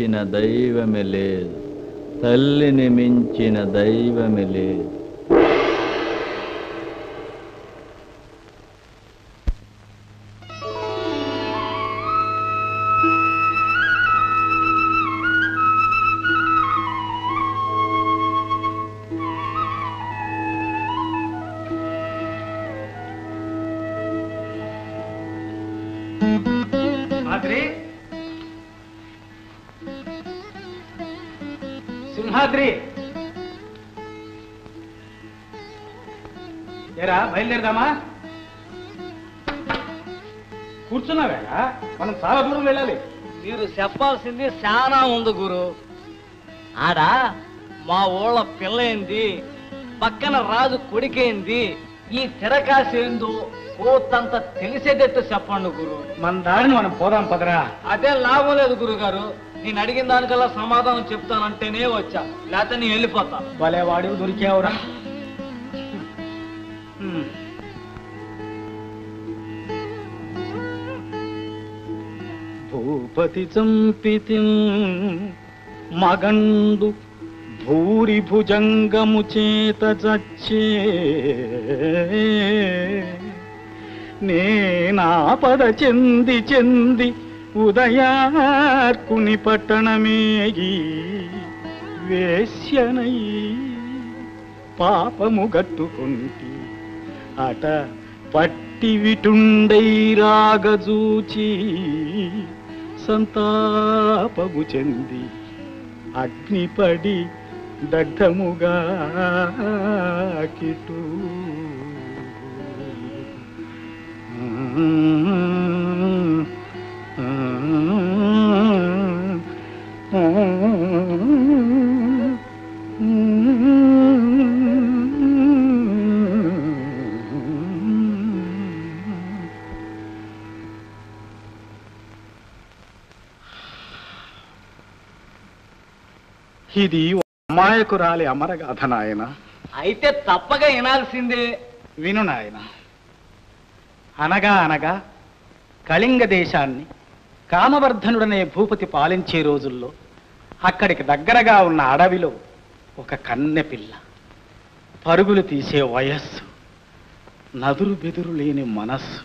మించిన దైవమే లేదు తల్లిని మించిన దైవమే లేదు సింహాద్రి సింహాద్రి ఏరా బయలుదేరదామా కూర్చున్నావేరా మనం చాలా దూరం వెళ్ళాలి మీరు చెప్పాల్సింది చాలా ఉంది గురు ఆడ మా ఊళ్ళ పిల్లేంది పక్కన రాజు కొడికేంది ఈ తిరకాసేందు కోతంత తెలిసేదట్టు చెప్పండి గురు మన దారిని మనం పోదాం పదరా అదే లాభం లేదు గురుగారు నేను అడిగిన దానికల్లా సమాధానం చెప్తానంటేనే వచ్చా లేకపోతే నేను వెళ్ళిపోతా భలే వాడి దొరికావురా హ్మ్. భూపతి చంపితి మగండు భూరి భుజంగము చేత చచ్చే నేనాపద చెంది చెంది ఉదయార్కుని పట్టణమేగి వేశ్యనై పాపము గట్టుకుంటి అట పట్టి విటుండై రాగజూచి సంతాపము చెంది అగ్నిపడి దగ్ధముగా కిటు ఇది అమాయకురాలి అమరగాథ నాయన అయితే తప్పక వినాల్సిందే విను నాయన అనగా అనగా కళింగ దేశాన్ని కామవర్ధనుడనే భూపతి పాలించే రోజుల్లో అక్కడికి దగ్గరగా ఉన్న అడవిలో ఒక కన్నె పిల్ల పరుగులు తీసే వయస్సు నదురు బెదురు లేని మనస్సు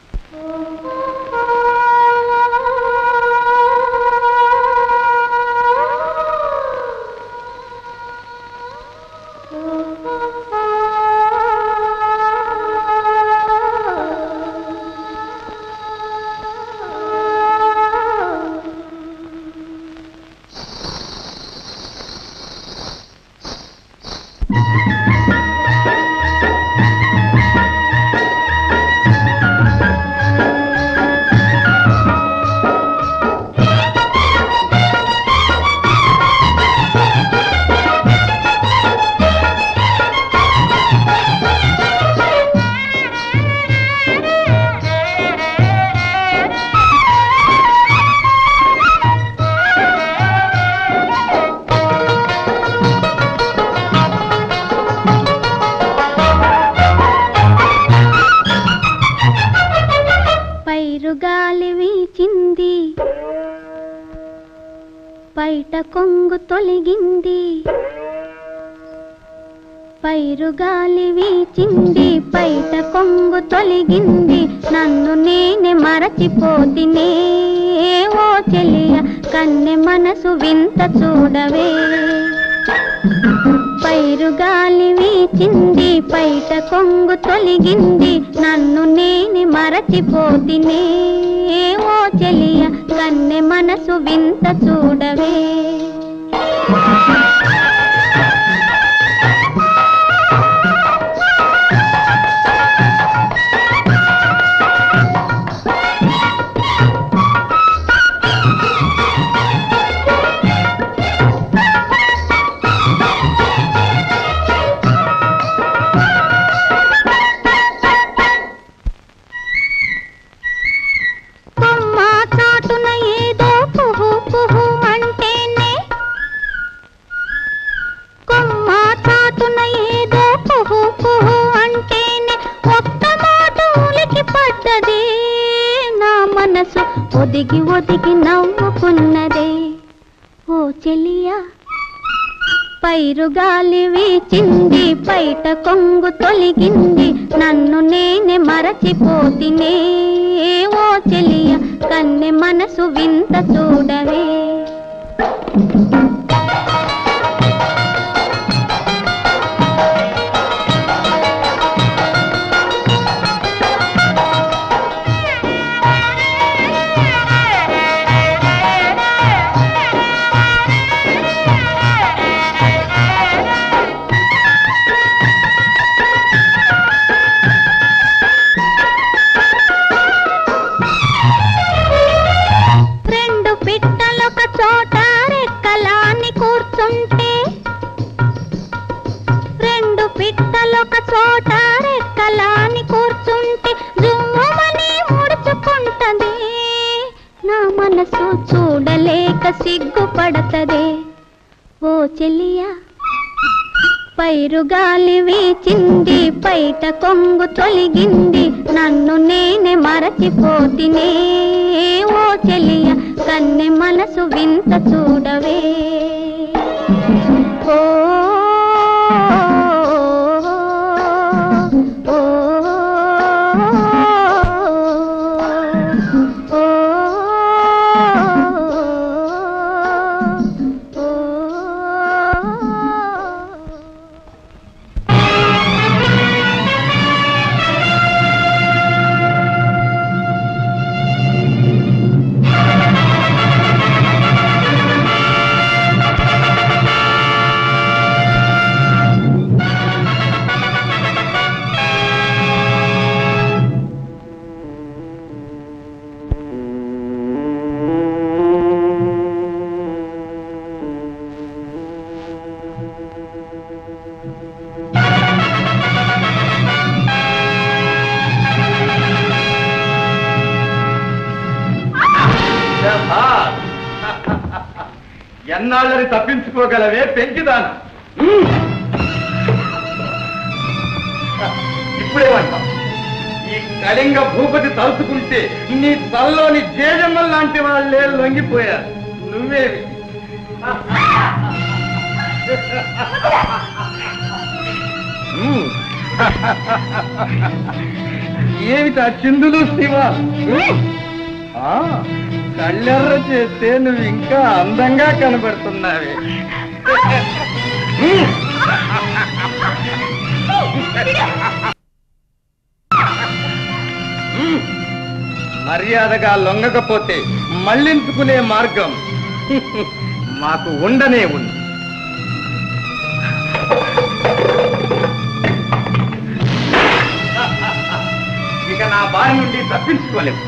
పైరు గాలి వీచింది బయట కొంగు తొలగింది పైరు గాలి వీచింది బయట కొంగు తొలగింది నన్ను నేనే మరచిపోతినే ఓ చెలియ కన్నె మనసు వింత చూడవే పైరు గాలి వీచింది పైట కొంగు తొలగింది నన్ను నేని మరచిపోతినే ఓ చెలియ కన్నె మనసు వింత చూడవే కొమ్మ చాటున ఏదో పుహు పుహు అంటేనే కొమ్మ చాటున ఏదో పుహు పుహు అంటేనే ఒక్క మాట ఉలికి పడ్డదే నా మనసు ఒదిగి ఒదిగి నవ్వుకున్నదే చెలియా పైరుగాలి వీచింది బయట కొంగు తొలగింది నన్ను నేనే మరచిపోతినే ఓ చెలియ కన్నె మనసు వింత చూడవే రెండు పిట్టలొక చోట రెక్కలాని కూర్చుంటే రెండు పిట్టలొక చోట రెక్కలాని కూర్చుంటే జుమ్మని ముడుచుకుంటది నా మనసు చూడలేక సిగ్గుపడతదే ఓ చెలియా పైరుగాలి వీచింది బయట కొంగు తొలగింది నన్ను నేనే మరచిపోతినే ఓ చెలియ కన్నె మనసు వింత చూడవే ఓ ఓ, ఓ, ఓ. ఎన్నాళ్ళని తప్పించుకోగలవే పెంచిదాన ఇప్పుడేమంటా ఈ కళింగ భూపతి తలుచుకుంటే నీ తల్లోని జేజమ్మ లాంటి వాళ్ళే లొంగిపోయారు నువ్వేమి ఉమ్. ఏమిటా చిందులు శివ ఆ, కళ్ళెర్ర చేస్తే నువ్వు ఇంకా అందంగా కనబడుతున్నావే ఉమ్. ఉమ్. మర్యాదగా లొంగకపోతే మళ్ళించుకునే మార్గం మాకు ఉండనే ఉంది ఇక నా బారి నుండి తప్పించుకోలేము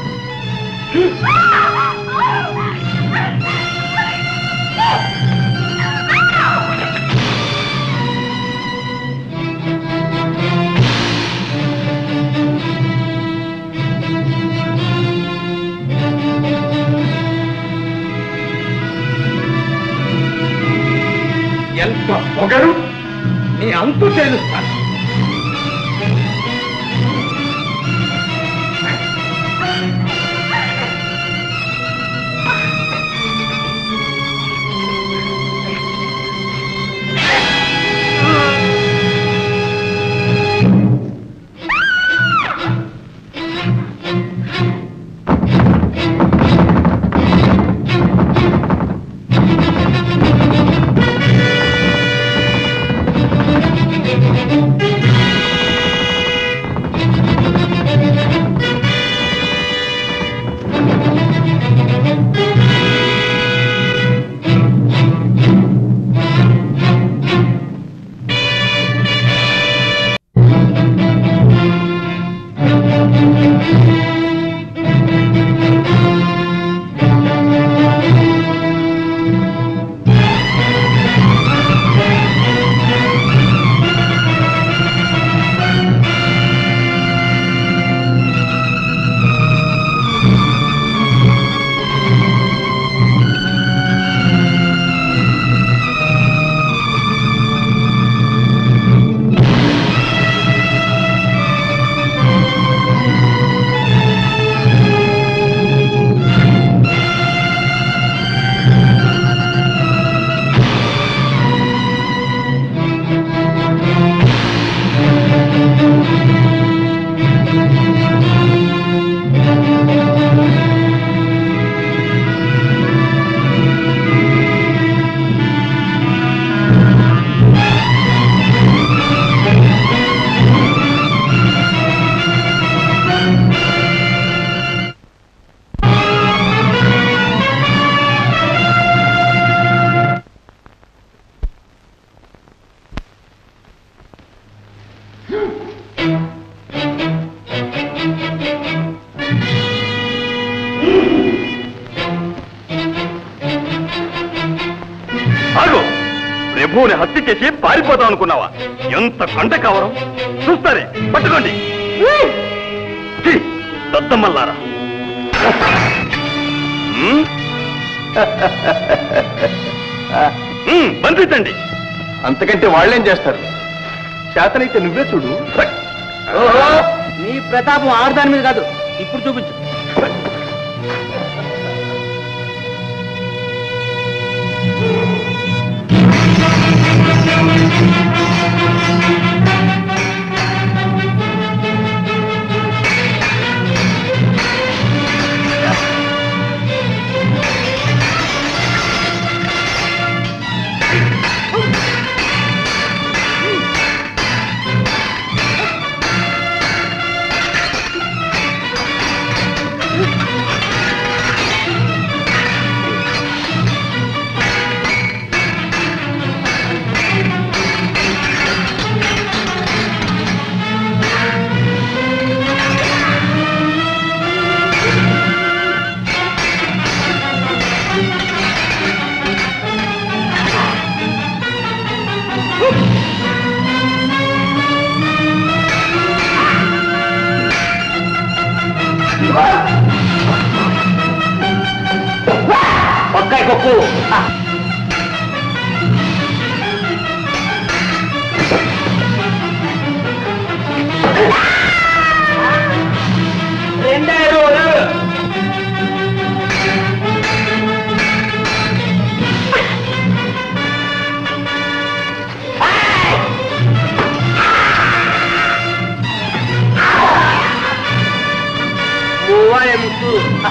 ఎంత పొగరు నీ అంతు తేలుస్తాను ప్రభువుని హత్య చేసి పారిపోదాం అనుకున్నావా ఎంత కంట కవరం చూస్తారే పట్టుకోండి ఛీ, దద్దమ్మల్లారా హ్మ్? హ్మ్, బంధించండి అంతకంటే వాళ్ళేం చేస్తారు చేతనైతే నువ్వే చూడు నీ ప్రతాపం ఆడదాని మీద కాదు ఇప్పుడు చూపించు ఒక్కాయి కొక్కు ముత్తు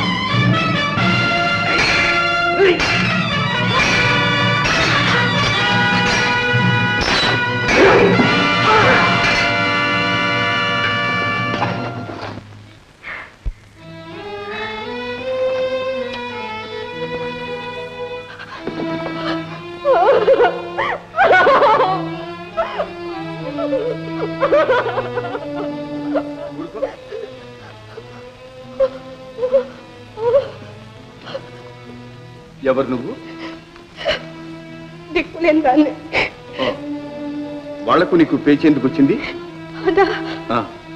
ఎవరు నువ్వు దిక్కులేని దాన్ని వాళ్లకు నీకు పేచేందుకు వచ్చింది అదా ఆ,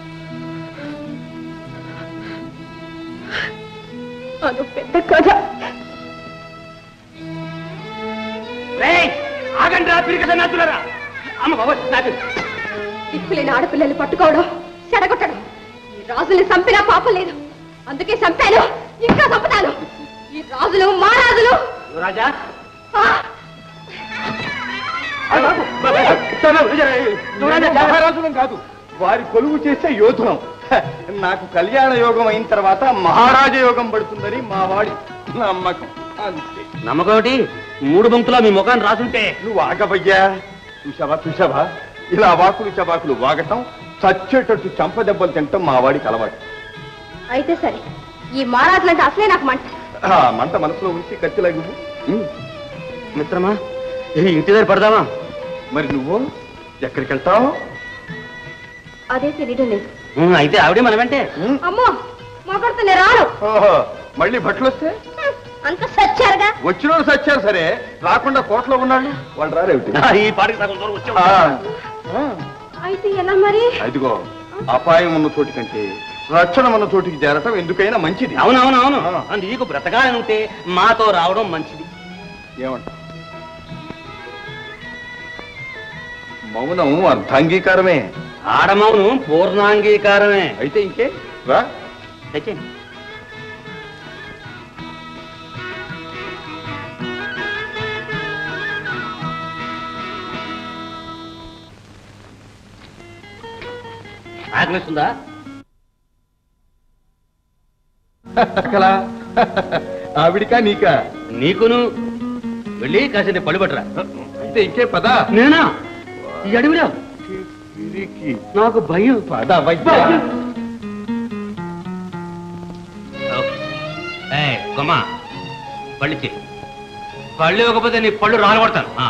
అదో పెద్ద కథ ఆగండి రా పిరిక సన్నాసులరా అమ్మ బాబా నాకు దిక్కులేని ఆడపిల్లల్ని పట్టుకోవడం చెడగొట్టడం ఈ రాజుల్ని చంపినా పాపం లేదు అందుకే చంపాను ఇంకా చంపుతాను ఈ రాజులు మా రాజులు రాజా ఆ! మహారాజులం కాదు వారి కొలువు చేసే యోధులం హ, నాకు కళ్యాణ యోగం అయిన తర్వాత మహారాజ యోగం పడుతుందని మా వాడి నమ్మకం అంతే నమ్మకం ఒకటి మూడు బంకులో మీ ముఖాన్ని రాసుంటే నువ్వు ఆగబయ్యా చూసావా చూసావా ఇలా వాకులు చవాకులు వాగటం చచ్చేటట్టు చంపదెబ్బలు తింటాం మా వాడికి అలవాటు అయితే సరే ఈ మహారాజులంటే అసలే నాకు మంట ఆ మంట మనసులో ఉంచి కత్తిలాగు మిత్రమా ఇంటి దగ్గర పడదామా మరి నువ్వు ఎక్కడికి వెళ్తావు అదే తెలియడం లేదు అయితే ఆవిడే మన వెంటే అమ్మో మాకొడితే నేను రాను ఓహో మళ్ళీ బట్టలు వస్తే హ్మ్, అంత సచ్చారుగా వచ్చిన వాళ్ళు సచ్చారు సరే రాకుండా కోట్లో ఉన్నాళ్ళు వాళ్ళు రారేమిటి ఈ పాటికి సగం దూరం వచ్చావు ఆ, ఆ, అయితే ఎలా మరి అదిగో అపాయం ఉన్న చోటి కంటే రక్షణ ఉన్న చోటికి చేరటం ఎందుకైనా మంచిది అవునవును అవును ఆ. నీకు బ్రతకాలని ఉంటే మాతో రావడం మంచిది ఏమంట మౌనం అర్ధాంగీకారమే ఆడమౌను పూర్ణాంగీకారమే అయితే ఇంకే రా తెచ్చేయండి ఆకలిస్తుందా అక్కలా ఆవిడికా నీకా నీకును వెళ్ళి కాసేపు పళ్ళు పట్టరా అయితే ఇంకే పదా నేనా ఈ అడవిలో పిరికి. నాకు భయం పద వైద్య కొమ్మ పళ్ళు ఇచ్చే పళ్ళు ఇవ్వకపోతే నీ పళ్ళు రాలగొడతాను ఆ.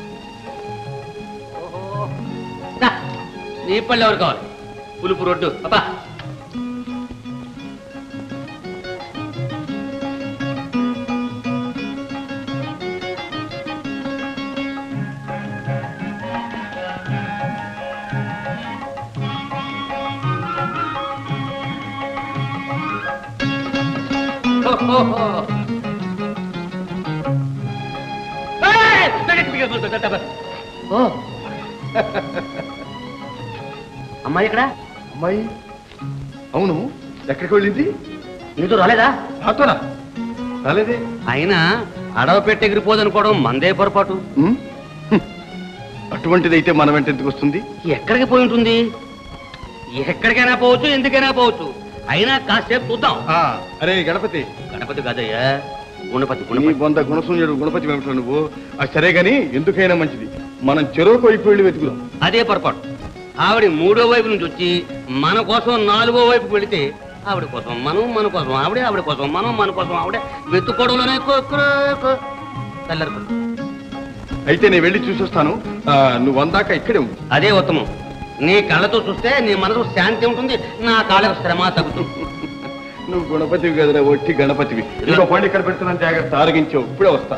దా, నీ పళ్ళు ఎవరు కావాలి పులుపు రొడ్డు అబ్బా ఓ అమ్మాయి ఇక్కడ అమ్మాయి అవును ఎక్కడికి వెళ్ళింది నీతో రాలేదా నాతోనా రాలేదే అయినా అడవ పెట్టి ఎగిరిపోదనుకోవడం మందే పొరపాటు ఉమ్? హ్మ్. అటువంటిదైతే మన వెంట ఎందుకు వస్తుంది ఎక్కడికి పోయి ఉంటుంది ఎక్కడికైనా పోవచ్చు ఎందుకైనా పోవచ్చు అయినా కాసేపు చూద్దాం ఆ, అరే గణపతి గణపతి కాదయ్యా గుణపతి నీ గుణపతి బొంద గుణశూన్యుడు గుణపతి వెంట నువ్వు ఆ సరే గాని ఎందుకైనా మంచిది మనం చెరువుకు వైపు వెళ్ళి వెతుకుదాం అదే పొరపాటు ఆవిడ మూడో వైపు నుంచి వచ్చి మన కోసం నాలుగో వైపుకి వెళితే ఆవిడ కోసం మనం మన కోసం ఆవిడే ఆవిడ కోసం మనం మన కోసం ఆవిడే వెతుక్కోవడంలోనే తెల్లరు అయితే నేను వెళ్ళి చూసొస్తాను ఆ, నువ్వు అందాక ఇక్కడే ఉండు అదే ఉత్తమం నీ కళ్ళతో చూస్తే నీ మనసు శాంతి ఉంటుంది నా కాళ్ళకు శ్రమ తగ్గుతుంది నువ్వు గుణపతివి కదరా ఒట్టి గణపతివి ఇంకో పండు ఇక్కడ పెడుతున్నాను జాగ్రత్త ఆరగించావు ఇప్పుడే వస్తా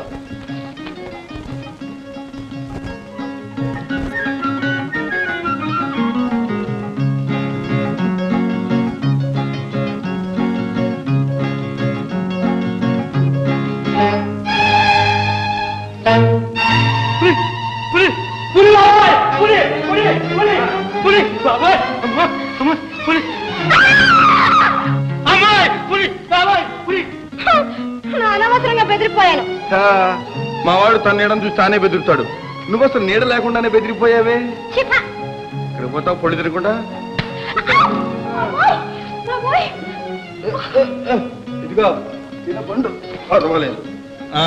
అనవసరంగా బెదిరిపోయాను హా, మా వాడు తన నీడను చూసి తానే బెదురుతాడు నువ్వు అసలు నీడ లేకుండానే బెదిరిపోయావే చిప్ప. ఇక్కడ పోతావు పొడి తిరగకుండా బాబోయ్, బాబోయ్. ఇదిగో తిన పండు పర్వాలేదు ఆ.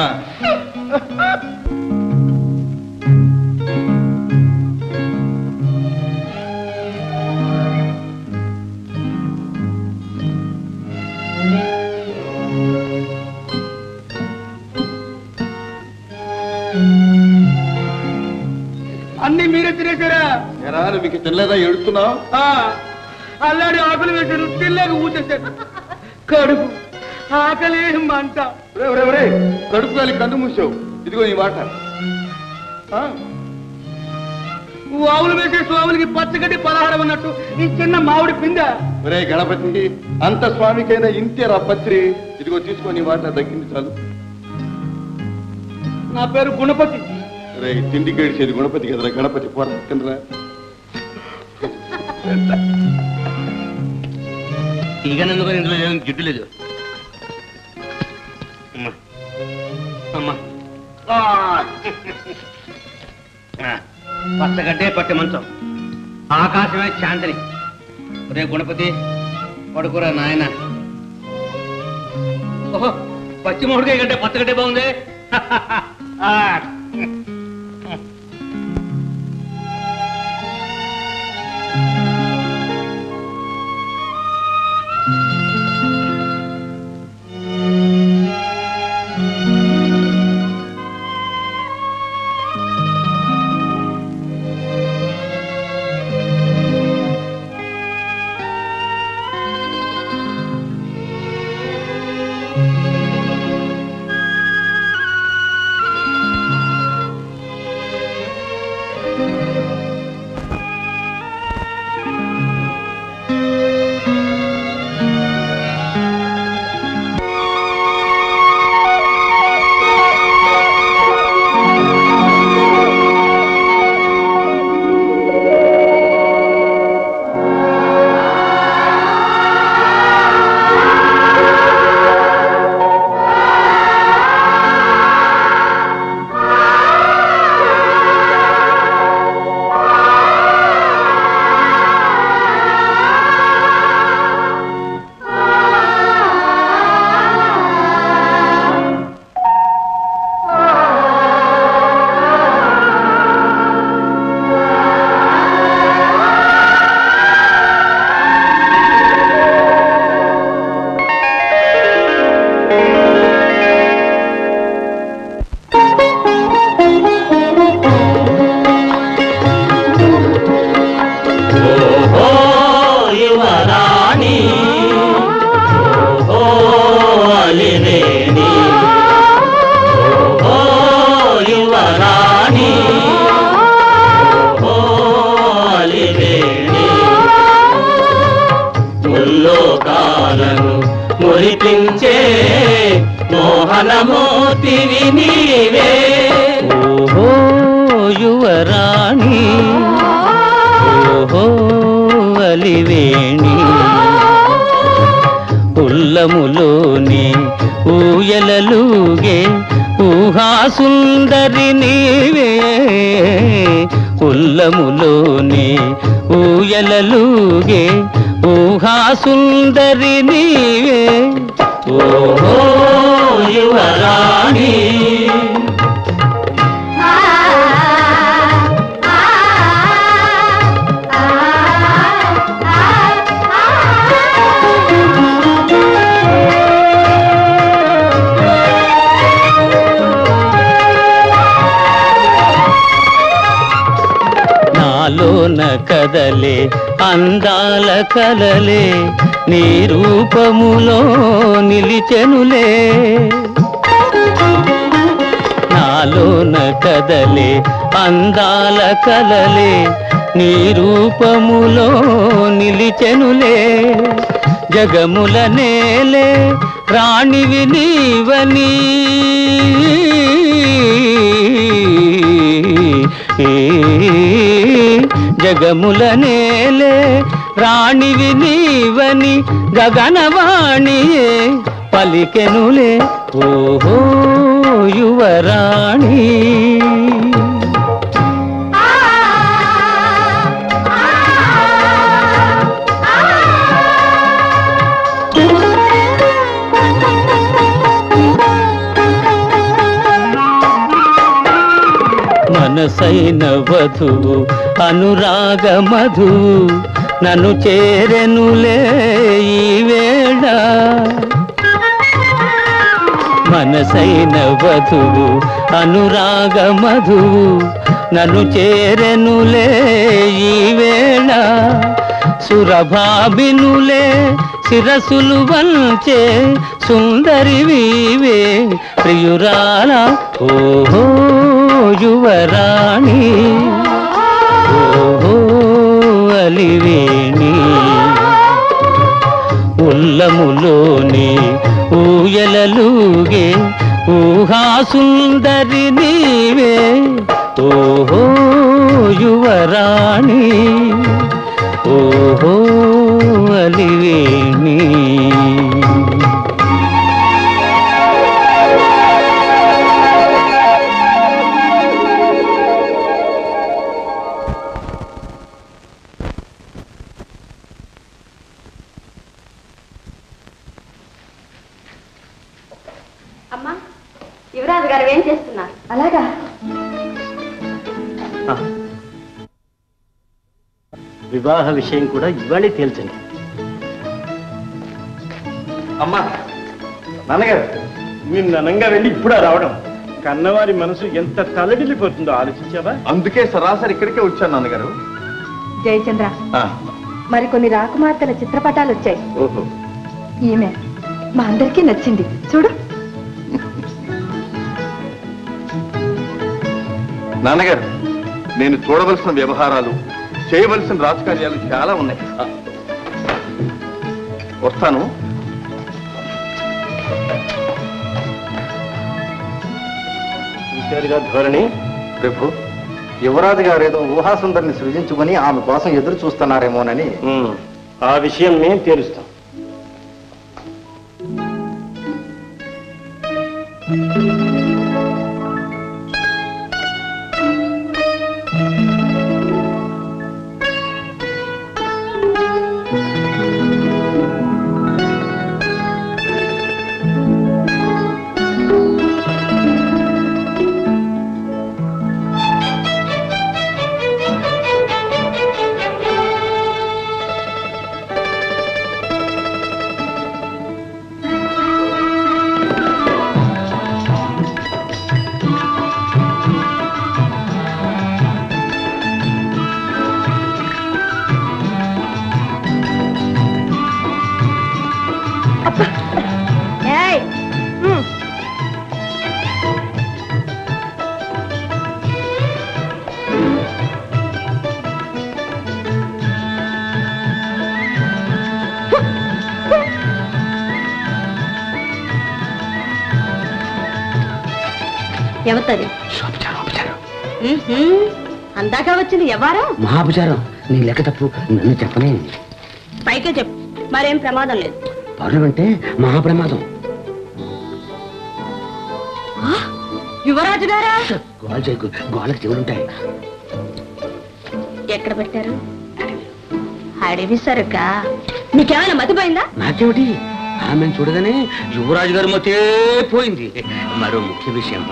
అన్ని మీరే తినేసారా ఎరా నువ్వు మీకు తినలేదా ఎడుతున్నావు ఆ, అల్లాడి ఆకులు వేసారు తిల్లేక ఊసేసారు కడుపు ఆకలి మంట కడుపు కాలి కన్ను మూసావు ఇదిగో ఈ మాట ఆ, ఆవులు వేసే స్వాములకి పచ్చగడ్డి పలహారం అన్నట్టు ఈ చిన్న మామిడి పింద ఒరే గణపతి అంత స్వామికైనా ఇంతేరా పత్రి ఇదిగో తీసుకొని మాట దక్కింది చాలు నా పేరు గుణపతి రే తిండి గడిచేది గణపతి కదరా గణపతి పోరా తినరా ఈగనందుకు ఇందులో ఏం జిడ్డు లేదు అమ్మా. అమ్మా ఆ. ఆ. పచ్చగడ్డే పట్టి మంచం ఆకాశమే శాంతిని రే గుణపతి పడుకురా నాయన ఓహో పచ్చి మామిడికాయ కంటే పచ్చగడ్డే బాగుంది ఆ. మోహించే మోహనమూర్తివి నీవే ఓహో యువరాణి ఓహో అలివేణి ఉల్లములోని ఊయలలుగే ఊహాసుందరి నీవే ఉల్లములోని ఊయలలుగే ఊహాసుందరి నీవే ఓహో యువరాణి నాలోన కదలే అందాల కలలే నీ రూపములో నిలిచెనులే నాలోన కదలే అందాల కలలే నీ రూపములో నిలిచెనులే జగముల నేలే రాణివి నీవని జగముల నేలే రాణివి నీవని గగనవాణియే పలికెనులే ఓహో యువరాణి మనసైన వధువు అనురాగ మధువు నన్ను చేరెనులే ఈ వేళ మనసైన వధువు అనురాగ మధువు నన్ను చేరెనులే ఈ వేళ సురభాబినులే శిరసులు వంచే సుందరి వీవే ప్రియురాల ఓహో యువరాణి ఓహో అలివేణి ఉల్లములోని ఊయలలుగే ఊహాసుందరి నీవే ఓహో యువరాణి ఓహో అలివేణి అమ్మా యువరాజు గారు ఏం చేస్తున్నారు అలాగా వివాహ విషయం కూడా ఇవాళే తేల్చండి అమ్మా నాన్నగారు మీరు ననంగా వెళ్ళి ఇప్పుడా రావడం కన్నవారి మనసు ఎంత తలడిల్లిపోతుందో ఆలోచించావా అందుకే సరాసరి ఇక్కడికే వచ్చాను నాన్నగారు జయచంద్ర ఆ, మరికొన్ని రాకుమార్తెల చిత్రపటాలు వచ్చాయి ఓహో ఈమె మా అందరికీ నచ్చింది చూడు నాన్నగారు నేను చూడవలసిన వ్యవహారాలు చేయవలసిన రాజకార్యాలు చాలా ఉన్నాయి ఆ, వస్తాను చూశారుగా ధోరణి ప్రభు యువరాజు గారు ఏదో ఊహాసుందరిని సృజించుకుని ఆమె కోసం ఎదురు చూస్తున్నారేమోనని ఆ విషయం మేము తేలుస్తాం ఎవతది శోభచారం ఉపచారం అందాక వచ్చింది ఎవరు మహాపచారం నీ లెక్క తప్పు నన్ను చెప్పనే పైకే చెప్పు మరేం ప్రమాదం లేదు పరులు అంటే మహాప్రమాదం యువరాజు గారా గోల్ చేయకు గోళ్ళకి చెవులుంటాయి ఎక్కడ పెట్టారు అడవి సరుకా మీకేమైనా మతిపోయిందా నాకేమిటి ఆమెను చూడగానే యువరాజు గారు మతే పోయింది మరో ముఖ్య విషయం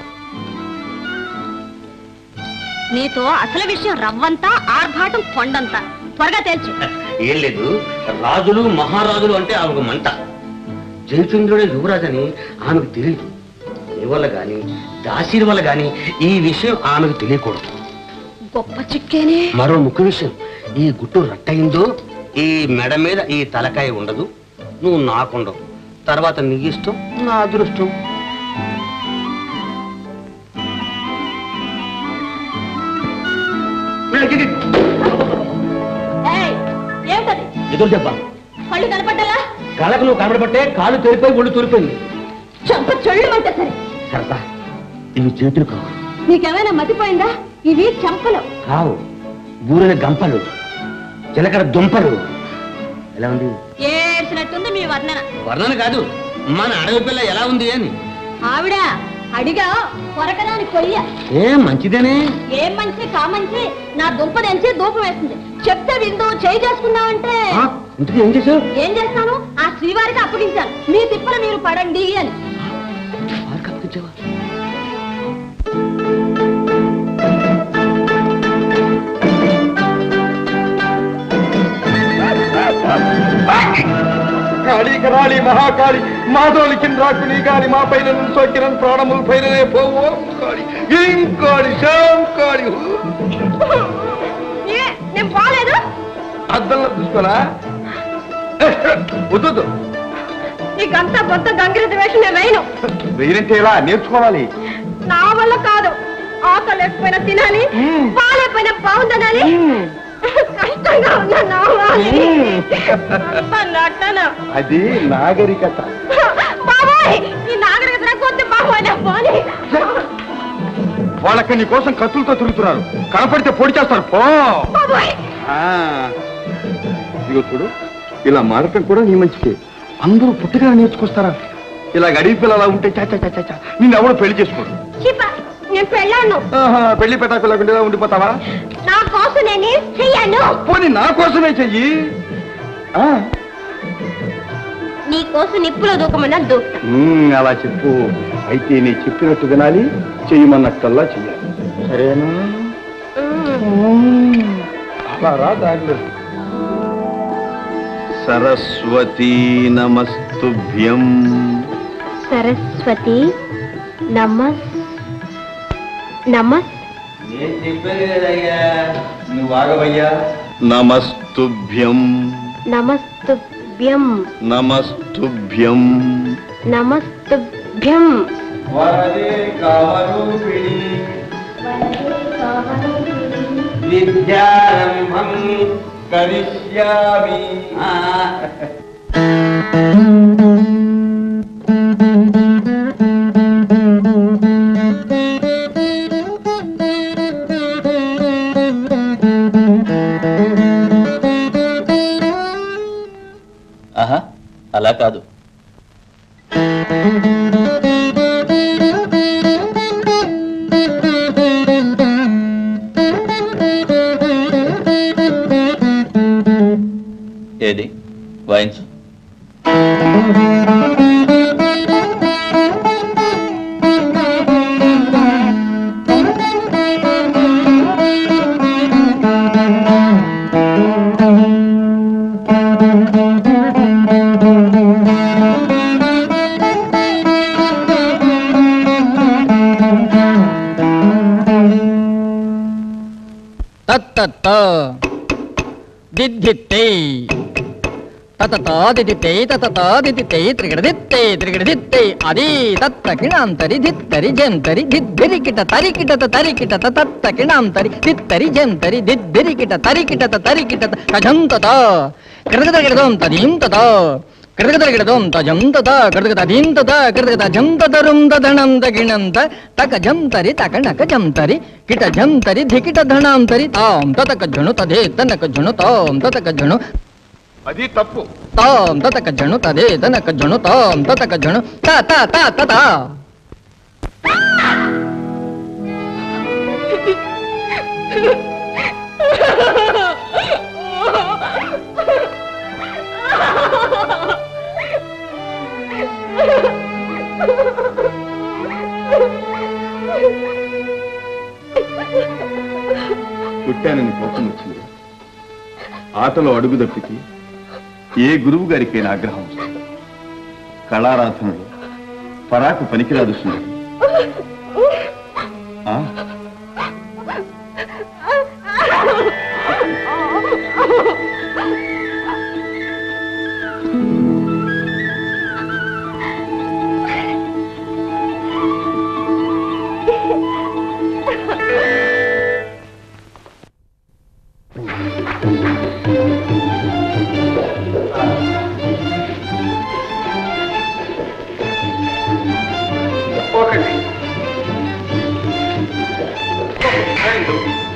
నీతో అసలు విషయం రవ్వంతా ఆర్భాటం కొండంతా త్వరగా తేల్చు ఏం లేదు రాజులు మహారాజులు అంటే ఆమెకు మంట జయచంద్రుడే యువరాజని ఆమెకు తెలియదు నీ వల్ల గాని దాసీల వల్ల గాని ఈ విషయం ఆమెకు తెలియకూడదు గొప్ప చిక్కేనే మరో ముఖ్య విషయం ఈ గుట్టు రట్టయిందో ఈ మెడ మీద ఈ తలకాయ ఉండదు నువ్వు నాకుండవు తర్వాత నీ ఇష్టం నా అదృష్టం ఏయ్, ఏమిటది ఎదురు దెబ్బ కళ్ళు కనపడ్డలా కళ్ళకు నువ్వు కనబడబట్టే కాలు తెరిపోయి ఒళ్ళు తూరిపోయింది చంప చొళ్ళమంటే సరే సరదా ఇవి చేతులు కావు నీకేమైనా మతిపోయిందా ఇవి చంపలు కావు బూరెల గంపలు చిలకడ దుంపలు ఎలా ఉంది ఏడ్చినట్టుంది మీ వర్ణన వర్ణన కాదు మన అడవి పిల్ల ఎలా ఉంది అని ఆవిడ అడిగా కొరకరాని కొయ్య ఏ మంచిదేనే ఏం మంచి కామంచి నా దుంప తెంచి దూపం వేస్తుంది చెప్తే విందు చేయి చేసుకున్నావంటే ఆ, ఇంతకీ ఏం చేసావు ఏం చేస్తాను ఆ శ్రీవారికి అప్పగించాను మీ తిప్పలు మీరు పడండి అని వారికి అప్పగించావా? కాళీ కరాళి మహాకాళి మాధోలి కింద్రాకు నీ గాలి మా పైన సోకిరన్ ప్రాణముల పైననే పోవు ఓం కాళి ఏం కాళి శాం కాళి హూ. నేను బాలేదు అద్దంలో చూసుకోరా వద్దు వద్దు. నీకంతా కొత్త గంగిరెద్దు వేషం నేను వేయను వెయ్యంటే ఇలా నేర్చుకోవాలి నా వల్ల కాదు ఆకలి లేకపోయినా తినాలి పాలేకపోయినా బాగుందనాలి కష్టంగా ఉన్నా నావాలి అన్నట్టనా అది నాగరికత బాబాయ్ ఈ నాగరికత కొద్ది బాబోయ్ పోనీ వాళ్ళకి నీ కోసం కత్తులతో తిరుగుతున్నారు కనపడితే పొడి చేస్తారు పో బాబాయ్ ఆ. ఇదిగో చూడు ఇలా మారటం కూడా నీ మంచికే అందరూ పుట్టిగా నేర్చుకొస్తారా ఇలా గడిపి పిల్లలా ఉంటే చాచా చాచా చా నిన్ను ఎవడు పెళ్లి చేసుకోడు చిప నేను పెళ్ళాను ఆహా, పెళ్లి పెటాకులా ఉండేలా ఉండిపోతావా నా కోసం నేను చెయ్యను పోనీ నా కోసమే చెయ్యి ఆ. నీ కోసం నిప్పులో దూకమన్నా దూకు ఉమ్, అలా చెప్పు అయితే నీ చెప్పినట్టు వినాలి చెయ్యమన్నట్టల్లా చెయ్యాలి సరేనా అలా రా దారిలో సరస్వతీ నమస్తుభ్యం సరస్వతి నమస్ నమస్ నువ్వు ఆగవయ్యా నమస్తుభ్యం నమస్తుభ్యం నమస్తుభ్యం నమస్తుభ్యం వరదే కామరూపిణి విద్యారంభం కరిష్యామి ఆహా అలా కాదు ఏది వాయించు తత్తత్త దిద్దిత్తై తతత దిదిత్తై తతత దిదిత్తై త్రిగడదిత్తై త్రిగడదిత్తై అది తత్త కిణాంతరి దిత్తరి జంతరి దిద్దిరికిట తరికిటత తరికిటత తత్త కిణాంతరి దిత్తరి జంతరి దిద్దిరికిట తరికిటత తరికిటత తజంతత కృతగిడదం తదీం తత కృతగతగిడదం తజం తత కృతగత ధీం తత కృతగత జం తతరుం తదణం తగిణంత తక జం తరి తక నక జం తరి కిట జం తరి ధికిట ధణాం తరి తాం తతక జణు తదే తనక జణు తాం తతక జణు అది తప్పు తాం తతక జణు తదే తనక జణు తాం తతక జణు త త త త త పుట్టానని కోపం వచ్చింది ఆటలో అడుగు తప్పితే ఏ గురువు గారికైనా ఆగ్రహం వస్తుంది కళారాధనలో పరాకు పనికిరాదు సుందరి ఆ? ఒకటి రెండు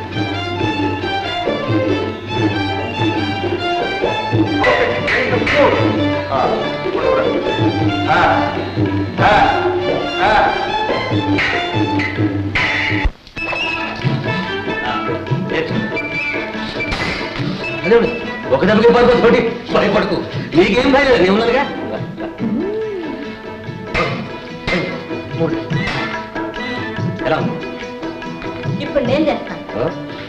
ఒకటి, రెండు, మూడు. ఆ, ఇప్పుడు కూడా. ఆ, ఆ, ఆ. అదేమిటి? ఒక దెబ్బకి పడుకోటి భయపడుకు నీకేం భయం లేదు నేను ఉన్నానుగా మూడు. ఎలా ఉంది? ఇప్పుడు నేను చేస్తాను ఆ?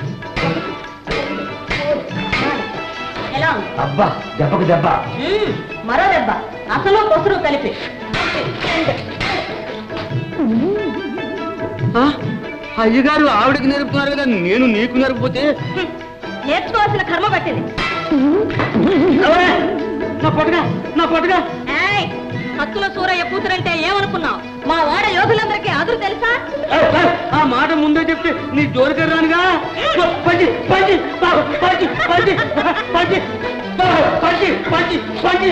ఎలా ఉంది అబ్బా దెబ్బకు దెబ్బ మ్మ్, మరో దెబ్బ అసలు కొసరు కలిపి అయ్యగారు ఆవిడకి నేర్పుతున్నారు కదా నేను నీకు నేర్పపోతే నేర్చుకోవాల్సిన కర్మ పట్టింది నా పొట్టగా నా పొట్టగా ఏయ్, కత్తుల సూరయ్య కూతురంటే ఏమనుకున్నావు మా వాడ యోధులందరికీ అదురు తెలుసా ఆ మాట ముందే చెప్తే నీ జోలికి రానుగా పంచి పంచి పంచి పంచి పంచి పంచి పంచి పంచి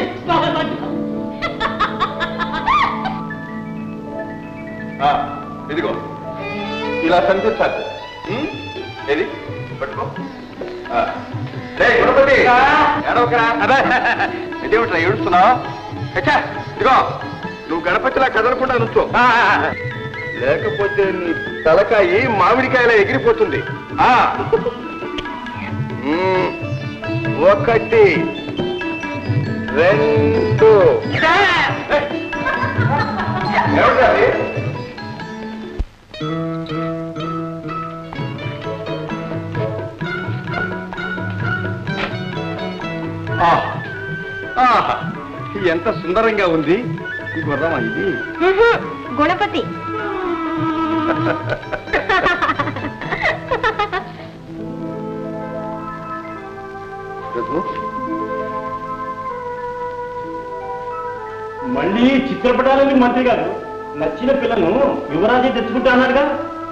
ఆ, ఇదిగో ఇలా కనిపించాలి ఉం? ఏది పట్టుకో ఆ. రేయ్, గుణపతి ఏడవకరా ఇదేమిట్రా ఏడుస్తున్నావు హెచ్చా, ఇదిగో నువ్వు గణపతిలా కదలకుండా నుంచో లేకపోతే నీ తలకాయి మామిడికాయలా ఎగిరిపోతుంది ఆ ఉం. ఒకటి రెండు ఏమిట్రా అది? ఆహ్! ఆహా! ఎంత సుందరంగా ఉంది ఈ గుర్రమా ఇది గుణపతి రఘు, మళ్ళీ చిత్రపటాలని మంత్రి గారు నచ్చిన పిల్లను యువరాజే తెచ్చుకుంటా అన్నాడుగా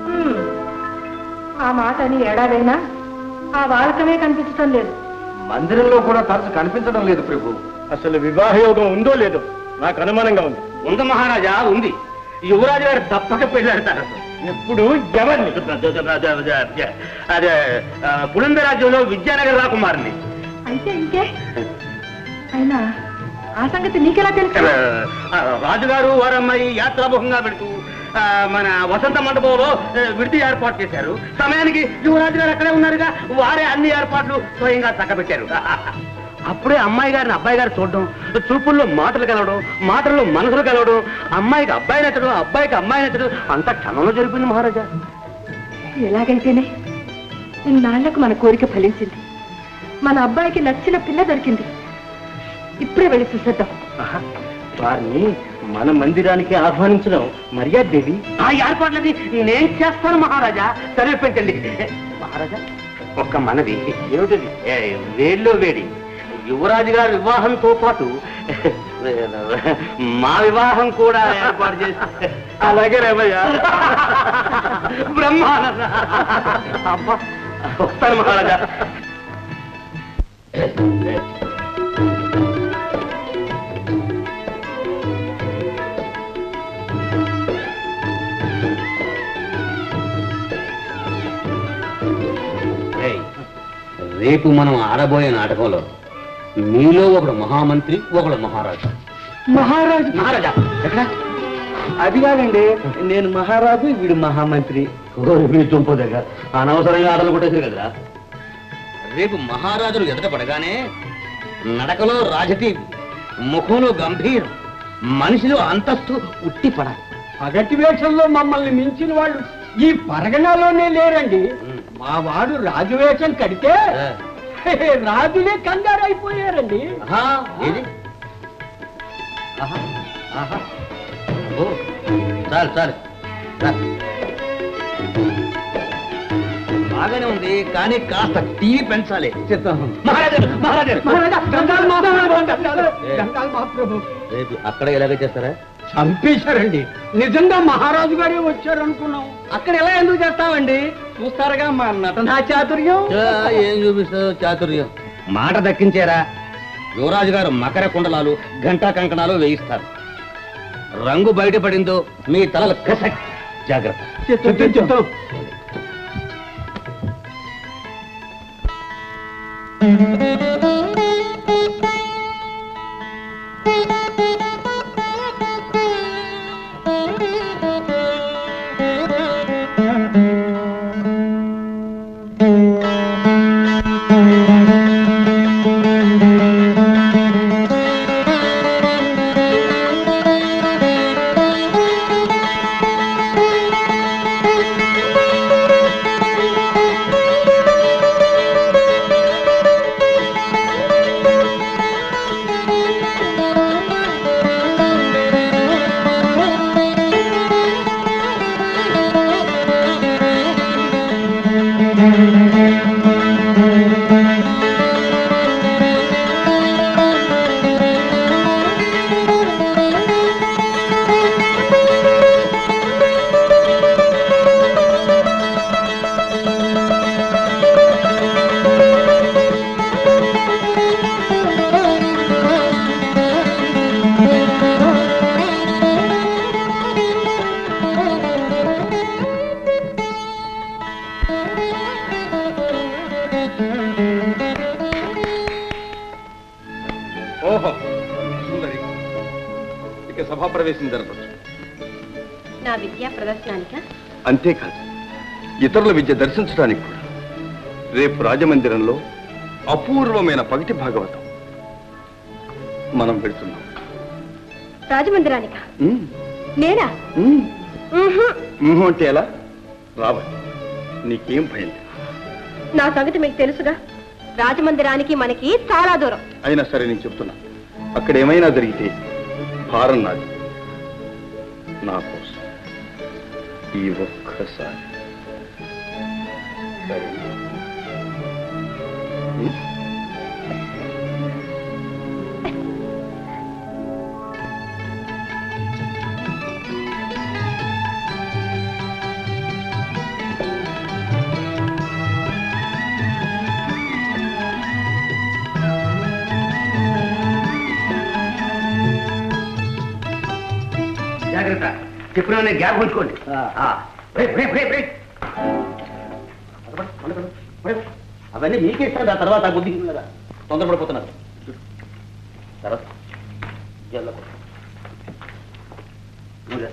ఆ మాట అని ఏడాదైనా ఆ వాడకమే కనిపించడం లేదు మందిరంలో కూడా తరచు కనిపించడం లేదు ప్రభు అసలు వివాహ యోగం ఉందో లేదో నాకు అనుమానంగా ఉంది ఉంది మహారాజా ఉంది యువరాజు గారు తప్పక పెళ్ళాడతారు ఎప్పుడు ఎవరిని అదే ఆ, పులింద రాజ్యంలో విద్యానగర్ రాకుమారిని అయితే ఇంకే అయినా ఆ సంగతి నీకెలా తెలుసు ఆ, రాజుగారు వారమ్మాయి యాత్రాముఖంగా పెడుతూ ఆ, మన వసంత మండపంలో ఆ, విడిది ఏర్పాటు చేశారు సమయానికి యువరాజు గారు అక్కడే ఉన్నారుగా వారే అన్ని ఏర్పాట్లు స్వయంగా చక్కబెట్టారు అప్పుడే అమ్మాయి గారిని అబ్బాయి గారు చూడడం చూపుల్లో మాటలు కలవడం మాటల్లో మనసులు కలవడం అమ్మాయికి అబ్బాయి నచ్చడం అబ్బాయికి అమ్మాయి నచ్చడం అంత క్షణంలో జరిపింది మహారాజా ఎలాగైతేనే ఇన్నాళ్లకు మన కోరిక ఫలించింది మన అబ్బాయికి నచ్చిన పిల్ల దొరికింది ఇప్పుడే వెళ్ళి చూసేద్దాం వారిని మన మందిరానికి ఆహ్వానించడం మర్యాద దేవి ఆ ఏర్పాట్లది నేను చేస్తాను మహారాజా సరిపెట్టండి మహారాజా ఒక్క మనవి ఏమిటది ఏ, వేడిలో వేడి యువరాజు గారి వివాహంతో పాటు మా వివాహం కూడా ఏర్పాటు చేసి అలాగే రేవయ్యా బ్రహ్మానంద అబ్బా వస్తాను మహారాజా రేపు మనం ఆడబోయే నాటకంలో మీలో ఒకడు మహామంత్రి ఒకడు మహారాజా మహారాజు మహారాజా ఎక్కడ అది కాదండి నేను మహారాజు వీడు మహామంత్రి మీ తుంపు దగ్గర అనవసరంగా ఆటలు కొట్టేసారు కదరా రేపు మహారాజులు ఎదుట పడగానే నడకలో రాజకీయం ముఖంలో గంభీరం మనిషిలో అంతస్తు ఉట్టి పడాలి పగటి వేషంలో మమ్మల్ని మించిన వాళ్ళు ఈ పరగణలోనే లేరండి మా వాడు రాజు వేషం కడితే రాజులే కంగారు అయిపోయారండి ఆహా, ఏది ఆహా, ఆహా. ఓ, చాలు చాలు చాలు. బాగానే ఉంది కానీ కాస్త టీవీ పెంచాలి మహారాజా మహారాజా మహారాజా, గంగాలు మహాప్రభు, గంగాలు, గంగాలు మహాప్రభు. రేపు అక్కడ ఇలాగే చేస్తారా చంపేశారండి నిజంగా మహారాజు గారే వచ్చారు అనుకున్నాం అక్కడ ఎలా ఎందుకు చేస్తామండి చూస్తారుగా మా నటనా చాతుర్యం చా, ఏం చూపిస్తావు చాతుర్యం మాట దక్కించారా యువరాజు గారు మకర కుండలాలు గంటా కంకణాలు వేయిస్తారు రంగు బయటపడిందో మీ తలలు కసక్ జాగ్రత్త చిత్తం, చిత్తం. ఓహో సుందరి ఇక సభా ప్రవేశం జరపచ్చు నా విద్యా ప్రదర్శనానిక అంతేకాదు ఇతరుల విద్య దర్శించడానికి కూడా రేపు రాజమందిరంలో అపూర్వమైన పగటి భాగవతం మనం పెడుతున్నాం రాజమందిరానిక ఉమ్, నేనా ఉమ్. ఉహు. ఊహు అంటే ఎలా రావాలి నీకేం భయం లేదు. నా సంగతి మీకు తెలుసుగా రాజమందిరానికి మనకి చాలా దూరం అయినా సరే నేను చెప్తున్నా అక్కడ ఏమైనా జరిగితే భారం నాది నా కోసం ఈ ఒక్కసారి సరే ఉం? జాగ్రత్త చెప్పిన గ్యాప్ ఉంచుకోండి ఆ, break, break, break, break. Break. అవన్నీ మీకే ఇస్తాను ఆ తర్వాత బుద్ధి కదా తొందరపడిపోతున్నారు తర్వాత జల్లకు. నువ్వు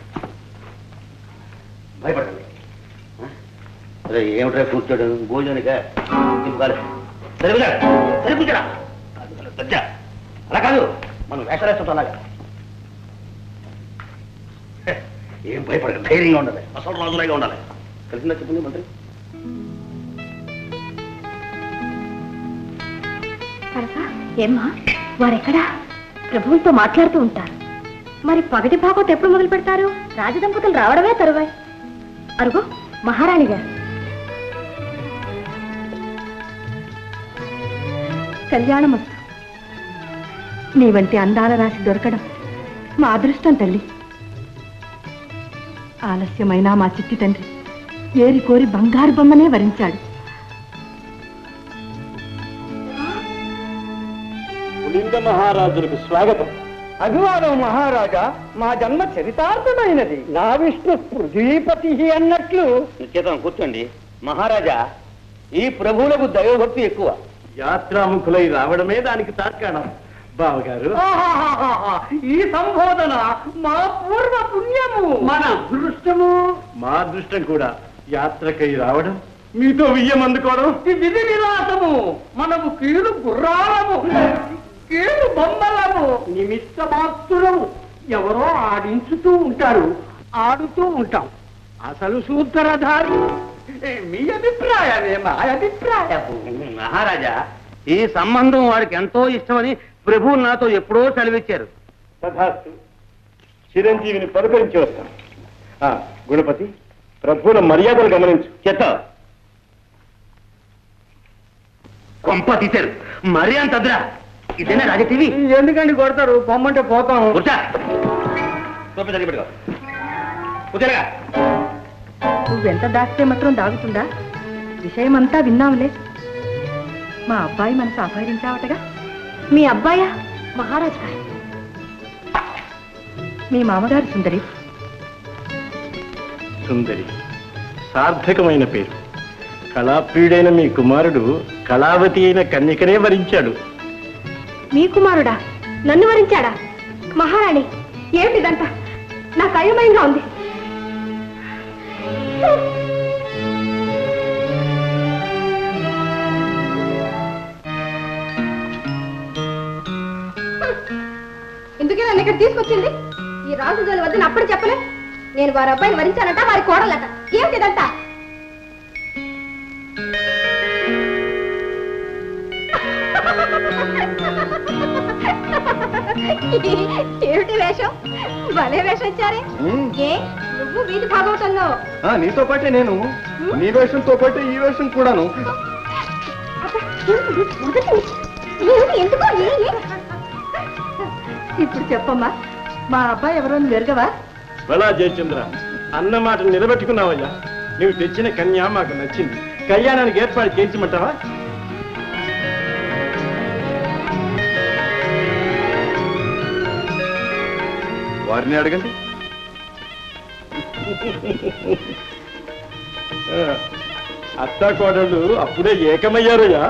భయపడండి ఆ? అదే ఏమిట్రా కూర్చోడు భోజనానిక తిప్పుకోవాలి సరే కూర్చో. సరే కూర్చోరా అది కాదు, సత్య. అలా కాదు మనం వేషాలేస్తుంటాం అలాగా హే, ఏం భయపడక ధైర్యంగా ఉండాలి అసలు రాజులాగా ఉండాలి కలిసిందా చెప్పండి మంత్రి సరసా ఏమ్మా వారెక్కడా ప్రభువులతో మాట్లాడుతూ ఉంటారు మరి పగటి భాగవత ఎప్పుడు మొదలు పెడతారు రాజదంపతులు రావడమే తరువాయి అరుగో మహారాణి గారు కళ్యాణమస్తు నీ వంటి అందాల రాశి దొరకడం మా అదృష్టం తల్లి ఆలస్యమైనా మా చిట్టి తండ్రి ఏరి కోరి బంగారు బొమ్మనే వరించాడు పులింగ మహారాజులకు స్వాగతం అభివాదం మహారాజా మా జన్మ చరితార్థమైనది నా విష్ణు పృథ్వీపతి అన్నట్లు నిశ్చేతం కూర్చోండి మహారాజా ఈ ప్రభువులకు దైవభక్తి ఎక్కువ యాత్రాముఖులై రావడమే దానికి తార్కాణం బావగారు ఈ సంబోధన మా పూర్వ పుణ్యము మన అదృష్టము మా అదృష్టం కూడా యాత్రకై రావడం మీతో వియ్యం అందుకోవడం ఈ విధి విలాసము మనము కీడు గుర్రాలము కీడు బొమ్మలము నిమిత్త మాత్రులము ఎవరో ఆడించుతూ ఉంటారు ఆడుతూ ఉంటాం అసలు సూత్రధారి ఏ, మీ అభిప్రాయమే మా అభిప్రాయము మహారాజా ఈ సంబంధం వారికి ఎంతో ఇష్టమని ప్రభువు నాతో ఎప్పుడో సెలవిచ్చారు తథాస్తు చిరంజీవిని పలుకరించి వస్తాం ఆ, గుణపతి ప్రభువుల మర్యాదలు గమనించు చెత్త కొంప తీశారు మరీ అంత అద్రా ఇదేనా రాజా టీవీ ఎందుకండి కొడతారు పొమ్మంటే పోతాం కూర్చా చూపి జరిగి పెట్టుకో కూర్చోరా నువ్వెంత దాస్తే మాత్రం దాగుతుందా విషయమంతా విన్నాంలే మా అబ్బాయి మనసు అపహరించావటగా మీ అబ్బాయా మహారాజ్ గారు మీ మామగారు సుందరి సుందరి సార్థకమైన పేరు కళాప్రియుడైన మీ కుమారుడు కళావతి అయిన కన్యకనే వరించాడు మీ కుమారుడా నన్ను వరించాడా మహారాణి ఏమిటిదంతా నాకు అయోమయంగా ఉంది ఎందుకే నన్ను ఇక్కడ తీసుకొచ్చింది ఈ రాజు జోలి వద్దని అప్పుడు చెప్పలే నేను వారి అబ్బాయిని వరించానట వారి కోడలట ఏమిటిదంతా ఏమిటి వేషం భలే వేషం ఇచ్చారే ఏ నువ్వు వీధి భాగవతంలో ఆ, నీతో పాటే నేను నీ వేషంతో పాటే ఈ వేషం కూడాను మొదటి ఏమిటి ఎందుకో ఏ ఏ? ఇప్పుడు చెప్పమ్మా మా అబ్బాయి ఎవరో నువ్వు ఎరగవా బలా జయచంద్ర అన్న మాట నిలబెట్టుకున్నావయ్యా నువ్వు తెచ్చిన కన్య మాకు నచ్చింది కళ్యాణానికి ఏర్పాటు చేయించమంటావా వారిని అడగండి ఆ, అత్తా కోడళ్ళు అప్పుడే ఏకమయ్యారయ్యా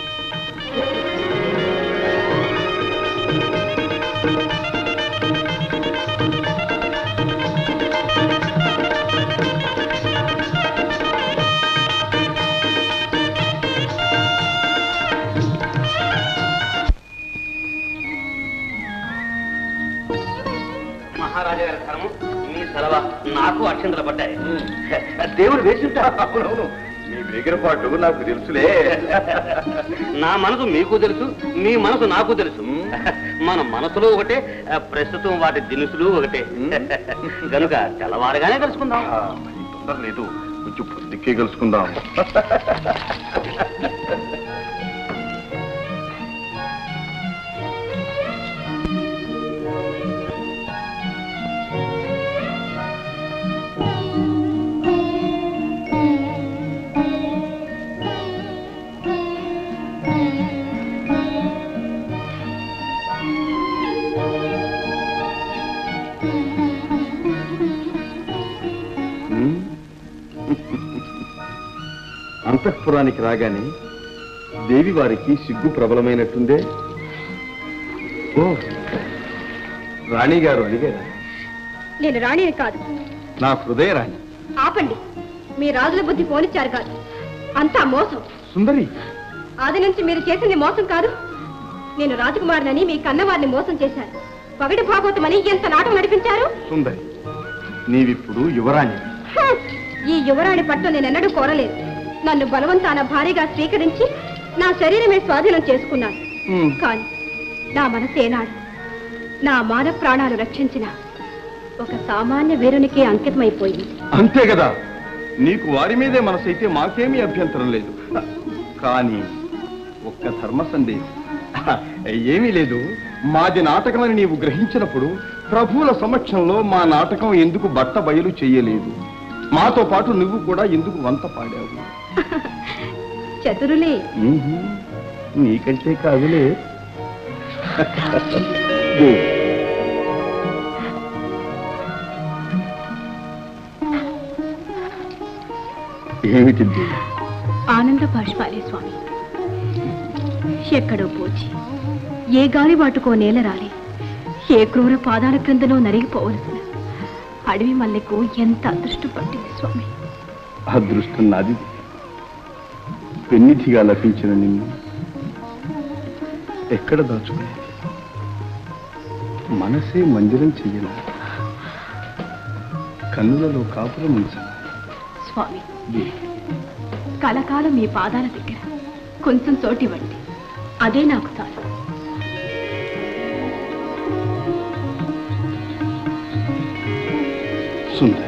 మహారాజా గారి ధర్మం మీ సెలవ నాకు అక్షంతలు పడ్డాయి దేవుడు వేసింటా అవునవును నీ వేగిరపాటు నాకు తెలుసులే నా మనసు మీకు తెలుసు మీ మనసు నాకు తెలుసు మన మనసులో ఒకటే ఆ, ప్రస్తుతం వాటి దినుసులు ఒకటే గనుక తెల్లవారుగానే కలుసుకుందాం ఆ, మరి తొందర లేదు కొంచెం పొద్దుకే కలుసుకుందాం ఉమ్. అంతఃపురానికి రాగానే దేవి వారికి సిగ్గు ప్రబలమైనట్టుందే ఓ రాణి గారు అడిగారా నేను రాణిని కాదు నా హృదయ రాణి ఆపండి మీ రాజుల బుద్ధి పోనిచ్చారు కాదు అంతా మోసం సుందరి ఆది నుంచి మీరు చేసింది మోసం కాదు నేను రాజకుమారునని మీ కన్నవారిని మోసం చేశాను పగటి భాగవతమని ఎంత నాటకం నడిపించారు సుందరి నీవిప్పుడు యువరాణి హ్మ్. ఈ యువరాణి పట్టు నేను ఎన్నడూ కోరలేదు నన్ను బలవంతాన భారీగా స్వీకరించి నా శరీరమే స్వాధీనం చేసుకున్నాను హ్మ్. కానీ నా మనసు ఏనాడు నా మాన ప్రాణాలు రక్షించిన ఒక సామాన్య వీరునికి అంకితమైపోయింది అంతే కదా నీకు వారి మీదే మనసైతే మాకేమీ అభ్యంతరం లేదు కానీ ఒక్క ధర్మ సందేహం ఏమీ లేదు మాది నాటకమని నీవు గ్రహించినప్పుడు ప్రభువుల సమక్షంలో మా నాటకం ఎందుకు బట్ట బయలు చెయ్యలేదు మాతో పాటు నువ్వు కూడా ఎందుకు వంత పాడావు చతురులే మ్మ్హ. నీకంటే కాదులే ఏమిటిది ఆనంద బాష్పాలే స్వామి ఎక్కడో పోచి ఏ గాలి వాటుకో నేల రాలి ఏ క్రూర పాదాల క్రిందలో నరిగిపోవలసిన అడవి మల్లెకు ఎంత అదృష్టం పట్టింది స్వామి అదృష్టం నాది పెన్నిధిగా లభించిన నిన్ను ఎక్కడ దాచుకునేది మనసే మందిరం చెయ్యలా కన్నులలో కాపురం ఉంచాలి స్వామి కలకాలం మీ పాదాల దగ్గర కొంచెం చోటివ్వండి అదే నాకు చాలు సుందరి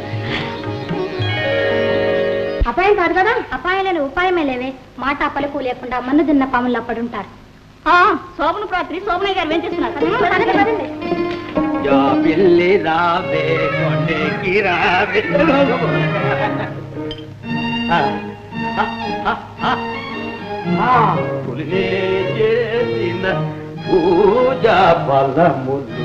అపాయం కాదు కదా అపాయాలను ఉపాయమే లేవే మాట పలుకు లేకుండా మన్ను తిన్న పాములు అప్పుడుంటారు శోభన ప్రాత్రి శోభనయ్య గారు ఏం చేస్తున్నారు పదండి, పదండి. యా పిల్లి రావే కొండకి రావే ఆ, ఆ, ఆ, ఆ. ఆ, పులినే చేసిన పూజ ఫలములు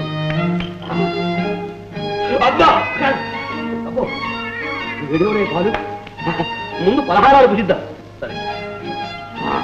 అబ్బా అబ్బో వేడివరే పాలు ముందు పలహారాలు పుజిద్దాం సరే ఆ.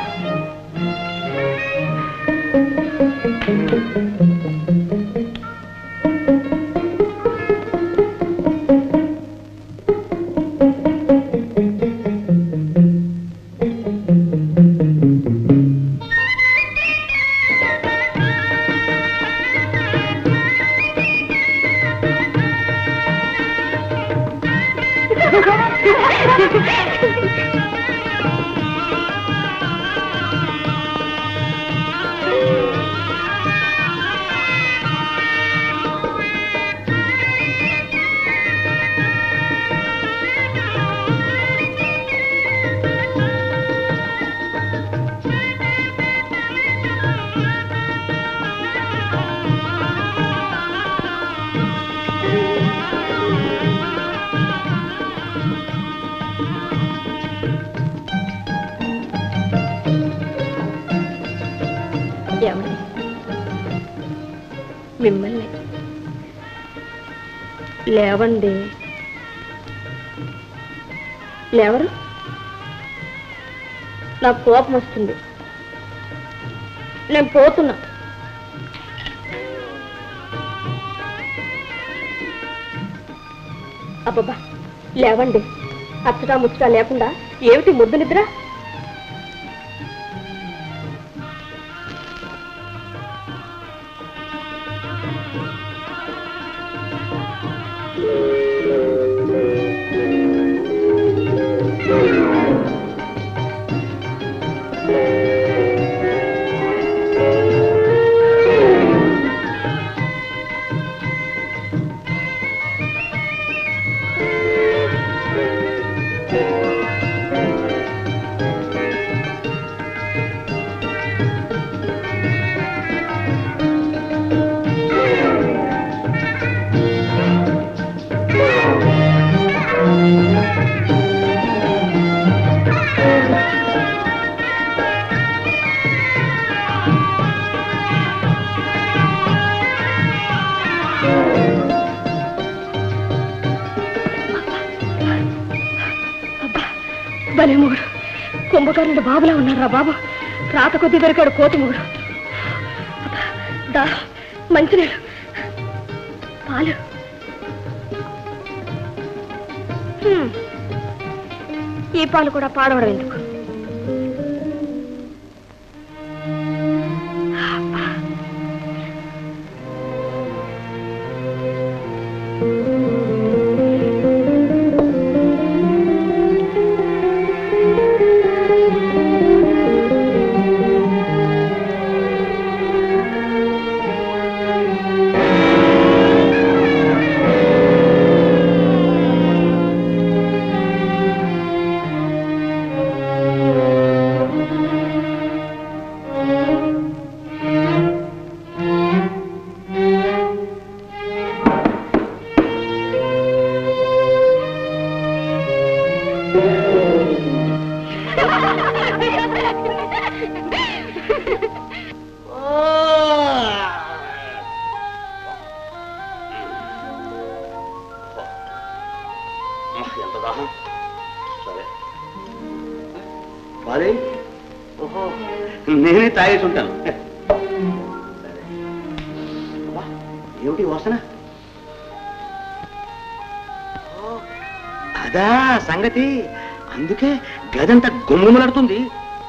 ఏమండి మిమ్మల్ని లేవండి లేవరు నాకు కోపం వస్తుంది నేను పోతున్నా అబ్బబ్బా లేవండి అచ్చటా ముచ్చటా లేకుండా ఏమిటి ముద్దు నిద్ర భలే మొగుడు కుంభకర్ణుడు బాబులా ఉన్నాడు రా బాబు రాత కొద్ది దొరికాడు కోతి మొగుడు అబ్బా, దా మంచినీళ్ళు పాలు హ్మ్. ఈ పాలు కూడా పాడవడం ఎందుకు అబ్బా. ఎంత దాహం సరే పాలే ఓహో నేనే తాగేసి ఉంటాను సరే. అబ్బా, ఏమిటి వాసన ఓ, అదా సంగతి అందుకే గదంతా గుమ్మలాడుతుంది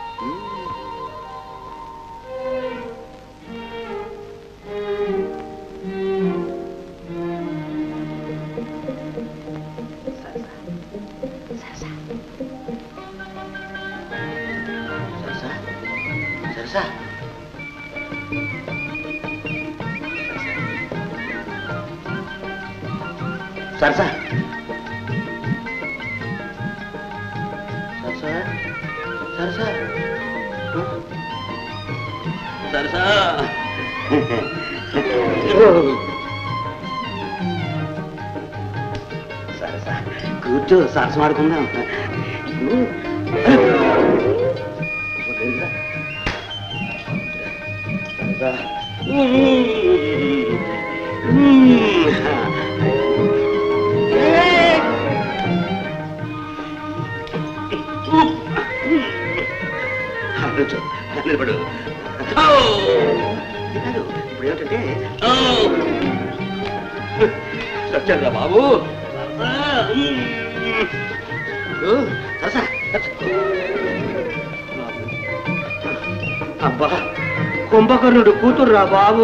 సరసా సరసా సరసా సరసా సరసా సరసా కూర్చో సరసం ఆడుకుందాం సరసా కూర్చో నిలబడు ఓ! కాదు, ఇప్పుడు ఏమిటంటే ఓ! వచ్చాడురా బాబు ఓ, సరసా, సరసా. అబ్బా కుంభకర్ణుడు కూతుర్రా బాబు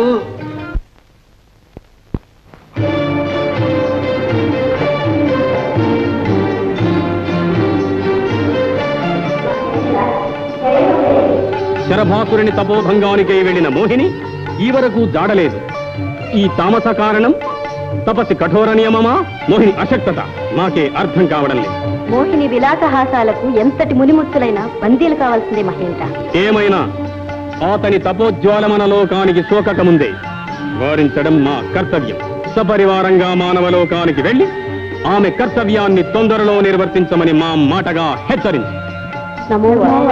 శరభాసురుని తపోభంగానికై వెళ్లిన మోహిని ఈ వరకు జాడలేదు ఈ తామస కారణం తపస్సు కఠోర నియమమా మోహిని అశక్తత నాకే అర్థం కావడం లేదు మోహిని విలాసహాసాలకు ఎంతటి మునిముత్తులైనా బందీలు కావాల్సిందే మహేంద్ర ఏమైనా అతని తపోజ్వాలమన లోకానికి సోకకముందే వారించడం మా కర్తవ్యం సపరివారంగా మానవ లోకానికి వెళ్లి ఆమె కర్తవ్యాన్ని తొందరలో నిర్వర్తించమని మా మాటగా హెచ్చరించి నమో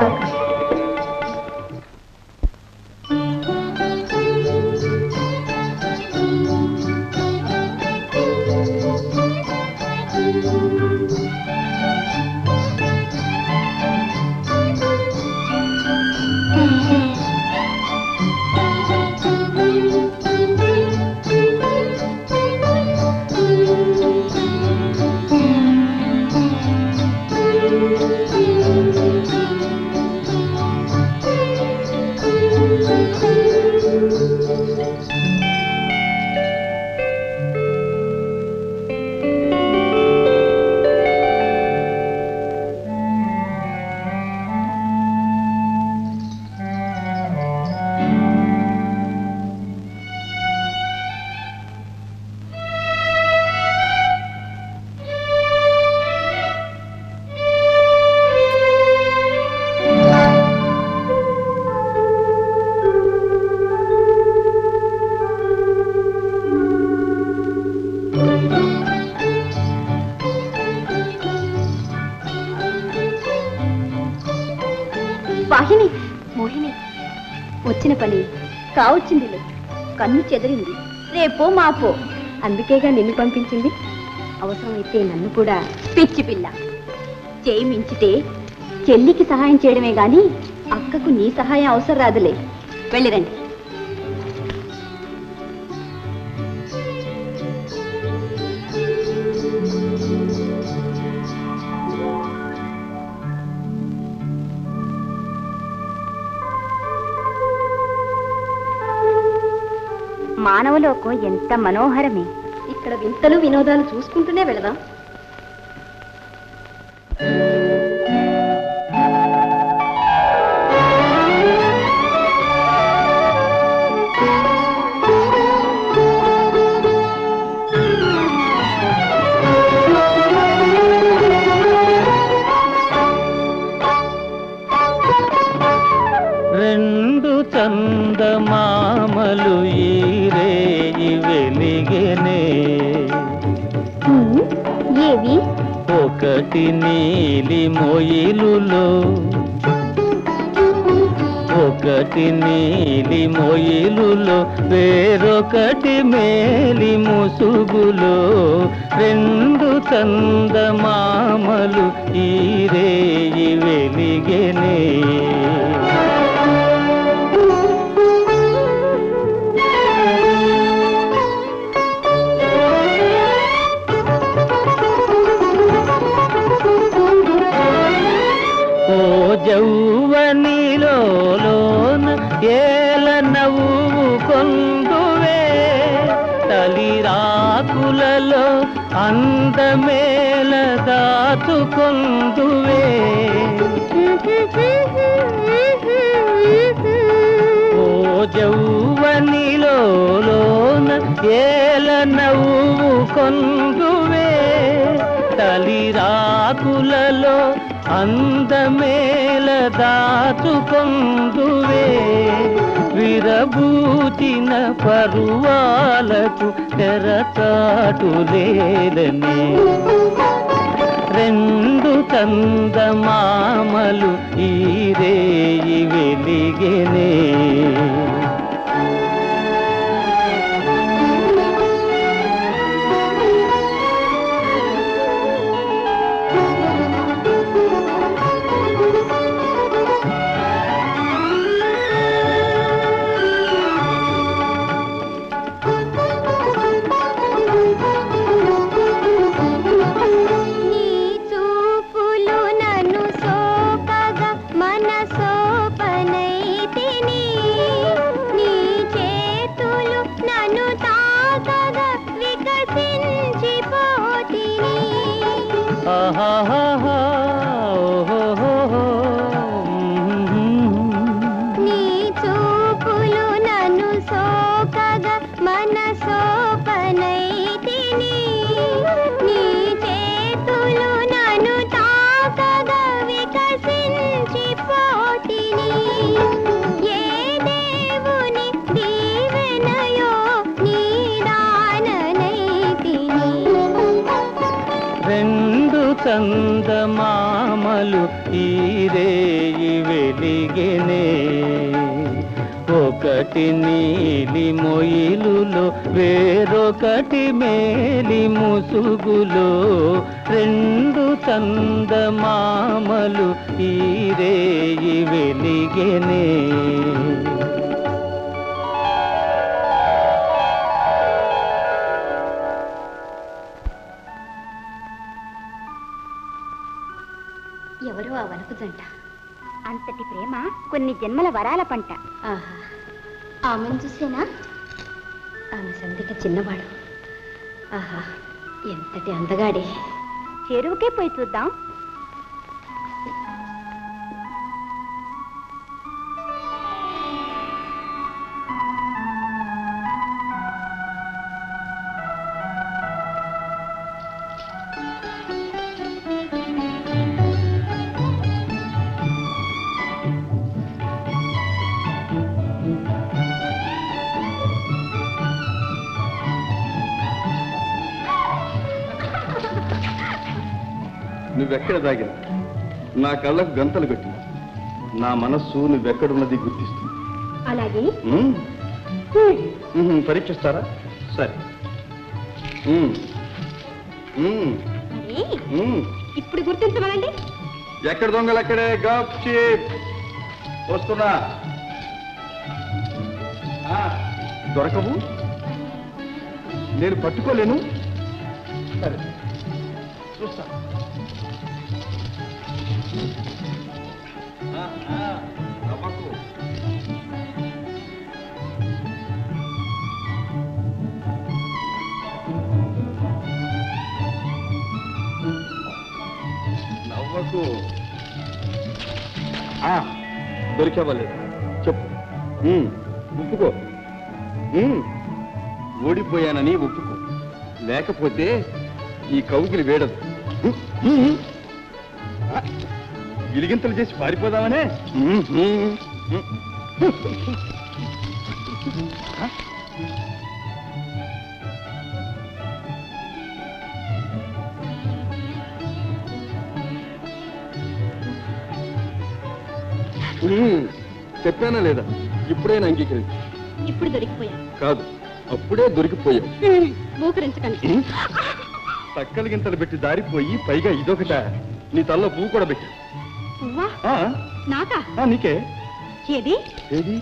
వాహిని మోహిని వచ్చిన పని కావచ్చిందిలే కన్ను చెదిరింది రేపో మాపో అందుకేగా నిన్ను పంపించింది అవసరమైతే నన్ను కూడా పిచ్చి పిల్ల చేయి మించితే చెల్లికి సహాయం చేయడమే గాని అక్కకు నీ సహాయం అవసరం రాదులే వెళ్ళిరండి మానవలోకం ఎంత మనోహరమే ఇక్కడ వింతలు వినోదాలు చూసుకుంటూనే వెళదాం రెండు చందమామలు ఈ రేయి వెలిగెనే ఏవి ఒకటి నీలి మొయిలులో ఒకటి నీలి మొయిలులో వేరొకటి మేలి ముసుగులో రెండు చందమామలు మామలు ఈ రేయి వెలిగెనే ఓ జౌవనిలోన ఏల నవ్వు కొందువే తలిరాకులలో అందమేల దాచుకొందువే ఓ జౌవనిలోన ఏల నవ్వు కొందువే తలిరాకులలో అందమేల దాచుకొందువే విరబూచిన పరువాలకు తెరచాటు లేదని రెండు చందమామలు ఈ రేయి వెలిగెనే నీ చూపులు నన్ను సోపగా మన సోపనైతిని నీ చేతులు నన్ను తాకగా వికసించిపోతిని ఆహాహాహా, ఓహోహోహో, నీ చూపులు నన్ను సోకగా మన సోపనైతిని నీ చేతులు నన్ను తాకగా వికసించిపోతిని ఏ దేవుని దీవెనయో నీ దాననైతిని రెండు చందమామలు ఈ రేయి వెలిగెనే ఒకటి నీలి మొయిలులో వేరొకటి మేలి ముసుగులో రెండు చందమామలు ఈ రేయి వెలిగెనే ఎవరు ఆ వనకు జంట అంతటి ప్రేమ కొన్ని జన్మల వరాల పంట ఆహా ఆమెను చూసేనా ఆమె సందిక చిన్నవాడు ఆహా ఎంతటి అందగాడే చెరువుకే పోయి చూద్దాం నువ్వెక్కడ దాగిన నా కళ్ళకు గంతలు కట్టి నా మనస్సు నువ్వెక్కడున్నది గుర్తిస్తుంది అలాగే ఉమ్. ఉహుం, పరీక్షిస్తారా సరే ఉమ్. ఉమ్. మరి ఉమ్. ఇప్పుడు గుర్తించమనండి ఎక్కడ దొంగలు అక్కడే గప్ చీప్ వస్తున్నా ఆ, దొరకవు నేను పట్టుకోలేను సరే చూస్తా ఆ, ఆ, నవ్వకు. నవ్వకు ఆ, దొరికేవాలేదు చెప్పు ఉమ్, ఒప్పుకో ఉమ్, ఓడిపోయానని ఒప్పుకో లేకపోతే ఈ కౌగిలి వేడదు ఉమ్, ఉమ్. ఆ, గిలిగింతలు చేసి పారిపోదామనే ఉమ్, ఉమ్, ఉమ్. ఆ? ఉమ్, చెప్పానా లేదా ఇప్పుడైనా అంగీకరించి ఇప్పుడు దొరికిపోయా కాదు అప్పుడే దొరికిపోయావు మూకరించకండి తక్కల గింతలు పెట్టి దారిపోయి పైగా ఇదొకట నీ తలలో పువ్వు కూడా పెట్టాను పువ్వా ఆ, నాకా ఆ, నీకే ఏది ఏది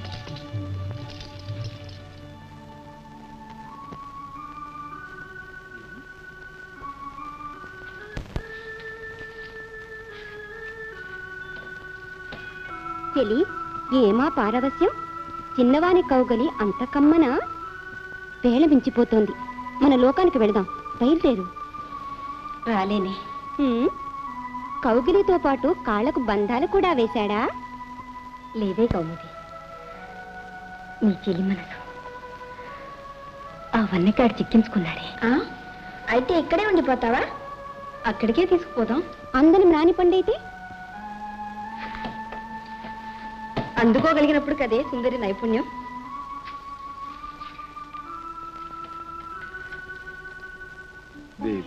చెలి ఏమా పారవస్యం చిన్నవాని కౌగలి అంత కమ్మన వేళ మించిపోతోంది మన లోకానికి వెళదాం బయలుదేరు రాలేనే కౌగిలితో పాటు కాళ్లకు బంధాలు కూడా వేశాడా లేదే కౌముది నీ చెలి మనసు ఆ వన్నెకాడు చిక్కించుకున్నాడే అయితే ఇక్కడే ఉండిపోతావా అక్కడికే తీసుకుపోదాం అందరం రాని పండైతే అందుకోగలిగినప్పుడు కదే సుందరి నైపుణ్యం దేవి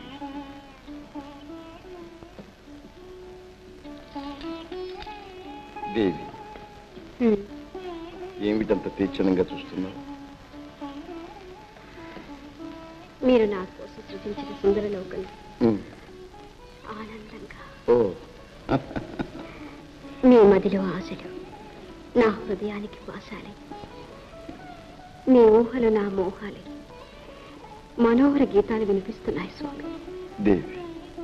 దేవి ఏమిటంత తీక్షణంగా చూస్తున్నావు మీరు నా కోసం సృజించిన సుందర లోకం ఉమ్. ఆనందంగా ఓ మీ మదిలో ఆశలు నా హృదయానికి వాసాలి మీ ఊహలు నా మోహాలి మనోహర గీతాలు వినిపిస్తున్నాయి స్వామి దేవి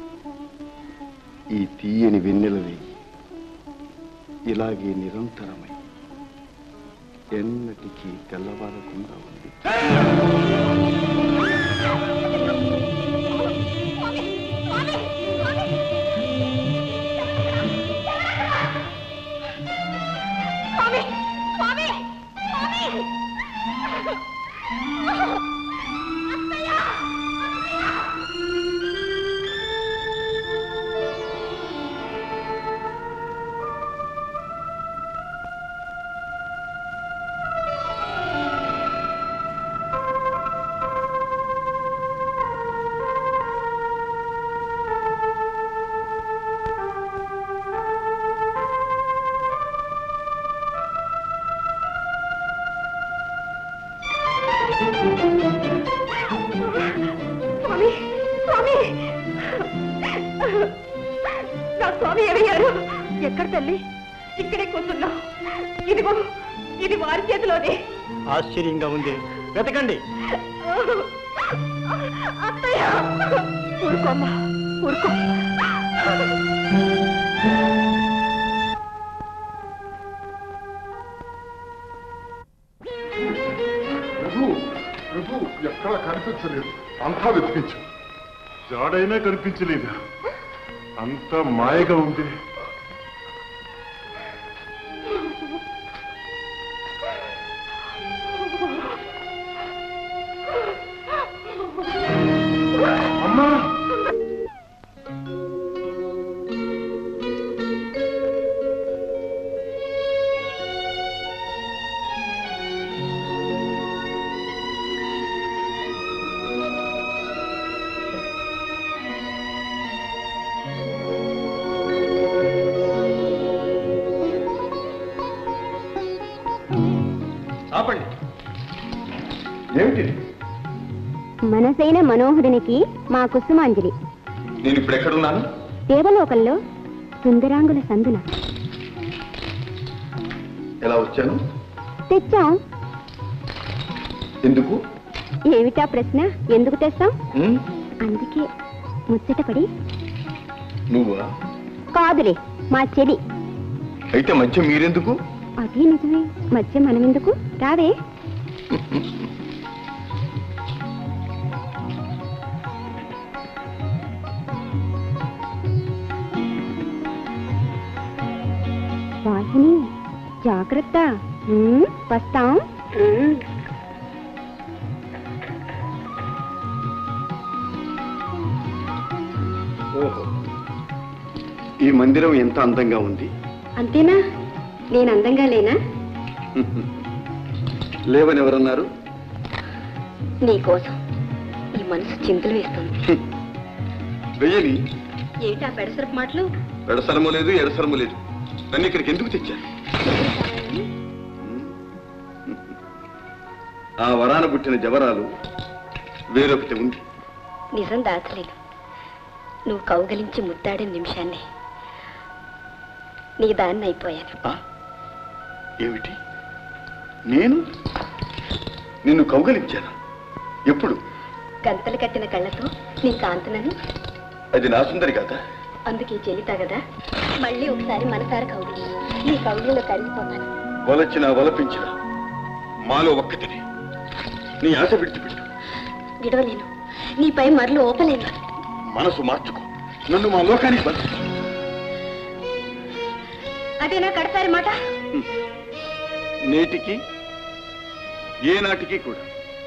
ఈ తీయని వెన్నెలవి ఇలాగే నిరంతరమై ఎన్నటికీ తెల్లవారకుండా ఉంది స్వామి స్వామి స్వామి స్వామి స్వామి నా స్వామి ఏమయ్యారు ఎక్కడ తల్లి ఇక్కడే కూర్చున్నా ఇదిగో ఇది వారి చేతిలోనే ఆశ్చర్యంగా ఉంది వెతకండి అత్తయ్య ఊరుకోమ్మా ఊరుకో ప్రభు ప్రభు ఎక్కడ కనిపించలేదు అంతా వెతికించు జాడైనా కనిపించలేదు అంత మాయగా ఉంది అమ్మా ఆపండి ఏమిటి మనసైన మనోహరునికి మా కుసుమాంజలి నేను ఇప్పుడు ఎక్కడున్నాను దేవలోకంలో సుందరాంగుల సందున ఎలా వచ్చాను తెచ్చాం ఎందుకు ఏమిటా ప్రశ్న ఎందుకు తెస్తాం ఉమ్, అందుకే ముచ్చటపడి నువ్వా కాదులే మా చెలి అయితే మధ్య మీరెందుకు అది నిజమే మధ్య మనమెందుకు రావే వాహిని జాగ్రత్త ఉమ్, వస్తాం ఉమ్. ఓహో ఈ మందిరం ఎంత అందంగా ఉంది అంతేనా నేను అందంగా లేనా లేవని ఎవరన్నారు నీకోసం ఈ మనసు చింతలు వేస్తుంది వెయ్యని ఏమిటా పెడసరపు మాటలు ఎడసరము లేదు ఎడసరము లేదు నన్ను ఇక్కడికి ఎందుకు తెచ్చారు ఆ వరాన పుట్టిన జవరాలు వేరొకటి ఉంది నిజం దాచలేదు నువ్వు కౌగలించి ముద్దాడిన నిమిషాన్ని నీ దాన్ని అయిపోయాను ఏమిటి నేను నిన్ను కౌగలించానా ఎప్పుడు గంతలు కట్టిన కళ్ళతో నీ కాంతనని అది నా సుందరి కదా అందుకే చెల్లితా కదా మళ్ళీ ఒకసారి మనసారి కౌగిలి నీ కౌగిలిలో కరిగిపోతాను వలచిన వలపించిన మాలో ఒక్కతిని నీ ఆశ విడిచిపెట్టు విడవలేను నీపై మరలు ఓపలేను మనసు మార్చుకో నన్ను మా లోకానికి బలి అదేనా కడతారి మాట నేటికి ఏనాటికి కూడా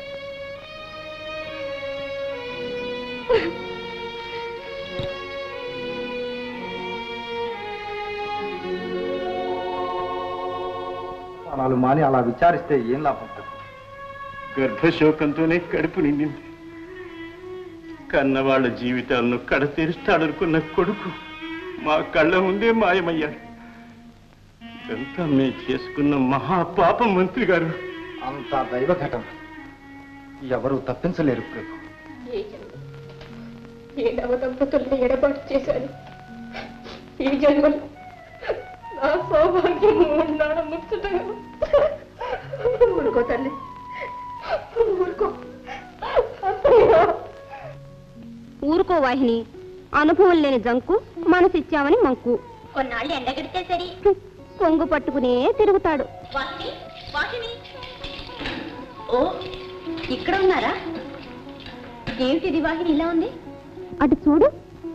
ప్రాణాలు మాని అలా విచారిస్తే ఏం లాభం గర్భశోకంతోనే కడుపు నిండింది కన్నవాళ్ల జీవితాలను కడతీరుస్తాడనుకున్న కొడుకు మా కళ్ళ ముందే మాయమయ్యాడు ఇదంతా మేము చేసుకున్న మహాపాపం మంత్రి గారు అంత దైవ ఘటన ఎవరు తప్పించలేరు ప్రభు ఏ నవ దంపతుల్ని ఎడబాటు చేశాను ఈ జన్మలో నా సౌభాగ్యం ఉన్నాను ముచ్చటగా ఊరుకో తల్లి ఊరుకో ఊరుకో వాహిని అనుభవం లేని జంకు మనసిచ్చామని మంకు కొన్నాళ్ళు ఎండగడితే సరి కొంగు పట్టుకునే తిరుగుతాడు ఓ ఇక్కడ ఉన్నారా ఏమిటిది వాహిని ఇలా ఉంది అటు చూడు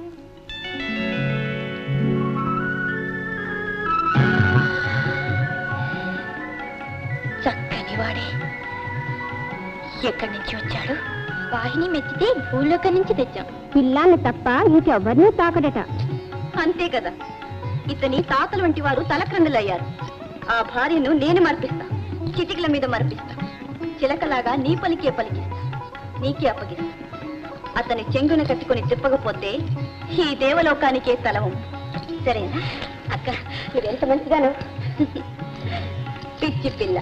చక్కని వాడే ఎక్కడి నుంచి వచ్చాడు వాహిని మెచ్చితే భూలోక నుంచి తెచ్చాం పిల్లాన్ని తప్ప ఇంకెవ్వరినీ తాకడట అంతే కదా ఇతని తాతల వంటి వారు తలక్రందులయ్యారు ఆ భార్యను నేను మర్పిస్తా చిటికల మీద మర్పిస్తా చిలకలాగా నీ పలికే పలికిస్తా నీకే అప్పగిస్తా అతని చెంగున కట్టుకుని తిప్పకపోతే ఈ దేవలోకానికే తలవం సరేనా అక్క మీరెంత మంచిగాను పిచ్చి పిల్ల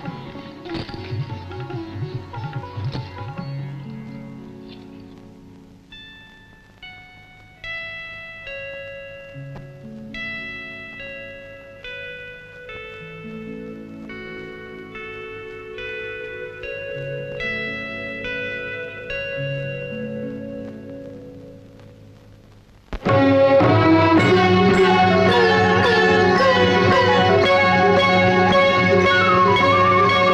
ఆ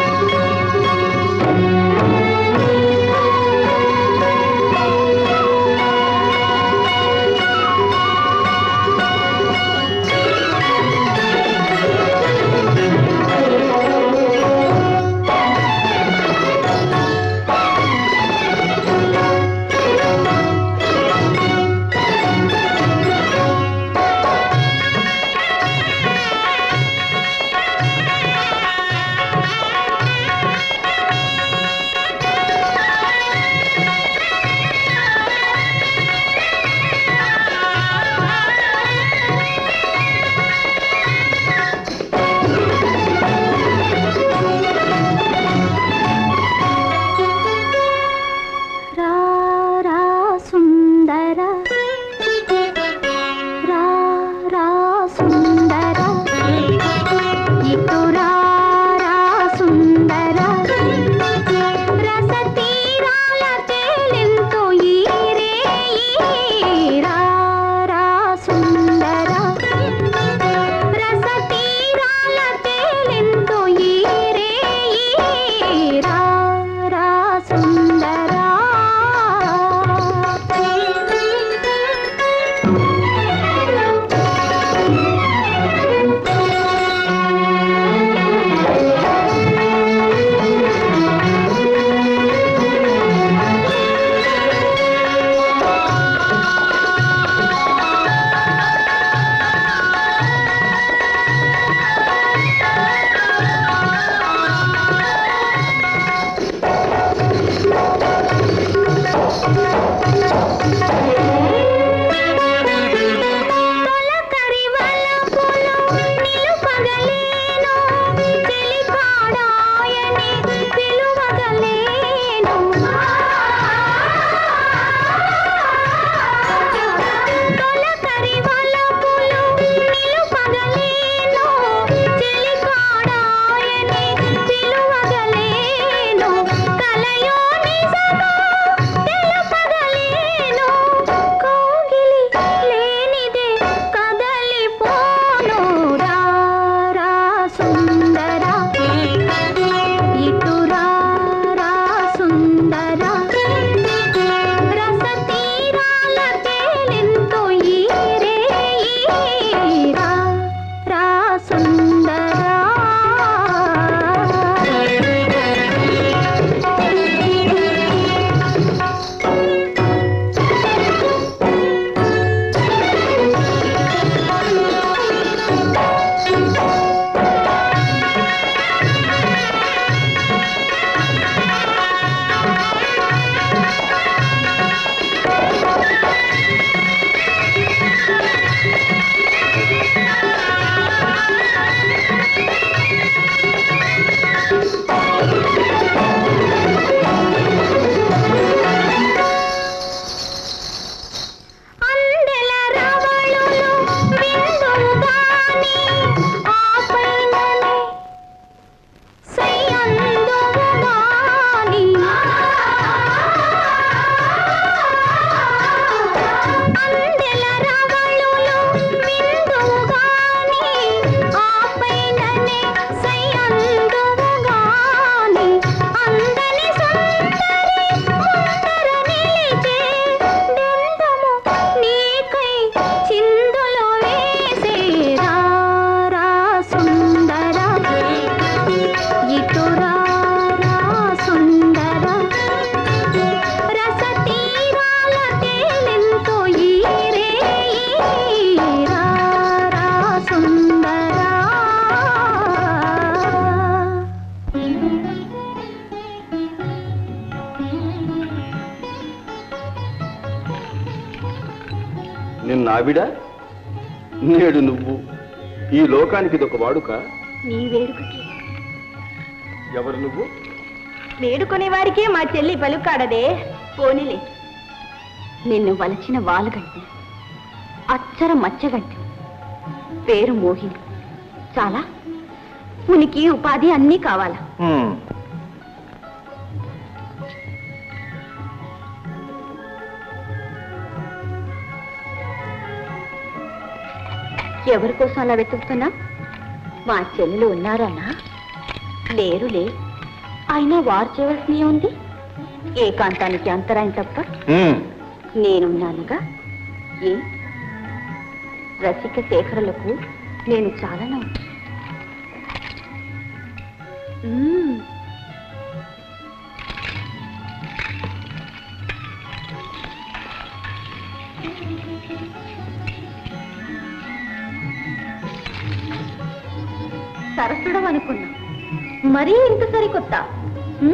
నిన్న ఆవిడ నేడు నువ్వు ఈ లోకానికి ఇదొక వాడుక నీ వేడుకకి ఎవరు నువ్వు వేడుకునే వారికే మా చెల్లి పలుకాడదే పోనీలే నిన్ను వలచిన వాలుగంటి అచ్చర మచ్చగంటి పేరు మోహిని చాలా ఉనికి ఉపాధి అన్నీ కావాలా హ్మ్. ఎవరి కోసం అలా వెతుకుతున్నా మా చెల్లెలు ఉన్నారన్నా లేరులే అయినా వారు చేయవలసిన ఉంది ఏకాంతానికి అంతరాయం తప్ప హ్మ్. నేనున్నానుగా ఏ రసిక శేఖరులకు నేను చాలాను మ్మ్. సరస్సుడం అనుకున్నా మరీ ఇంత సరికొత్త మ్మ్?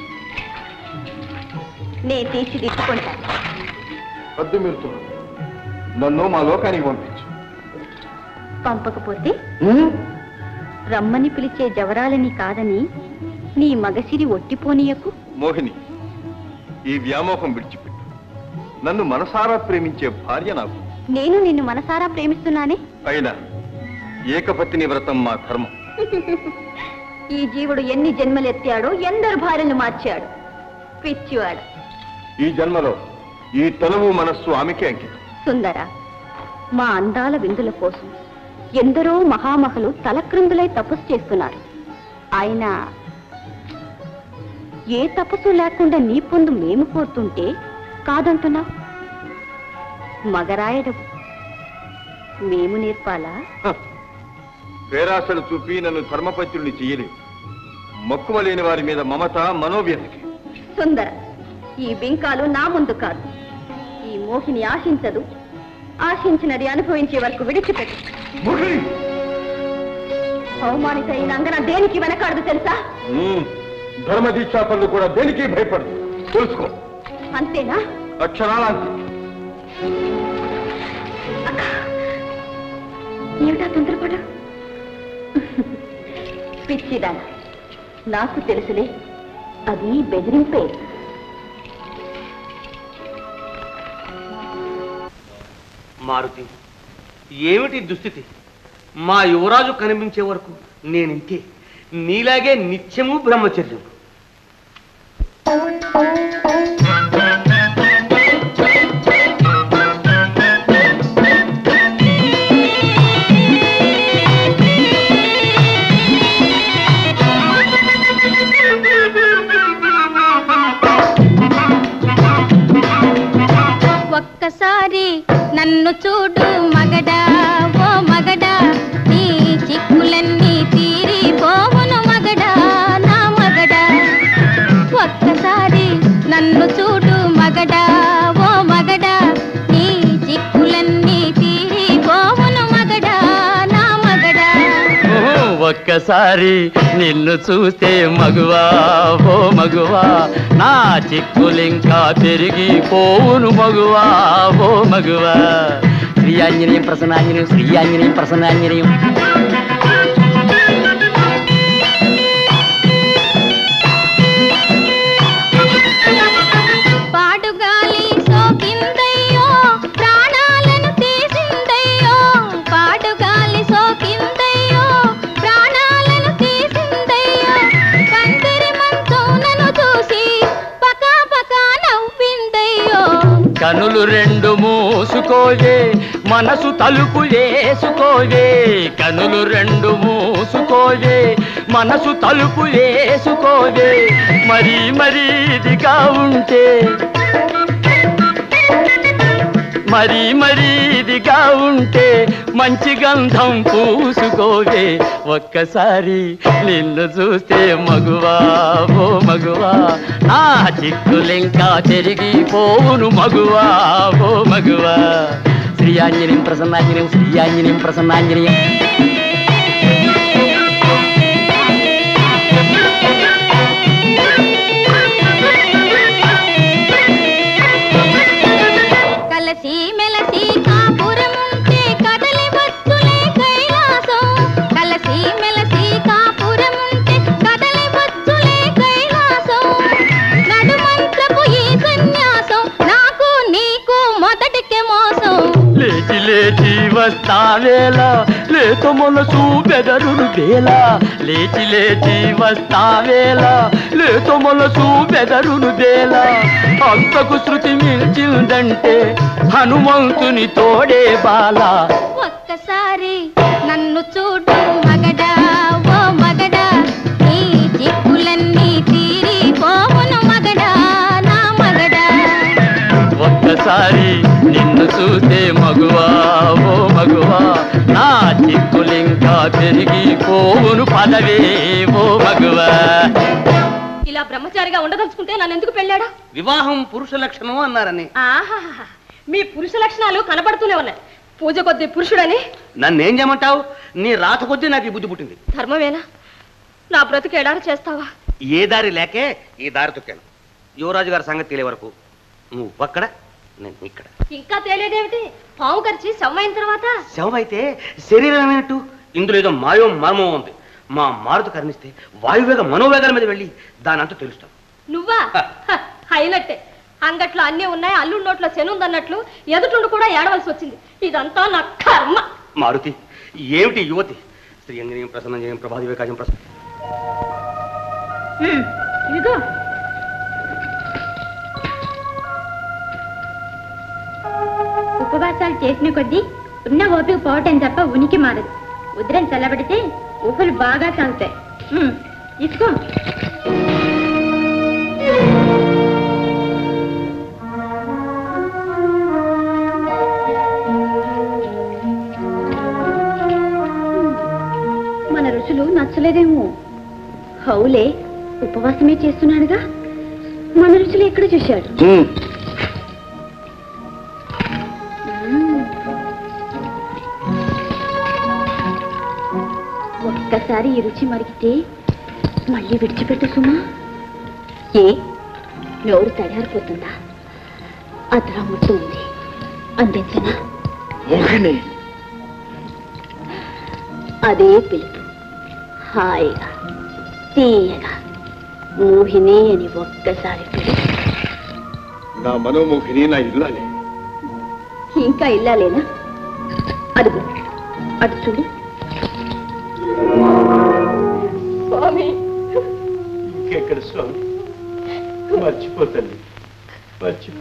నే తీర్చిదిద్దుకుంటా వద్దు మీరు నన్ను మా లోకానికి పంపించు పంపకపోతే రమ్మని పిలిచే జవరాలని కాదని నీ మగసిరి ఒట్టిపోనీయకు మోహిని ఈ వ్యామోహం విడిచిపెట్టు నన్ను మనసారా ప్రేమించే భార్య నాకు నేను నిన్ను మనసారా ప్రేమిస్తున్నానే అయినా ఏకపత్ని వ్రతం మా ధర్మం ఈ జీవుడు ఎన్ని జన్మలు ఎత్తాడో ఎందరు భార్యలు మార్చాడు పిచ్చివాడు ఈ జన్మలో ఈ తనువు మనస్సు ఆమెకే అంకితం సుందర మా అందాల విందుల కోసం ఎందరో మహామహులు తలక్రిందులై తపస్సు చేస్తున్నారు ఆయన ఏ తపస్సు లేకుండా నీ పొందు మేము కోరుతుంటే కాదంటున్నావు మగరాయడు మేము నేర్పాలా పేరాశలు చూపి నన్ను ధర్మపత్యుల్ని చెయ్యలేదు మక్కువ లేని వారి మీద మమత మనోవ్యతకి సుందర ఈ బింకాలు నా ముందు కాదు ఈ మోహిని ఆశించదు ఆశించినది అనుభవించే వరకు విడిచిపెట్టు అవమానిత ఈ నంగన దేనికి వెనకాడదు తెలుసా ఉమ్, ధర్మ దీక్షాపరులు కూడా దేనికి భయపడదు తెలుసుకో అంతేనా అక్షరాల అంతే ఏమిటా తొందరపడు పిచ్చిదాన నాకు తెలుసులే అది బెదిరింపే మారుతి ఏమిటి దుస్థితి మా యువరాజు కనిపించే వరకు నేనింతే నీలాగే నిత్యము బ్రహ్మచర్యం ఒక్కసారి నన్ను చూడు మగడా ఓ మగడా నీ చిక్కులన్నీ తీరిపోవును మగడా నా మగడా ఒక్కసారి నన్ను చూడు మగడా ఓ మగడా నీ చిక్కులన్నీ తీరిపోవును మగడా నా మగడా ఒక్కసారి నిన్ను చూస్తే మగువా ఓ మగువా నా చిక్కులింకా పెరిగి పోవును మగువా ఓ మగువా శ్రీ ఆంజనేయం ప్రసన్నాంజనేయం శ్రీ ఆంజనేయం ప్రసన్నాంజనేయం పాడుగాలి సోకిందయ్యో ప్రాణాలను తీసిందయ్యో పాడుగాలి సోకిందయ్యో ప్రాణాలను తీసిందయ్యో పందిరి మంచు నన్ను చూసి పకా పకా నవ్విందయ్యో కనులు రెండు మూసుకోవే మనసు తలుపు వేసుకోవే కనులు రెండు మూసుకోవే మనసు తలుపు వేసుకోవే మరీ మరీ ఇదిగా ఉంటే మరీ మరీ ఇదిగా ఉంటే మంచి గంధం పూసుకోవే ఒక్కసారి నిన్ను చూస్తే మగువా ఓ మగువా నా చిక్కులింకా తిరిగి పోవును మగువా ఓ మగువా శ్రీ ఆంజనేయం ప్రసన్నాంజనేయం శ్రీ ఆంజనేయం ప్రసన్నాంజనేయం కలసి మెలసి కాపు లేచి లేచి వస్తావేలా లేత మనసు బెదరును బేలా లేచి లేచి వస్తావేలా లేత మనసు బెదరును బేలా అంతకు శృతి మిల్చిందంటే హనుమంతుని తోడే బాలా ఒక్కసారి నన్ను చూడు మగడా ఓ మగడా నీ చిక్కులన్నీ తీరిపోవును మగడా నా మగడా ఒక్కసారి నిన్ను చూస్తే మగువా ఓ మగువా నా చిక్కులింకా పెరిగిపోవును పదవే ఓ మగువా ఇలా బ్రహ్మచారిగా ఉండదలుచుకుంటే నన్ను ఎందుకు పెళ్ళాడా వివాహం పురుష లక్షణం అన్నారని ఆహాహా మీ పురుష లక్షణాలు కనబడుతూనే ఉన్నాయి పూజ కొద్ది పురుషుడని నన్నేం చేయమంటావు నీ రాత కొద్దీ నాకు ఈ బుద్ధి పుట్టింది ధర్మమేనా నా బ్రతుకు ఎడారి చేస్తావా ఏ దారి లేకే ఈ దారి తొక్కాను యువరాజు గారి సంగతి తెలియ వరకు నువ్వు అక్కడ నేను ఇక్కడ ఇంకా తేలేదేమిటి పాము కరిచి శవం తర్వాత శవం అయితే శరీరం ఏమైనట్టు ఇందులో ఏదో మాయో మర్మం ఉంది మా మారుతి కర్ణిస్తే వాయువేగ మనోవేగాల మీద వెళ్ళి దాని అంతా తెలుస్తాం నువ్వా హ, అయినట్టే అంగట్లో అన్నీ ఉన్నాయి అల్లుడి నోట్లో శనుందన్నట్లు ఎదుటుండు కూడా ఏడవలసి వచ్చింది ఇదంతా నా కర్మ మారుతి ఏమిటి యువతి శ్రీయంజనీయం ప్రసన్నం ప్రభాది వికాసం ప్రసన్న ఉమ్, ఇదిగో ఉపవాసాలు చేసిన కొద్దీ ఉన్న ఓపిక పోవటం తప్ప ఉనికి మారదు ఉదరం చల్లబడితే ఊహలు బాగా సాగుతాయి ఉమ్, తీసుకో మన రుచులు నచ్చలేదేమో హౌలే ఉపవాసమే చేస్తున్నాడుగా మన రుచులు ఎక్కడ చూశాడు మ్మ్. ఒక్కసారి ఈ రుచి మరిగితే మళ్ళీ విడిచిపెట్టు సుమా ఏ నోరు తడారిపోతుందా అదరా ముట్టు ఉంది అందించనా మోహిని అదే పిలుపు హాయిగా తీయగా మోహిని అని ఒక్కసారి పిలుపు నా మనోమోహిని నా ఇల్లాలి ఇంకా ఇల్లాలేనా అడుగు అటు చూడు స్వామి ఇంకెక్కడ స్వామి మర్చిపోతండి మర్చిపో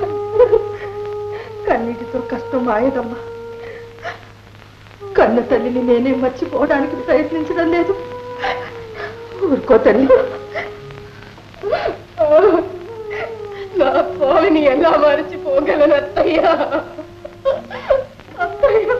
కన్నీటితో కష్టం మాయదమ్మా కన్న తల్లిని నేనే మర్చిపోవడానికి ప్రయత్నించడం లేదు ఊరుకో తల్లి నా పోని ఎలా మర్చిపోగలను అత్తయ్యా అత్తయ్య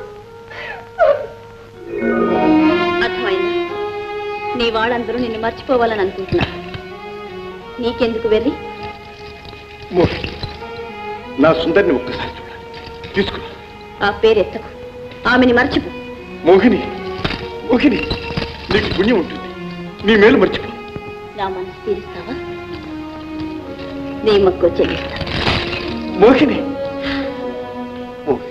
అర్థమైంది నీ వాళ్ళందరూ నిన్ను మర్చిపోవాలని అనుకుంటున్నా నీకెందుకు వెర్రి మోహిని నా సుందరిని ఒక్కసారి చూడాలి తీసుకురా ఆ పేరు ఎత్తకు ఆమెని మర్చిపో మోహిని మోహిని నీకు పుణ్యం ఉంటుంది నీ మేలు మర్చిపో నా మనసు తీరుస్తావా నీ మక్కువ చెల్లిస్తా మోహిని మోహిని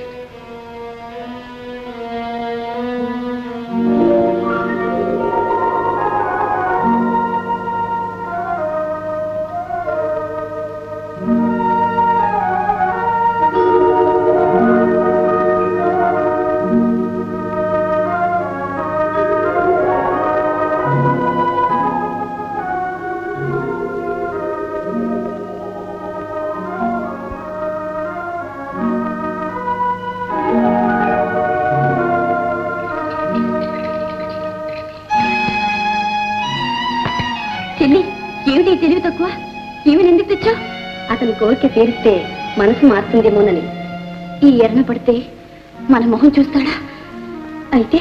చెల్లి ఏమిటి ఈ తెలివి తక్కువ ఈమెను ఎందుకు తెచ్చావు అతని కోరిక తీరిస్తే మనసు మారుతుందేమోనని ఈ ఎర్న పడితే మన మొహం చూస్తాడా అయితే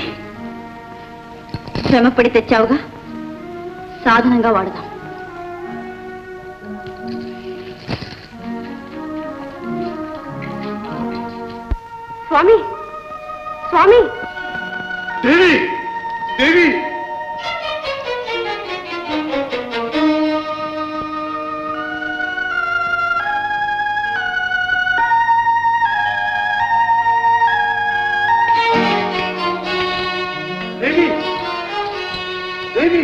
శ్రమపడి తెచ్చావుగా సాధనంగా వాడదాం స్వామి స్వామి దేవి దేవి దేవి దేవి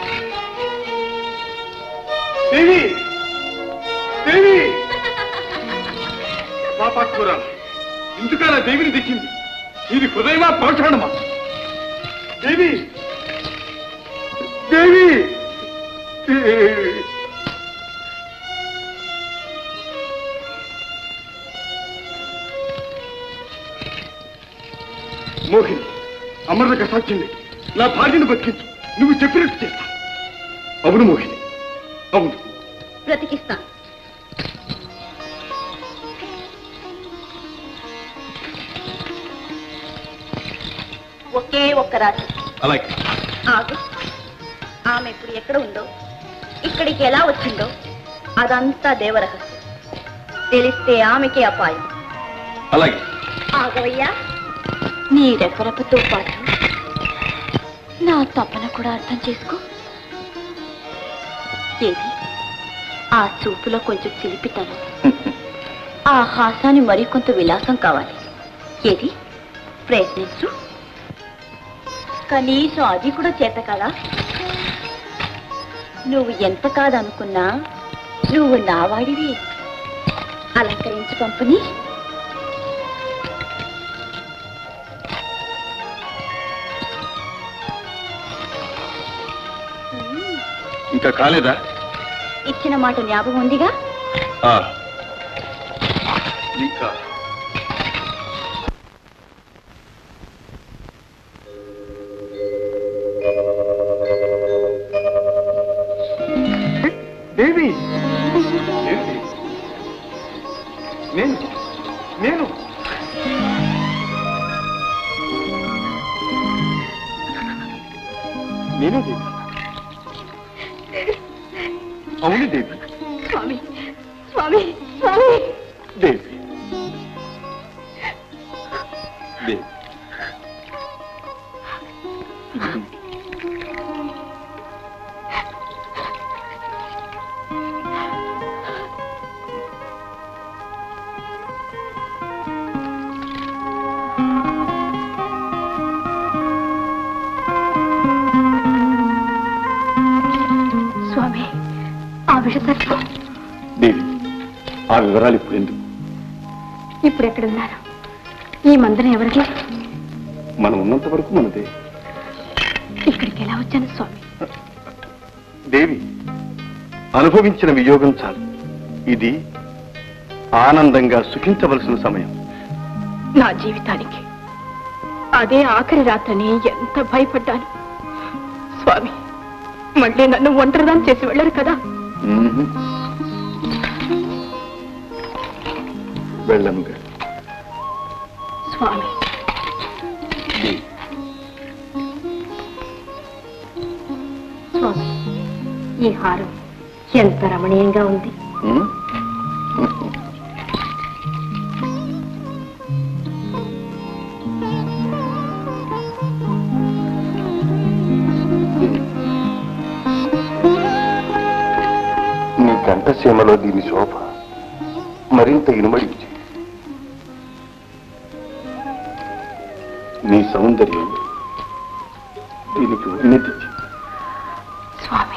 దేవి దేవి పాపాత్మురా ఎందుకలా దేవిని దిక్కింది ఇది హృదయమా పాషాణమా దేవి దేవి దేవి. మోహిని అమరులకు సాక్ష్యండి నా భార్యను బతికించు నువ్వు చెప్పినట్టు చేస్తా అవును మోహిని అవును బ్రతికిస్తా ఒకే ఒక్క రాత్రి అలాగే ఆగు ఆమె ఇప్పుడు ఎక్కడ ఉందో ఇక్కడికి ఎలా వచ్చిందో అదంతా దేవరహస్యం తెలిస్తే ఆమెకే అపాయం అలాగే ఆగవయ్యా నీ రెప్పరెప్పతో పాటు నా తపన కూడా అర్థం చేసుకో ఏది ఆ చూపులో కొంచెం చిలిపితనం ఆ హాసాన్ని మరికొంత విలాసం కావాలి ఏది ప్రయత్నించు కనీసం అది కూడా చేత కదా నువ్వు ఎంత కాదనుకున్నా నువ్వు నావాడివి అలంకరించి పంపుని ఇంకా కాలేదా ఇచ్చిన మాట జ్ఞాపకం ఉందిగా ఆ. ఇంకా దేవి ఏంటి? నేను నేను నేనే దేవి అవును దేవి స్వామి స్వామి స్వామి దేవి దేవి స్వామి ఆ విషసర్పం దేవి ఆ వివరాలు ఇప్పుడు ఎందుకు ఇప్పుడు ఎక్కడున్నారు ఈ మందరం ఎవరిది మనం ఉన్నంత వరకు మనదే ఇక్కడికి ఎలా వచ్చాను స్వామి దేవి అనుభవించిన వియోగం చాలు ఇది ఆనందంగా సుఖించవలసిన సమయం నా జీవితానికి అదే ఆఖరి రాత్రని ఎంత భయపడ్డాను స్వామి మళ్ళీ నన్ను ఒంటరిదాన్ని చేసి వెళ్ళరు కదా మ్మ్. వెళ్ళముగా స్వామి స్వామి ఈ హారం ఎంత రమణీయంగా ఉంది మ్మ్? నీ కంఠసీమలో దీని శోభ మరింత ఇనుమడించి నీ సౌందర్యం దీనికి ఉన్నతి స్వామి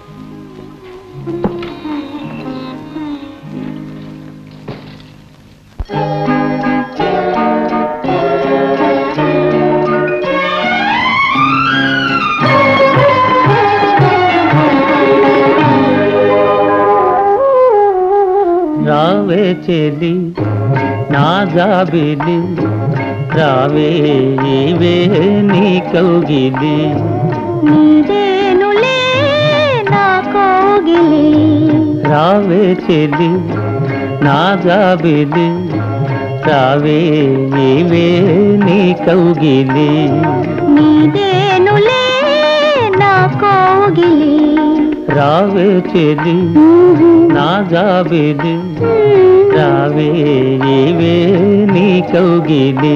రావే చెలి నా జాబిలి రావే ఇవే నీ కౌగిలి నీదేనులే నా కోగిలి రావే చెలి నా జాబిలి రావే ఇవే నీ కౌగిలి నీదేనులే నా కోగిలి రావే చెలి నా జాబిలి రావే ఇవే నీ కౌగిలి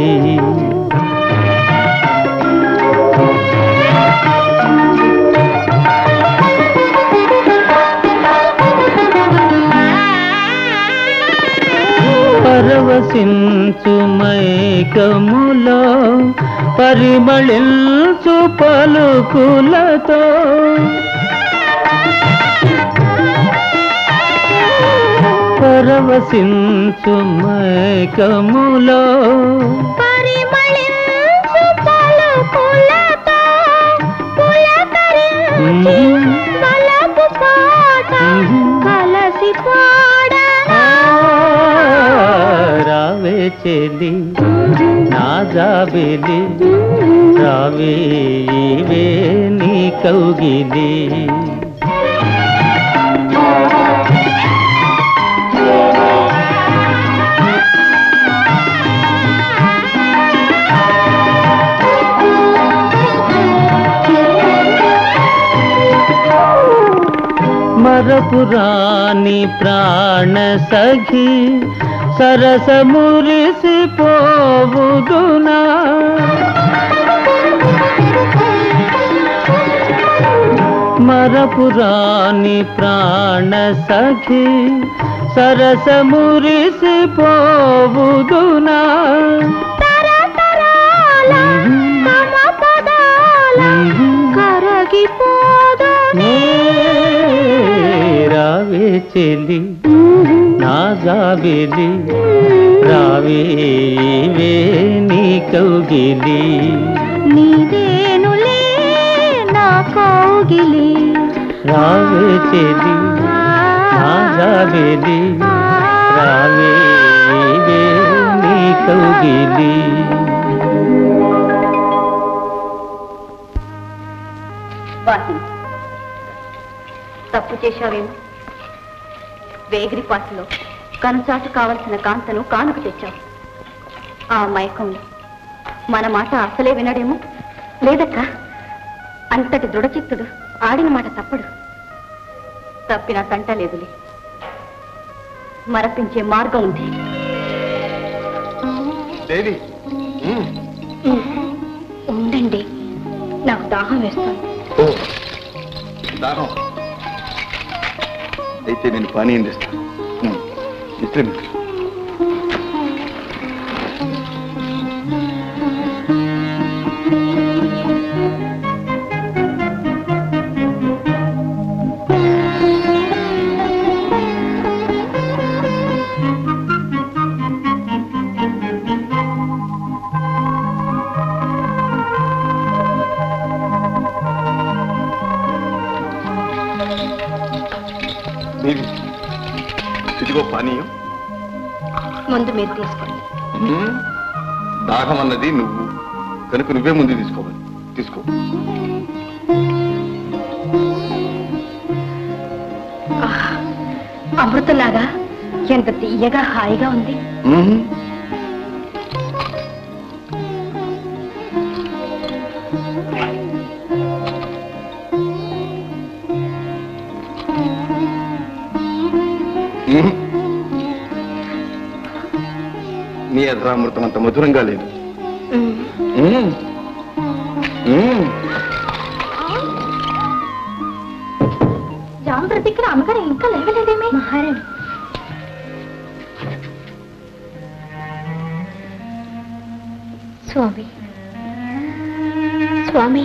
పరవశించు మైకములో పరిమళించు పలుకులతో పరవశించు మైకములో పరిమళించు పలుకులతో పులకరించి వలపు పాట కలసి పాడనా రావే చెలి నా జాబిలి రావే ఇవే నీ కౌగిలి మరపురాని ప్రాణ సఖి సరస మురిసి పోవుదునా మరపురాని ప్రాణ సఖి సరస మురిసి పోవుదునా తమ పదాల కరగిపోదు నీ రావే చెలి నా జాబిలి రావే ఇవే నీ కౌగిలి నీదేనులే నా కౌగిలి రావే చెలి నా జాబిలి రావే ఇవే నీ కౌగిలి వాహిని తప్పు చేశావేమో వేగిరి పాటలో కనుచాటు కావలసిన కాంతను కానుక తెచ్చావు ఆ మైకంలో మన మాట అసలే వినడేమో లేదక్క అంతటి దృఢచిత్తుడు ఆడిన మాట తప్పడు తప్పిన తంట లేదులే మరపించే మార్గం ఉంది దేవి ఉండండి నాకు దాహం వేస్తుంది ఓ దాహం అయితే నేను పని అందిస్తాను ఉమ్, విశ్రమించు దేవి ఇదిగో పానీయం ముందు మీరు తీసుకోండి ఉమ్, దాహం అన్నది నువ్వు కనుక నువ్వే ముందు తీసుకోవాలి తీసుకో ఆహ్, అమృతంలాగా ఎంత తీయగా హాయిగా ఉంది ఉమ్, ఉమ్. నీ అధరామృతం అంత మధురంగా లేదు ఉమ్. ఉమ్. జాంప్రతికి అమ్మగారు ఇంకా లేవలేదేమి మహారాణి స్వామి స్వామి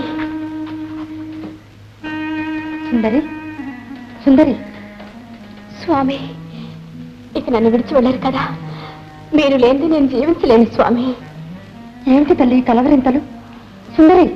సుందరి సుందరి స్వామి ఇక నన్ను విడిచి వెళ్ళారు కదా మీరు లేనిది నేను జీవించలేను స్వామి ఏమిటి తల్లి కలవరింతలు సుందరి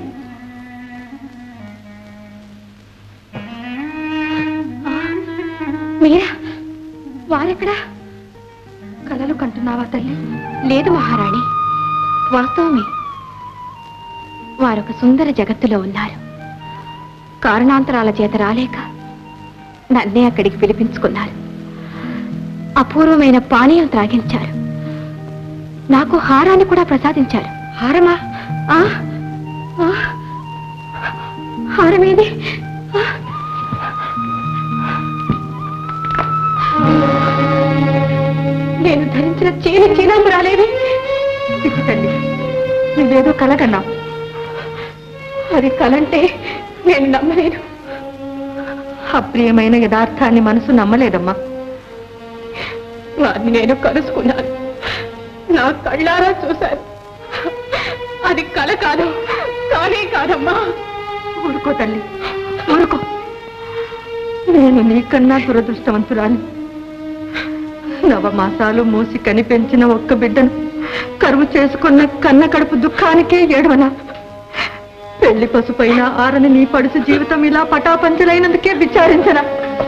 మీరా వారెక్కడా కలలు కంటున్నావా తల్లి లేదు మహారాణి వాస్తవమే వారొక సుందర జగత్తులో ఉన్నారు కారణాంతరాల చేత రాలేక నన్నే అక్కడికి పిలిపించుకున్నారు అపూర్వమైన పానీయం త్రాగించారు నాకు హారాన్ని కూడా ప్రసాదించారు హారమా ఆ? ఆ? హారమేది ఆ? నేను ధరించిన చీర చీనాంబు రాలేదే పిచ్చి తల్లి నువ్వేదో కలగన్నావు అది కలంటే నేను నమ్మలేను అప్రియమైన యథార్థాన్ని మనసు నమ్మలేదమ్మా వారిని నేను కలుసుకున్నాను నా కళ్ళారా చూశాను అది కల కాదు కానే కాదమ్మా ఊరుకో తల్లి ఊరుకో నేను నీకన్నా దురదృష్టవంతురాలు నవమాసాలు మూసి కనిపెంచిన ఒక్క బిడ్డను కరువు చేసుకున్న కన్న కడుపు దుఃఖానికే ఏడవనా పెళ్లి పసుపైన ఆరని నీ పడుసు జీవితం ఇలా పటాపంచలైనందుకే విచారించరా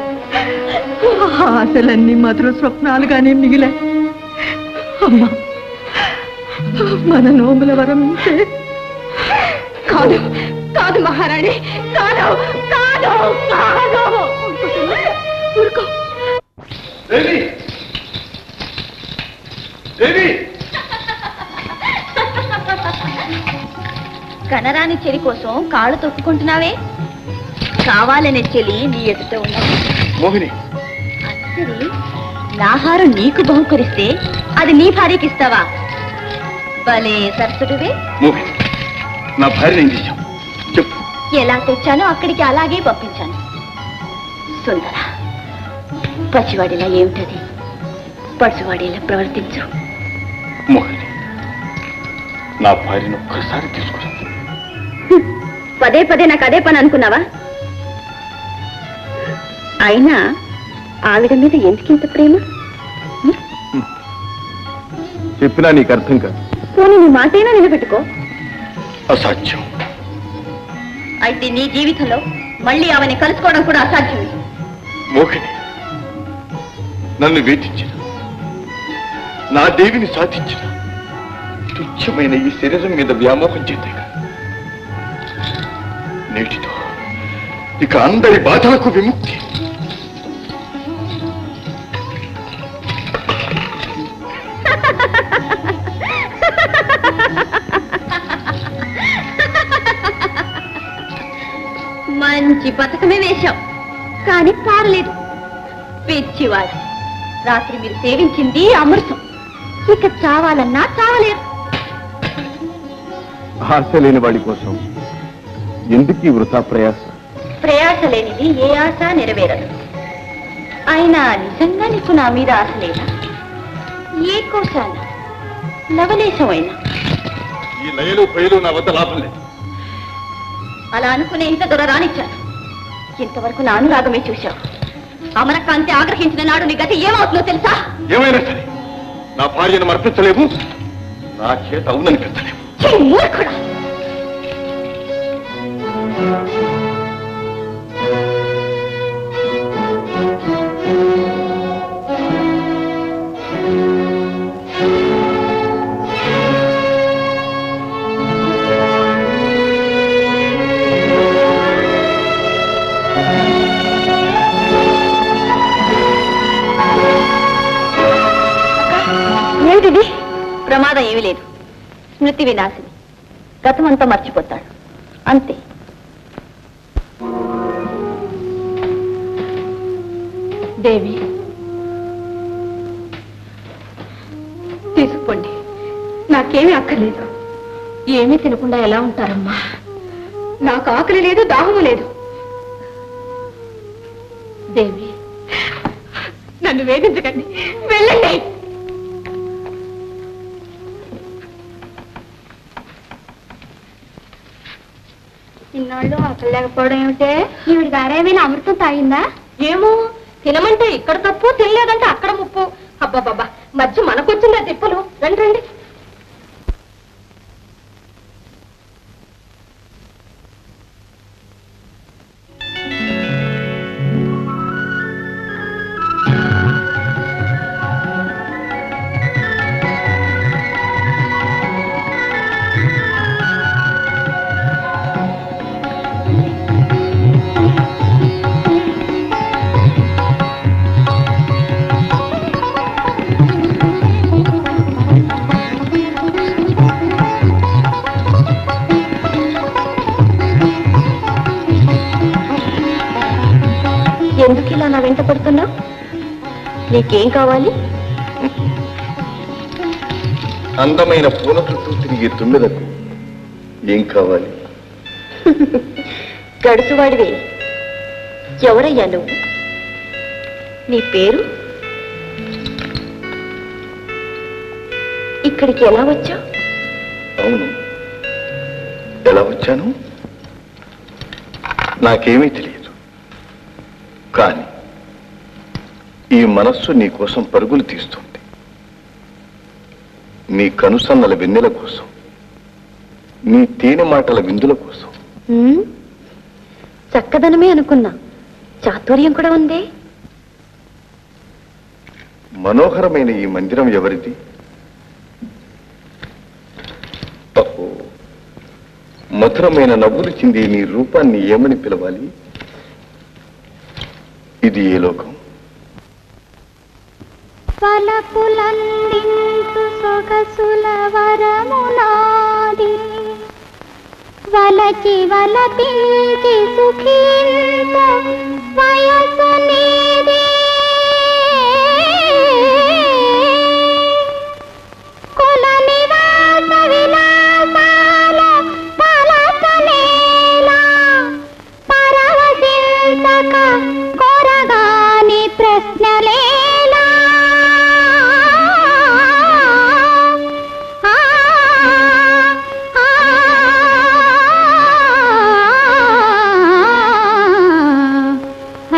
ఆశలన్నీ మధుర స్వప్నాలుగానే మిగిలాయి అమ్మా మన నోముల వరం ఇంతే కాదు కాదు మహారాణి కాదు కాదు కాదు ఊరుకో దేవి దేవి కనరాని చెలి కోసం కాళ్ళు తొక్కుకుంటున్నావే కావాలనే చెలి నీ ఎదుట ఉన్నది మోహిని సరే నాహారం నీకు బహుకరిస్తే అది నీ భార్యకి ఇస్తావా భలే సరసుడివే మోహిని నా భార్య ఏం చేశావు చెప్పు ఎలా తెచ్చానో అక్కడికి అలాగే పంపించాను సుందర పసివాడిలా ఏమిటది పడుచువాడిలా ప్రవర్తించు మోహిని నా భార్యను ఒక్కసారి తీసుకురా పదే పదే నాకు అదే పని అనుకున్నావా అయినా ఆవిడ మీద ఎందుకింత ప్రేమ చెప్పినా నీకు అర్థం కాదు పోనీ నీ మాటైనా నిలబెట్టుకో అసాధ్యం అయితే నీ జీవితంలో మళ్ళీ ఆమెని కలుసుకోవడం కూడా అసాధ్యమే మోహిని నన్ను వేధించిన నా దేవిని సాధించిన తుచ్చమైన ఈ శరీరం మీద వ్యామోహం చేతే నేటితో ఇక అందరి బాధలకు విముక్తి మంచి పథకమే వేశాం కానీ పారలేదు పిచ్చివాడు రాత్రి మీరు సేవించింది అమృతం ఇక చావాలన్నా చావలేదు ఆశ లేని వాడి కోసం ఎందుకు ఈ వృథా ప్రయాస ప్రయాస లేనిది ఏ ఆశ నెరవేరదు అయినా నిజంగా నీకు నా మీద ఆశ లేదా ఏ కోశాన లవలేశమైనా ఈ లయలు భయలు నా వద్ద లాభం లేదు అలా అనుకునే ఇంత దూర రానిచ్చాను ఇంతవరకు నా అనురాగమే చూశావు అమరకాంతి ఆగ్రహించిన నాడు నీ గతి ఏమవుతుందో తెలుసా ఏమైనా సరే నా భార్యను మర్పించలేము నా చేత అవుననిపించలేము ఛీ, మూర్ఖుడా ఏమిటిది ప్రమాదం ఏమీ లేదు స్మృతి వినాశిని గతమంతా మర్చిపోతాడు అంతే దేవి తీసుకోండి నాకేమీ అక్కర్లేదు ఏమీ తినకుండా ఎలా ఉంటారమ్మా నాకు ఆకలి లేదు దాహము లేదు దేవి నన్ను వేధించకండి వెళ్ళండి ఇన్నాళ్ళు ఆకలి లేకపోవడం ఏమిటే ఈవిడ గారేమైనా అమృతం తాగిందా ఏమో తినమంటే ఇక్కడ తప్పు తినలేదంటే అక్కడ ముప్పు అబ్బాబాబా మధ్య మనకొచ్చిందా తిప్పలు రండి రండి ఎందుకు ఇలా నా వెంట పడుతున్నావు నీకేం కావాలి అందమైన పూల చుట్టూ తిరిగే తుమ్మెదకు ఏం కావాలి గడుసువాడివే ఎవరయ్యా నువ్వు నీ పేరు ఇక్కడికి ఎలా వచ్చావు అవును ఎలా వచ్చాను నాకేమీ తెలియదు కానీ ఈ మనస్సు నీ కోసం పరుగులు తీస్తుంది నీ కనుసన్నల వెన్నెల కోసం నీ తేనె మాటల విందుల కోసం ఉమ్, చక్కదనమే అనుకున్నా చాతుర్యం కూడా ఉందే మనోహరమైన ఈ మందిరం ఎవరిది అహో మధురమైన నవ్వులు చింది నీ రూపాన్ని ఏమని పిలవాలి ఇది ఏ లోకం పలపులందించు సొగసుల వరమునాది వలచి వలపించి సుఖింత వయసు నీది కుల నివాస విలాసాల పలకనేలా పరవశించక కొరగాని ప్రశ్నలేలా ఆ, ఆ, ఆ,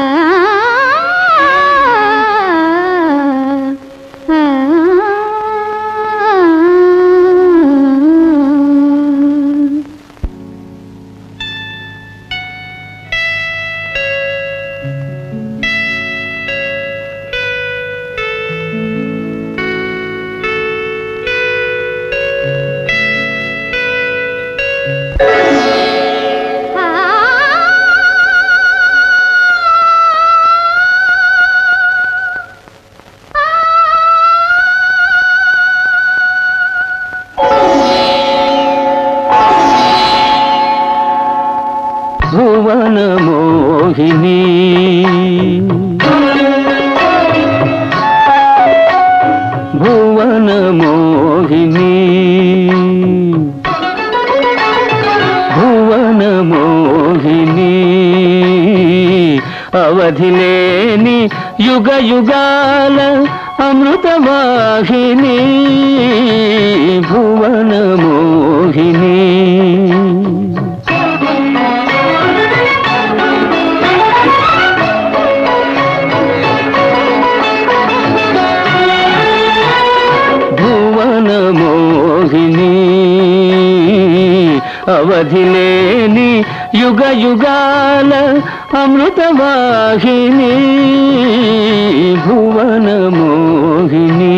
భువన మోహిని భువన మోహిని భువన మోహిని అవధిలేని యుగ యుగాల అమృతవాహిని భువన మోహిని భువన మోహిని అవధిలేని యుగ యుగాల అమృతవాహిని భువన మోహిని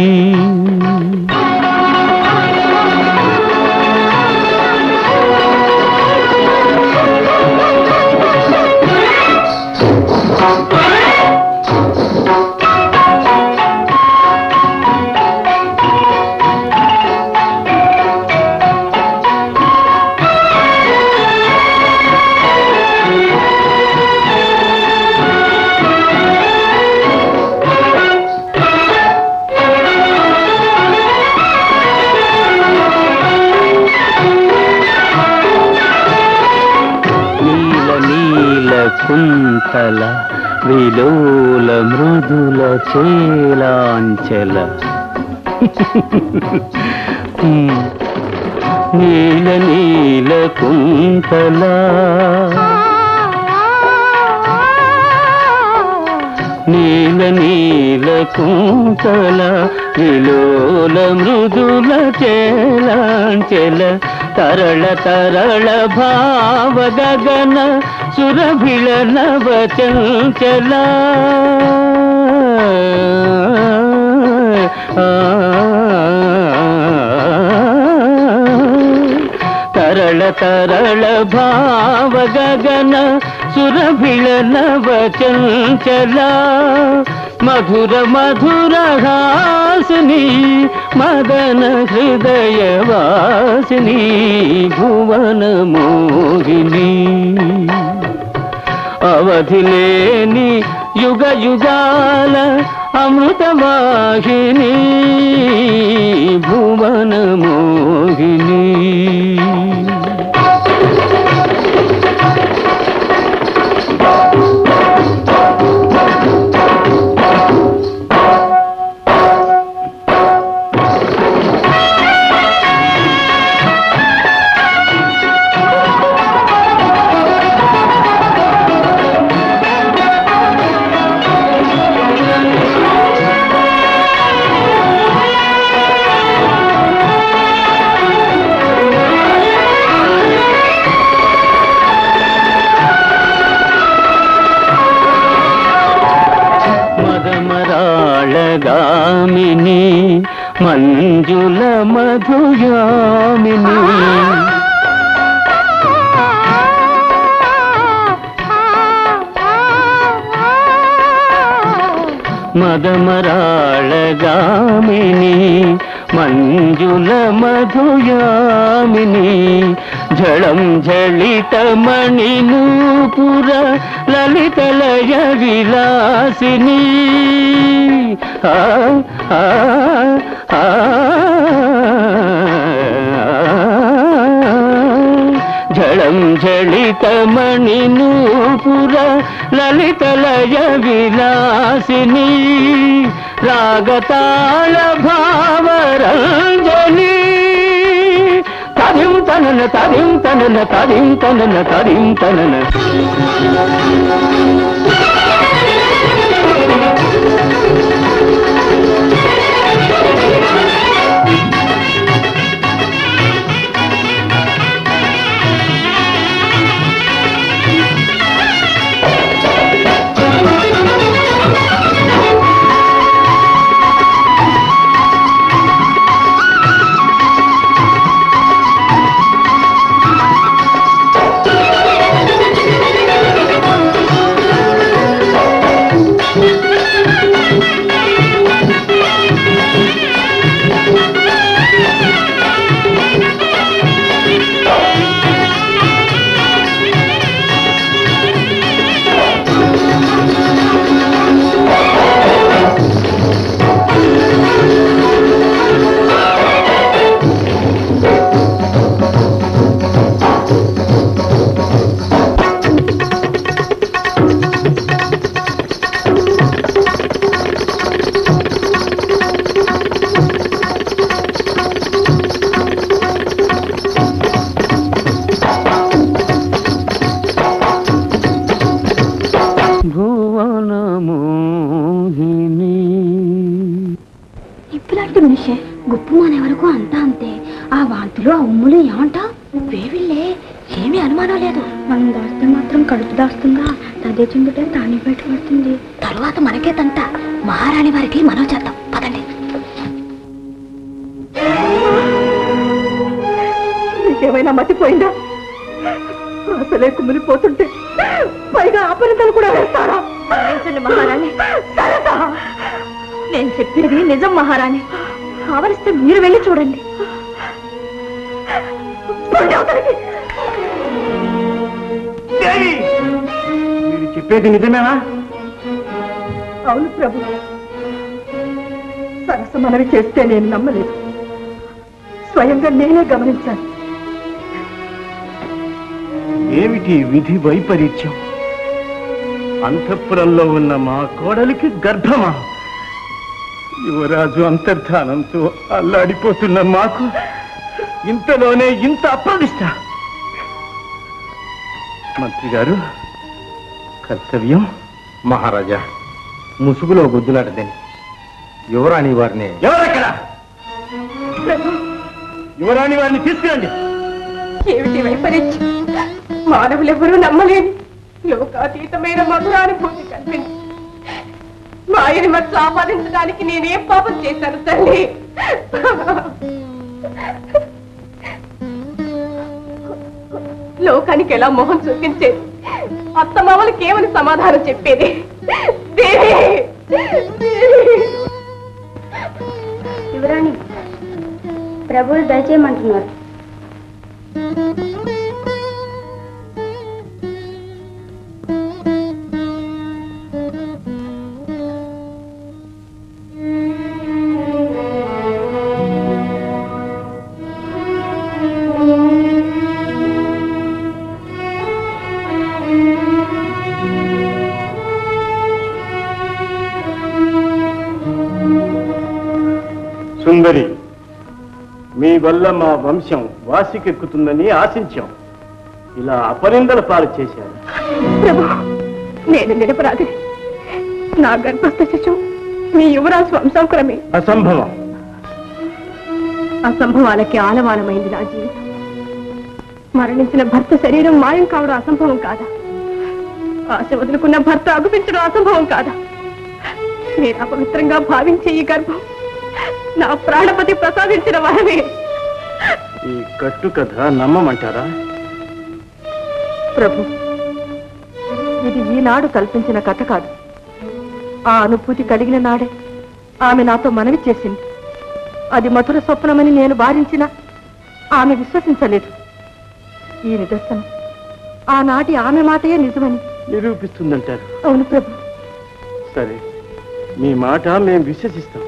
నీల నీల కుంతల విలోల మృదుల చేలాంచల హ్మ్. నీల నీల కుంతల నీల నీల కుంతల విలోల మృదుల చేలాంచెల తరళ తరళ భావ గగన సురభిళ నవ చంచల తరళ తరళ భావ గగన సురభిళ నవ చంచల మధుర మధుర హాసిని మదన హృదయ వాసిని భువన మోహిని అవధిలేని యుగ యుగాల అమృతవాహిని భువన మోహిని మంజుల మధుయామిని మదమరాళగామిని మంజుల మధుయామిని జళం జళిత మణి నూపుర లలిత లయ విలాసిని ఆ ఆ ఆ జళం జళిత మణి నూపుర లలిత లయ విలాసిని రాగతాళ భావరంజని తదిం తనన తదిం తనన తదిం తనన తదిం తనన భువనమోహిని ఇప్పులాంటి మనిషే గుప్పు మానే వరకు అంతా అంతే ఆ వాంతులు ఆ ఉమ్ములు ఏమంటా వేవిళ్ళే ఏమీ అనుమానం లేదు మనం దాస్తే మాత్రం కడుపు దాస్తుందా తదే చిందుటే తానే బయటపడుతుంది తరువాత మనకే తంట మహారాణి వారికి మనం చేద్దాం పదండి నీకేమైనా మతిపోయిందా అసలే కుమిలిపోతుంటే పైగా అపరితలు కూడా వేస్తారా మహారాణి సరదా నేను చెప్పేది నిజం మహారాణి కావలిస్తే మీరు వెళ్ళి చూడండి పోండి అవతలికి. మీరు చెప్పేది నిజమేనా అవును ప్రభు సరస మనవి చేస్తే నేను నమ్మలేదు స్వయంగా నేనే గమనించాను ఏమిటి విధి వైపరీత్యం అంతఃపురంలో ఉన్న మా కోడలికి గర్భమా యువరాజు అంతర్ధానంతో అల్లాడిపోతున్న మాకు ఇంతలోనే ఇంత అప్రదిష్ట మంత్రి గారు కర్తవ్యం మహారాజా ముసుగులో గుద్దులాడదని యువరాణి వారిని ఎవరెక్కడ యువరాణి వారిని తీసుకురండి ఏమిటి వైపరీత్యం మానవులెవరూ నమ్మలేని లోకాతీతమైన మధురానుభూతి కల్పించి మాయని మట్లు ఆపాదించడానికి నేనేం పాపం చేశాను తల్లి లోకానికి ఎలా మొహం చూపించేది అత్తమామలకి ఏమని సమాధానం చెప్పేది దేవి! దేవి! యువరాణి ప్రభువులు దయచేయమంటున్నారు సుందరి మీ వల్ల మా వంశం వాసికెక్కుతుందని ఆశించాం ఇలా అపనిందల పాలు చేశారు ప్రభు నేను నిరపరాధి నా గర్భస్థ శిశువు మీ యువరాజు వంశంకురమే అసంభవం అసంభవాలకి ఆలవాలమైంది నా జీవితం మరణించిన భర్త శరీరం మాయం కావడం అసంభవం కాదా ఆశ వదులుకున్న భర్త అగుపించడం అసంభవం కాదా మీరు అపవిత్రంగా భావించే ఈ గర్భం నా ప్రాణపతి ప్రసాదించిన వరమే ఈ కట్టు కథ నమ్మమంటారా ప్రభు ఇది ఈనాడు కల్పించిన కథ కాదు ఆ అనుభూతి కలిగిన నాడే ఆమె నాతో మనవి చేసింది అది మధుర స్వప్నమని నేను భావించిన ఆమె విశ్వసించలేదు ఈ నిదర్శనం ఆనాటి ఆమె మాటయే నిజమని నిరూపిస్తుందంటారు అవును ప్రభు సరే మీ మాట మేము విశ్వసిస్తాం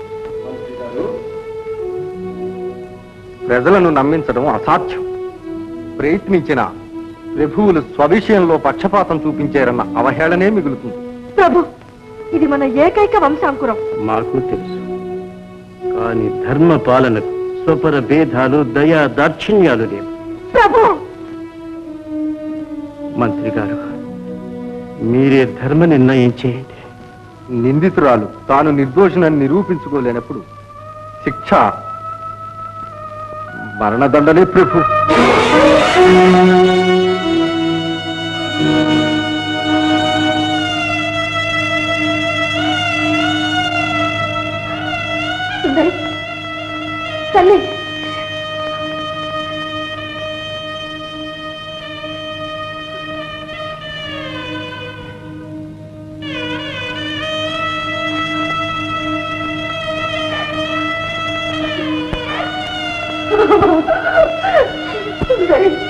ప్రజలను నమ్మించడం అసాధ్యం ప్రయత్నించిన ప్రభువులు స్వవిషయంలో పక్షపాతం చూపించారన్న అవహేళనే మిగులుతుంది ప్రభు ఇది మన ఏకైక వంశాంకురం మాకు తెలుసు కానీ ధర్మ పాలనకు స్వపర భేదాలు దయా దాక్షిణ్యాలు లేవు ప్రభు మంత్రి గారు మీరే ధర్మ నిర్ణయం చేయండి నిందితురాలు తాను నిర్దోషినని నిరూపించుకోలేనప్పుడు శిక్ష మరణదండనే ప్రభు సుందరి తల్లి సుందరి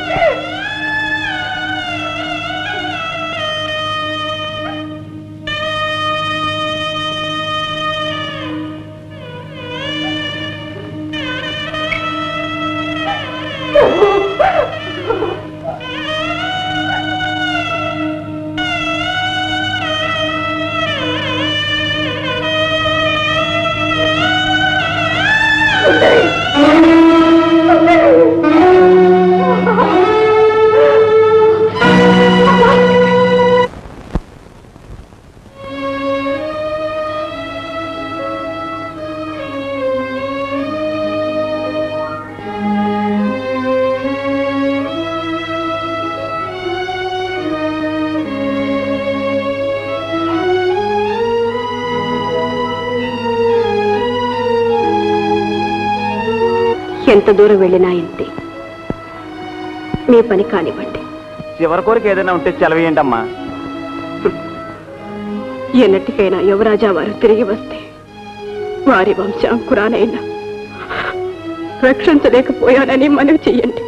ఎంత దూరం వెళ్ళినా ఇంతే మీ పని కానివ్వండి చివరి కోరిక ఏదైనా ఉంటే సెలవేయండి అమ్మా ఎన్నటికైనా యువరాజా వారు తిరిగి వస్తే వారి వంశాంకురానైనా రక్షించలేకపోయానని మనవి చెయ్యండి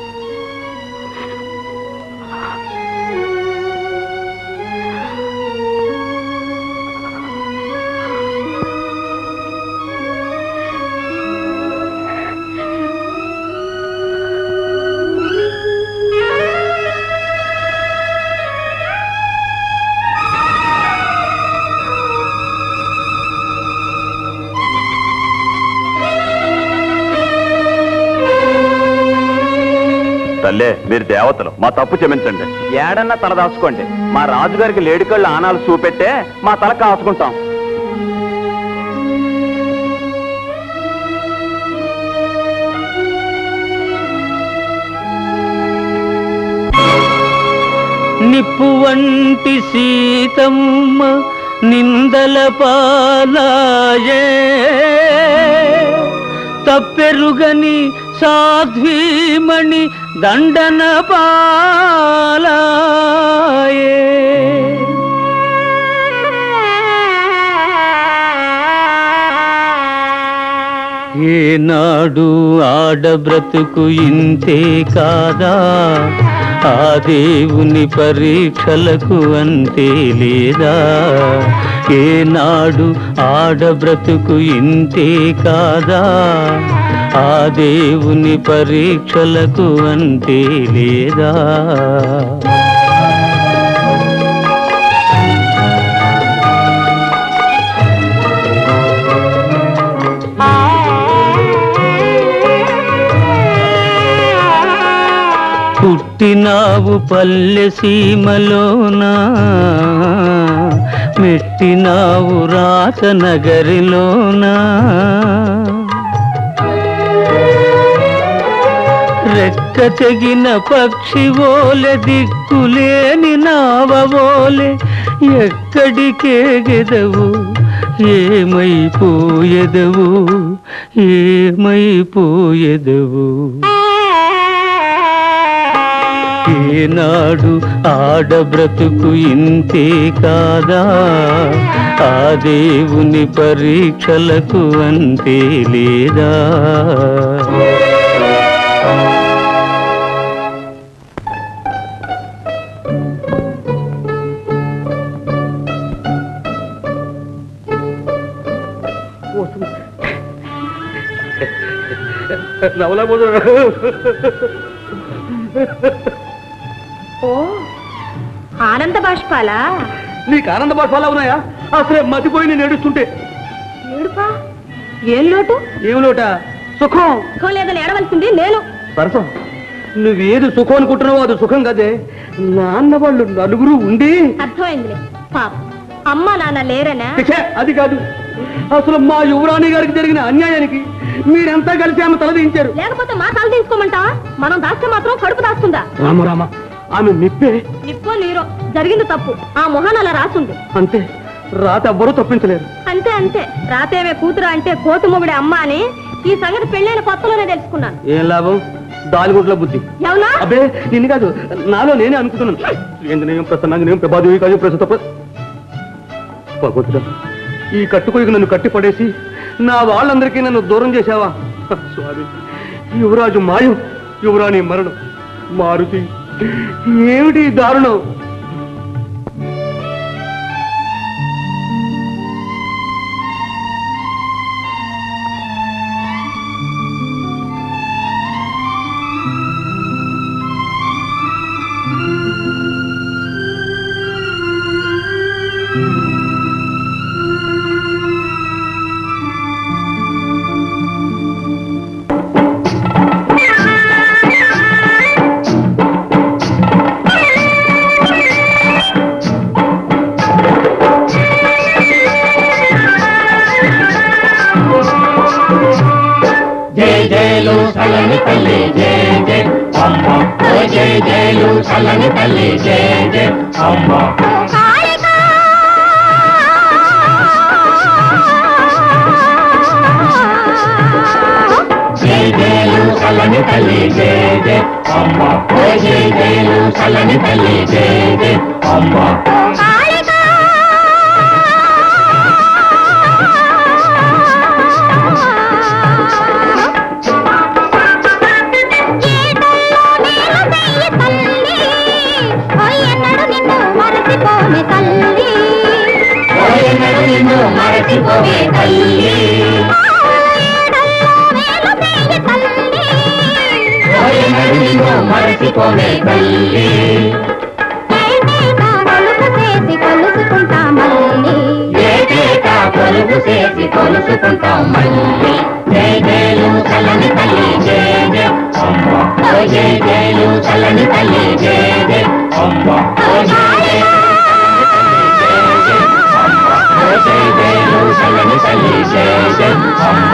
తల్లే మీరు దేవతలు మా తప్పు క్షమించండి ఏడన్నా తల దాచుకోండి మా రాజుగారికి లేడికళ్ళు ఆనాలు చూపెట్టే మా తల కాసుకుంటాం నిప్పు వంటి సీతమ్మ నిందల పాలాయే తప్పెరుగని సాధ్వీమణి దండన పాలాయే ఏనాడు ఆడబ్రతుకు ఇంతే కాదా ఆ దేవుని పరీక్షలకు అంతే లేదా ఏనాడు ఆడబ్రతుకు ఇంతే కాదా ఆ దేవుని పరీక్షలకు అంతే లేదా పుట్టినావు పల్లె సీమలోనా మెట్టినావు రాత నగరిలోనా రెక్క తెగిన పక్షి ఓలె దిక్కులేని నావోలె ఎక్కడికే గెదవు ఏమైపోయెదవు ఏమైపోయెదవు ఏనాడు ఆడబ్రతుకు ఇంతే కాదా ఆ దేవుని పరీక్షలకు అంతే లేదా నవలబోదు ఓ ఆనంద బాష్పాలా నీకు ఆనంద బాష్పాలా ఉన్నాయా అసలే మతిపోయి నేను ఏడుస్తుంటే ఏడుపా ఏం లోటు ఏం లోట సుఖం సుఖం లేదని ఏడవలసింది నేను సరసం నువ్వేది సుఖం అనుకుంటున్నావో అది సుఖం కదే నాన్న వాళ్ళు నలుగురు ఉండి అర్థమైందిలే పాప అమ్మ నాన్న లేరనా ఛే, అది కాదు అసలు మా యువరాణి గారికి జరిగిన అన్యాయానికి మీరంతా కలిసి ఆమె తలదించారు లేకపోతే మా తల తీసుకోమంటావా మనం దాస్తే మాత్రం కడుపు దాస్తుందా రామ రామ ఆమె నిప్పే నిప్పో నీరో జరిగింది తప్పు ఆ మొహన్ అలా రాసుంది అంతే రాత ఎవ్వరూ తప్పించలేరు అంతే అంతే రాతేవే కూతురు అంటే కోతి మొగుడే అమ్మ అని ఈ సంగతి పెళ్ళైన కొత్తలోనే తెలుసుకున్నాను ఏం లాభం దాలిగుట్ల బుద్ధి ఎవనా అబ్బే నిన్ను కాదు నాలో నేనే అనుకుంటున్నాను ఏంటనేం ప్రసన్నాంజనేయం ప్రభాదేవి కాదు ప్రస్తుత భగవతుడా ఈ కట్టుకోయికి నన్ను కట్టి పడేసి నా వాళ్ళందరికీ నన్ను దూరం చేశావా స్వామి యువరాజు మాయం యువరాణి మరణం మారుతి ఏమిటి ఈ దారుణం జయ జయలు చల్లని తల్లి జయ జయ అమ్మ ఓ జయ జయలు చల్లని తల్లి జయ జయ అమ్మ జయ జయలు చల్లని తల్లి జయ జయ అమ్మ ఓ జయ జయలు చల్లని తల్లి జయ జయ అమ్మ మరచిపోమే తల్లి ఓయనడు నిన్ను మరచిపోవే తల్లి ఓయనడు నిన్ను మరచిపోవే తల్లి కొలుపు చేసి కొలుసుకుంటా మళ్ళీ ఏటేటా కొలుపు చేసి కొలుసుకుంటాం మళ్ళీ జయ జయలు చల్లని తల్లి జయ జయ అమ్మ ఓ జయ జయలు చల్లని తల్లి జయ జయ అమ్మ ఓ జయ జయ ఓ జయ జయలు చల్లని తల్లి జయ జయ అమ్మ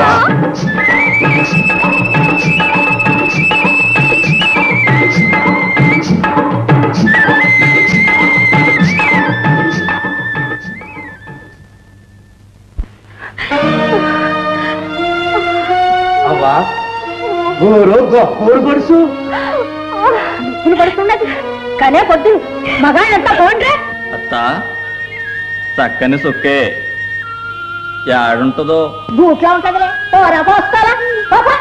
అవ్వా గోరు గోరు గొడుసు పడుతున్నది కనే పొద్దు మగాళ్ళంతా పోండ్రే అత్త చక్కని సుక్కే యాడుంటుందో గూట్లో ఉంటదిలే పోరా పోస్తారా పాపా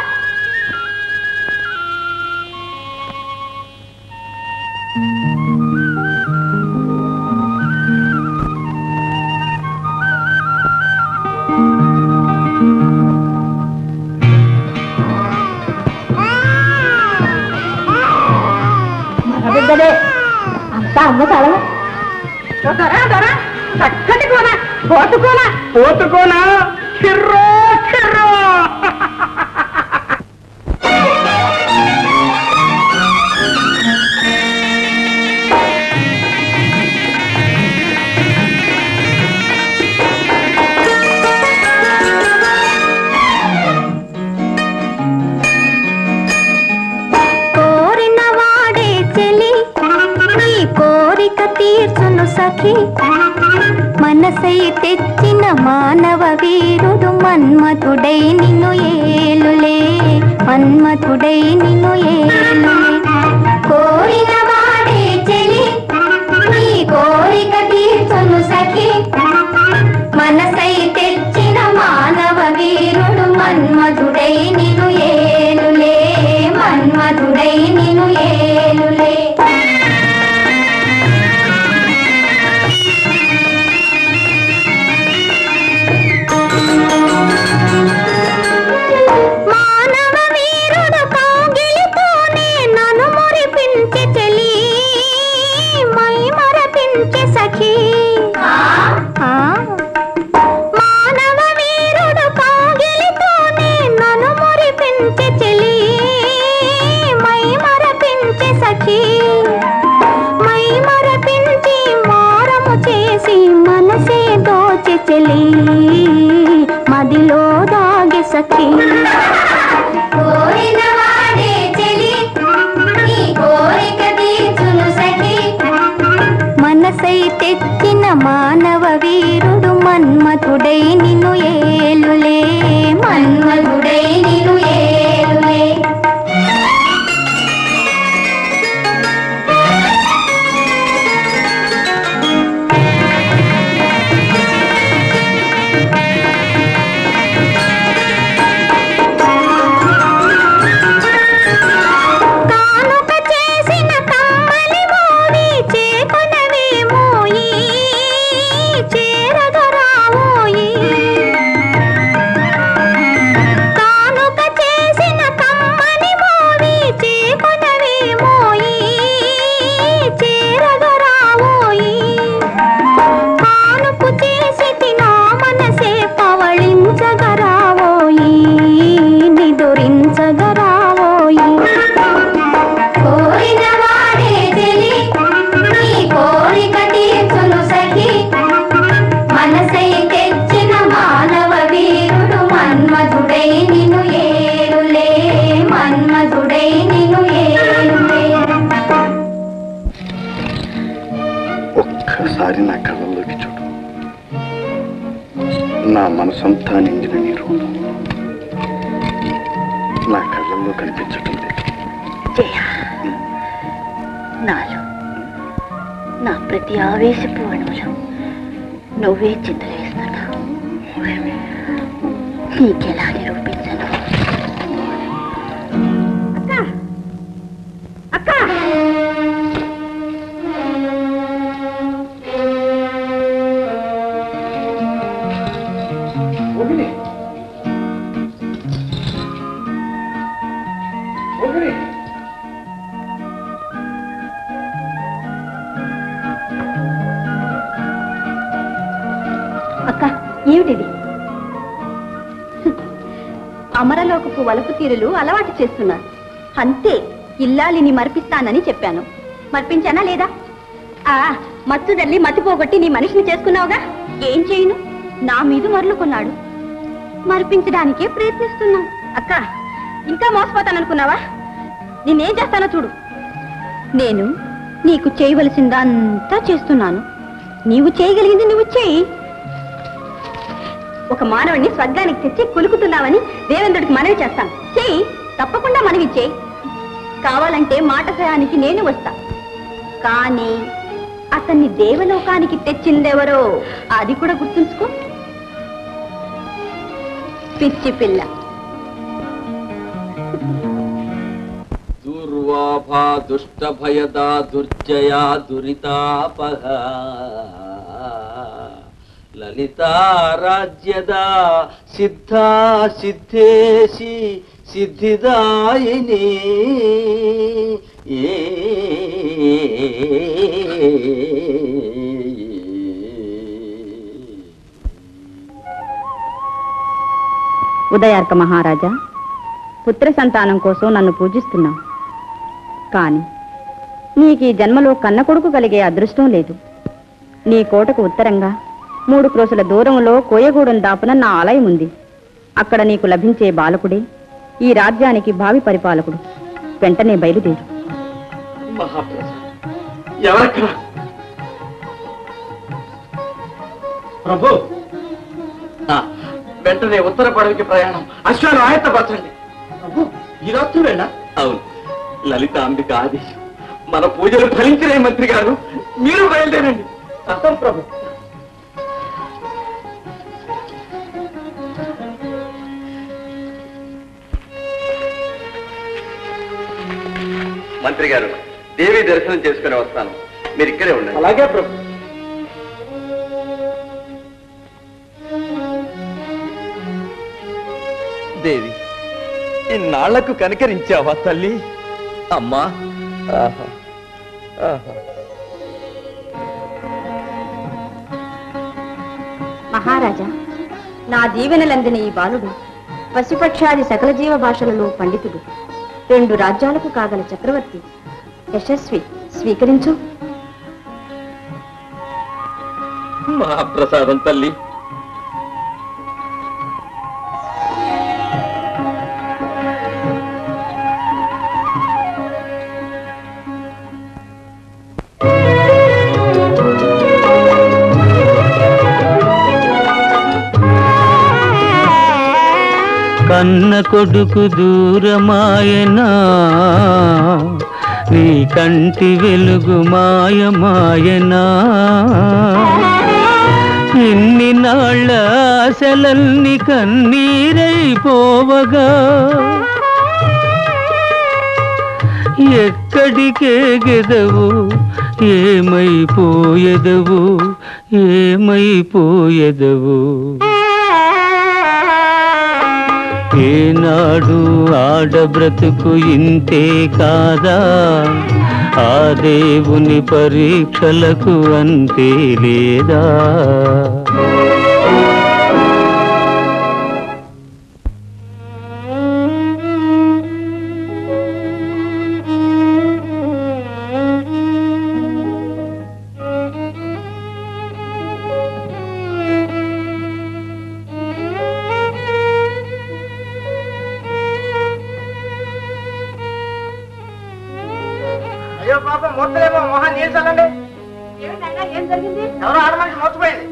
బిడ్డదే అంతా అమ్మ తల దొరా దొరా చక్కటి కోన పోతుకోనా పోతుకోనా చిర్రో చిర్రో కోరిన వాడే చెలి నీ కోరిక తీర్చును సఖి మనసై తెచ్చిన మానవ వీరుడు మన్మథుడై నిన్ను ఏలులే మన్మథుడై నిన్ను ఏలులే కోరిన వాడే చెలి నీ కోరిక తీర్చును సఖి మనసై తెచ్చిన మానవ వీరుడు మన్మధుడై నిను ఏలులే మన్మధుడై నిను ఏలులే మానవ వీరుడు కౌగిలితోనే నన్ను మురిపించి చెలి మై మరపించి సఖీ ఆ మానవ వీరుడు కౌగిలితోనే నన్ను మురిపించి చెలి మై మరపించి సఖీ మై మరపించి మారము చేసి మనసే దోచి చెలి మదిలో దాగి సఖీ కోరిన వాడే చెలి నీ కోరిక తీర్చును సఖీ మనసై తెచ్చిన మానవ వీరుడు మన్మథుడై నిన్ను ఏలులే మన్మథుడై నిన్ను ఏలులే కానుక చేసిన కమ్మలి మోవి చేకొనవేమోయి చేరగరావోయి కానుక చేసిన కమ్మని మోవి చేకొనవేమోయి చేరగరావోయి కానుపు చేసి తినా మనసే పవళించగరావోయి నిదురించగరావోయి కోరిన వాడే తెలి నీ కోరిక తీర్చును సఖి మనసై తెచ్చిన మానవ వీరుడు మన్మధుడై నిను ఏలులే మన్మధుడై నిను ఏలులే ఒక్కసారి నా కళ్ళల్లోకి చూడు నా మనసంతా నిండిన నీ రూపం నా కళ్ళల్లో కనిపించటం లేదు జయ నాలో నా ప్రతి ఆవేశపు అణువులో నువ్వే చింతలేస్తున్నావు నీకెలా నిరూపించను అక్క అక్క ఏమిటిది అమరలోకపు వలపు తీరులు అలవాటు చేస్తున్నారు అంతే ఇల్లాలిని మరిపిస్తానని చెప్పాను మర్పించానా లేదా ఆ మత్తుదల్లి మతిపోగొట్టి నీ మనిషిని చేసుకున్నావుగా ఏం చేయను నా మీద మరలుకున్నాడు మరిపించడానికే ప్రయత్నిస్తున్నాం అక్క ఇంకా మోసపోతాననుకున్నావా నేనేం చేస్తానో చూడు నేను నీకు చేయవలసిందంతా చేస్తున్నాను నీవు చేయగలిగింది నువ్వు చేయి ఒక మానవుడిని స్వర్గానికి తెచ్చి కులుకుతున్నావని దేవేంద్రుడికి మనవి చేస్తాను చెయ్యి తప్పకుండా మనవి చేయి కావాలంటే మాట సహాయానికి నేను వస్తా కానీ అతన్ని దేవలోకానికి తెచ్చిందెవరో అది కూడా గుర్తుంచుకో పిచ్చి పిల్ల దుర్వాభా దుష్ట భయదా దుర్జయా దురితాపహ లలితా రాజ్యదా సిద్ధా సిద్ధేసి సిద్ధిదాయిని ఉదయార్క మహారాజా పుత్ర సంతానం కోసం నన్ను పూజిస్తున్నావు కాని నీకు ఈ జన్మలో కన్న కొడుకు కలిగే అదృష్టం లేదు నీ కోటకు ఉత్తరంగా మూడు క్రోసుల దూరంలో కోయగూడెం దాపున నా ఆలయం ఉంది అక్కడ నీకు లభించే బాలకుడే ఈ రాజ్యానికి భావి పరిపాలకుడు వెంటనే బయలుదేరు మహాప్రసాద్ ఎవరక్కడ ప్రభు వెంటనే ఉత్తర పడవికి ప్రయాణం అశ్వాలు ఆయత్తపరచండి ప్రభు ఈ రాత్రి వేళ అవును లలిత అంబిక ఆదేశం మన పూజలు ఫలించినాయి మంత్రి గారు మీరు బయలుదేరండి అర్థం ప్రభు మంత్రి గారు దేవి దర్శనం చేసుకుని వస్తాను మీరు ఇక్కడే ఉండండి అలాగే ప్రభు దేవి ఇన్నాళ్లకు కనికరించావా తల్లి అమ్మా ఆహా ఆహా మహారాజా నా దీవెనలందిన ఈ బాలుడు పశుపక్షాది సకల జీవ భాషలలో పండితుడు రెండు రాజ్యాలకు కాగల చక్రవర్తి యశస్వి స్వీకరించు మహాప్రసాదం తల్లి కన్న కొడుకు దూరమాయనా నీ కంటి వెలుగు మాయమాయనా ఇన్ని నాళ్ళ ఆశలన్ని కన్నీరైపోవగా ఎక్కడికే గెదవు ఏమైపోయెదవు ఏమైపోయెదవు ఏనాడు ఆడబ్రతుకు ఇంతే కాదా ఆ దేవుని పరీక్షలకు అంతే లేదా అయ్యో పాపం మూర్తలేమో మొహం నీళ్ళు చల్లండి ఏం జరిగింది ఎవరో ఆడమనిషి మూర్చిపోయింది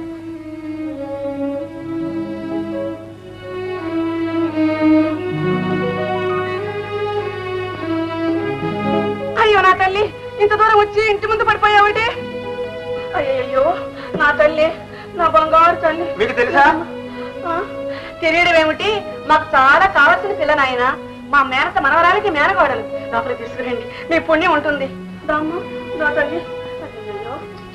అయ్యో నా తల్లి ఇంత దూరం వచ్చి ఇంటి ముందు పడిపోయావంటే అయ్యయ్యో నా తల్లి నా బంగారు తల్లి మీకు తెలుసా ఆ, తెలియడం ఏమిటి మాకు చాలా కావాల్సిన పిల్ల నాయన మా మేనత మనవరాలకి మేనగోడలు లోపల తీసుకురండి మీ పుణ్యం ఉంటుంది రామ్మ నా తల్లి అయ్యయ్యో.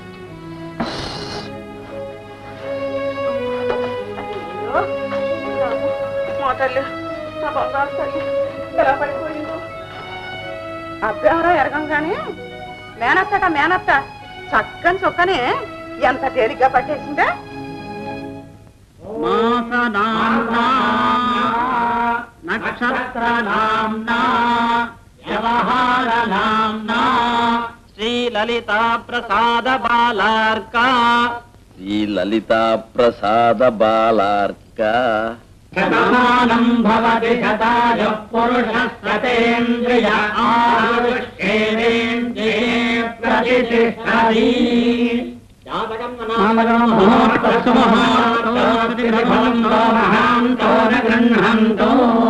అయ్యయ్యో. రామ్మ, మా తల్లి నా బంగారు తల్లి ఎలా పడిపోయిందో అబ్బెవరో ఎరగంగానే మేనత్తట మేనత్త చక్కని చొక్కనే ఎంత తేలిగ్గా పట్టేసిందే నక్షత్రనామ్నా వ్యవహారనామ్నా శ్రీలలితా ప్రసాద బాలార్కా శ్రీ లలిత ప్రసాద బాలార్క శతమానం భవతి శతాయ పురుష సతేంద్రియ ఆయుష్ేంద్రియే ప్రతిష్టతి గృహంతో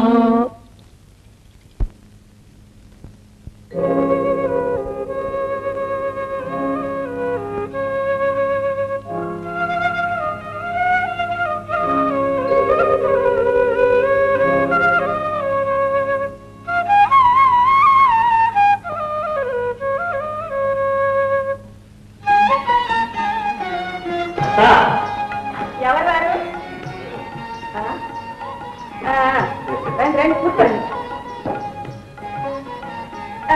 ఎవరు వారు ఆ? ఆ, రండి రండి కూర్చోండి ఆ,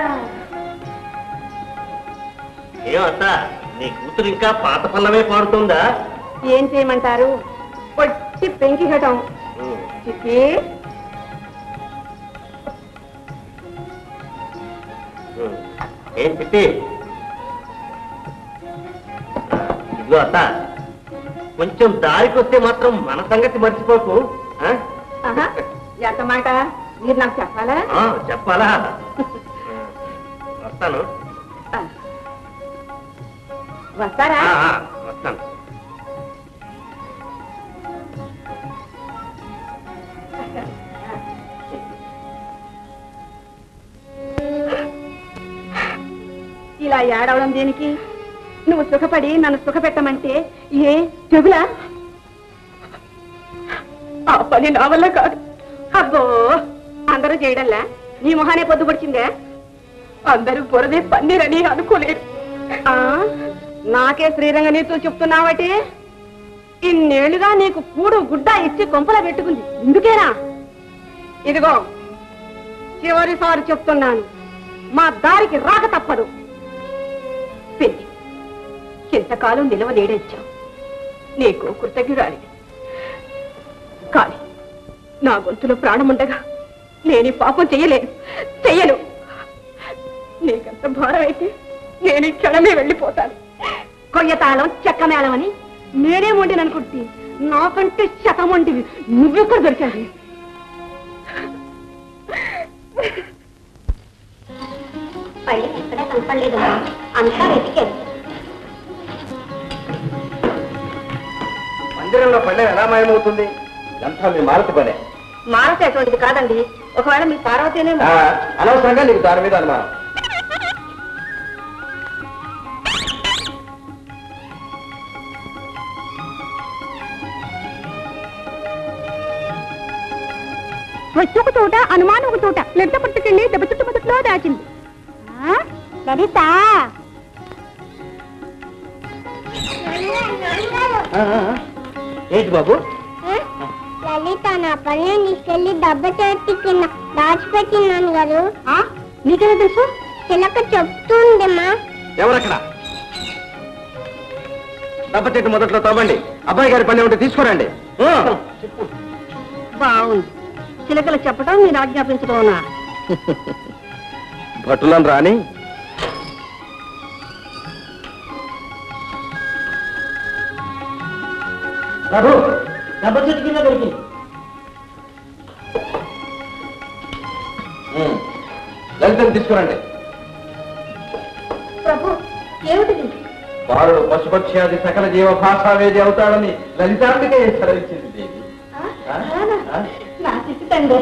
ఏమత్త నీ కూతురు ఇంకా పాత పల్లమే పాడుతుందా ఏం చేయమంటారు పొట్టి పెంకి ఘటం చిక్కి ఏం చిట్టి ఇదిగో అత్త కొంచెం దారికొస్తే మాత్రం మన సంగతి మర్చిపోకు ఆ? ఆహా, ఎంత మాట మీరు నాకు చెప్పాలా ఆ, చెప్పాలా వస్తాను ఆ. వస్తారా ఆ, ఆ, వస్తాను ఇలా ఏడవడం దేనికి నువ్వు సుఖపడి నన్ను సుఖపెట్టమంటే ఏ చెగులా ఆ పని నా వల్ల కాదు అబ్బో అందరూ చేయడంలా నీ మొహానే పొద్దుపడిచిందే అందరూ బురదే పన్నీరని అనుకోలేరు ఆ, నాకే శ్రీరంగ నీతో చెప్తున్నావటే ఇన్నేళ్లుగా నీకు కూడు గుడ్డ ఇచ్చి కొంపలా పెట్టుకుంది ఇందుకేనా ఇదిగో చివరిసారి చెప్తున్నాను మా దారికి రాక తప్పదు పెళ్లి ఎంతకాలం నిలవ నీడొచ్చావు నీకు కృతజ్ఞురాలి కానీ నా గొంతులో ప్రాణముండగా నేను ఈ పాపం చెయ్యలేను చెయ్యను నీకంత భారం అయితే నేను ఈ క్షణమే వెళ్ళిపోతాను కొయ్యతాళం చెక్కమేళం అని నేనే వండిని అనుకుంటే నాకంటే శతం వంటివి నువ్వెక్కడ దొరికావి పళ్ళి ఎక్కడ కనపడలేదు అంతా వెతికారు మందిరంలో పళ్ళెం ఎలా మాయమవుతుంది ఇదంతా మీ మారుతి పనే మారసేటువంటిది కాదండి ఒకవేళ మీ పార్వతీనే ఆ, అనవసరంగా నీకు దాని మీద అనుమానం వచ్చి ఒక చోట అనుమానం ఒక చోట లెక్క పట్టుకెళ్ళి దెబ్బ చుట్టు మొదట్లో దాచింది లలిత ఏంటి బాబు లలిత నా పని తీసుకెళ్లి దెబ్బ చేతి కింద దాచిపెట్టినాను గారు నీకెలా తెలుసు చిలక చెప్తుందమ్మా ఎవరక్కడ దెబ్బ చెట్టు మొదట్లో తవ్వండి అబ్బాయి గారి పని ఉంటే తీసుకురండి ఆ. బాగుంది చిలకలు చెప్పడం మీరు ఆజ్ఞాపించడం భటులను రాని ప్రభు దెబ్బ చెట్టు కింద దొరికింది లలితను తీసుకురండి ప్రభు ఏమిటిది బాలుడు పశుపక్ష్యాది సకల జీవ భాషావేది అవుతాడని లలితాంబికే సెలవిచ్చింది దేవి ఆ? నా తిట్టు తండ్రి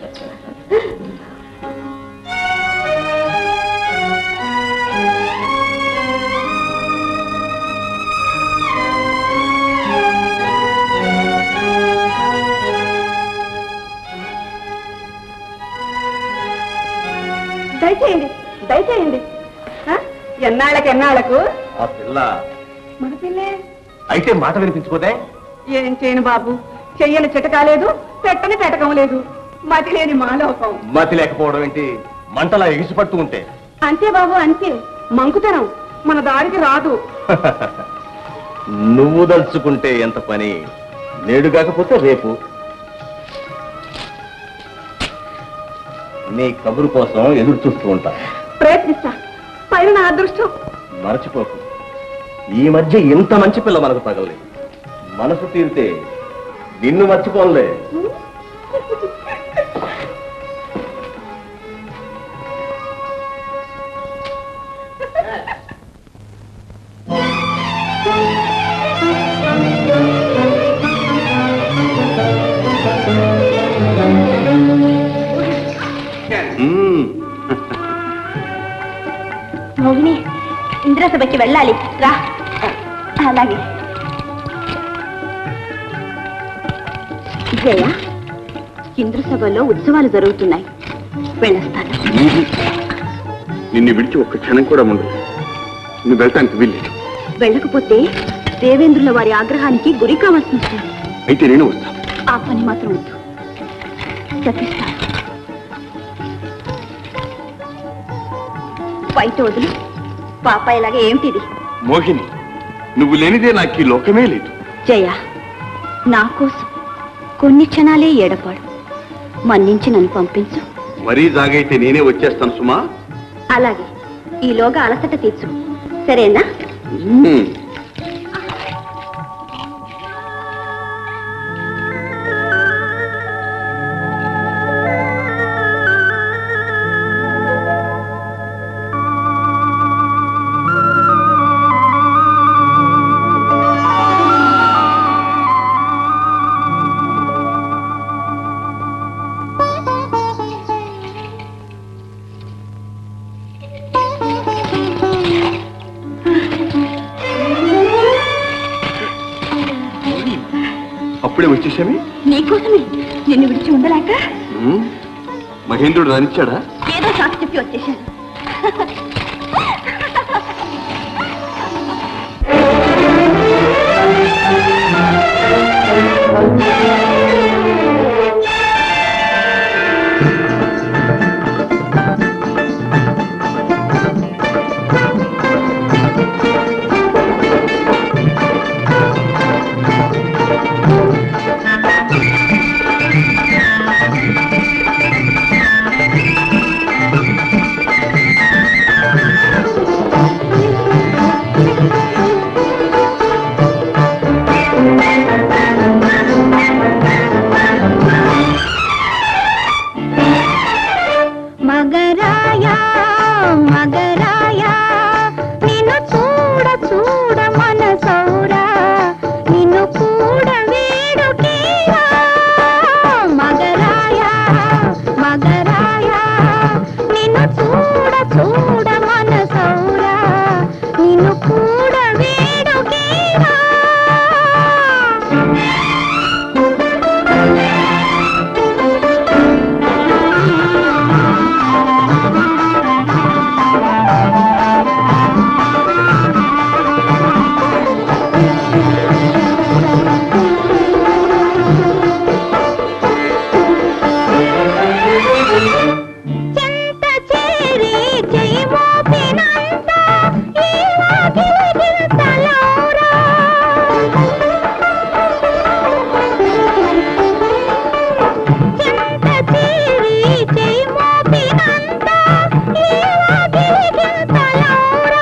దయచేయండి దయచేయండి ఆ? ఎన్నాళ్ళకి ఎన్నాళ్ళకు ఆ పిల్ల మన పిల్లే అయితే మాట వినిపించుకోదే ఏం చేయను బాబు చెయ్యని చిటకాలేదు పెట్టని పెట్టకం లేదు మతి లేని మాలోకం మతి లేకపోవడం ఏంటి మంటలా ఎగిసిపడుతూ ఉంటే అంతే బాబు అంతే మంకుతనం మన దారికి రాదు నువ్వు దలుచుకుంటే ఎంత పని నేడు కాకపోతే రేపు నీ కబురు కోసం ఎదురు చూస్తూ ఉంటా ప్రయత్నిస్తా పైన నా అదృష్టం మరచిపోకు ఈ మధ్య ఇంత మంచి పిల్ల మనకు తగలేదు మనసు తీరితే నిన్ను మర్చిపోలే మోహిని ఇంద్రసభకి వెళ్ళాలి రా అలాగే జయ ఇంద్రసభలో ఉత్సవాలు జరుగుతున్నాయి వెళ్ళొస్తాను నిన్ను విడిచి ఒక్క క్షణం కూడా ఉండదు నువ్వు వెళ్ళటానికి వీల్లేదు వెళ్ళకపోతే దేవేంద్రుల వారి ఆగ్రహానికి గురి కావాల్సి వస్తుంది అయితే నేను వస్తా ఆ పని మాత్రం వద్దు శపిస్తా బయట వదులు పాప ఇలాగే ఏమిటిది మోహిని నువ్వు లేనిదే నాకు ఈ లోకమే లేదు జయ నా కోసం కొన్ని క్షణాలే ఏడపాడు మన్నించి నన్ను పంపించు మరీ జాగైతే నేనే వచ్చేస్తాను సుమా అలాగే ఈలోగా అలసట తీర్చు సరేనా మ్మ్. ఇప్పుడే వచ్చేసామి నీకోసమే నిన్ను విడిచి ఉండలేక ఉమ్, మహేంద్రుడు రానిచ్చాడా ఏదో సాకు చెప్పి వచ్చేసాను మగరాయా మగరాయా నిన్ను చూడ చూడ మనసౌరా నిన్ను కూడా వేడుకేరా మగరాయా మగరాయా నిన్ను చూడ చూడ మనసౌరా నిన్ను కూడా వేడుకేరా చెంత చేరి చెయ్యి మోపినంత ఈ వాకిలిగిల్తలోరా. చెంత చేరి చెయ్యి మోపినంత ఈ వాకిలిగిల్తలోరా.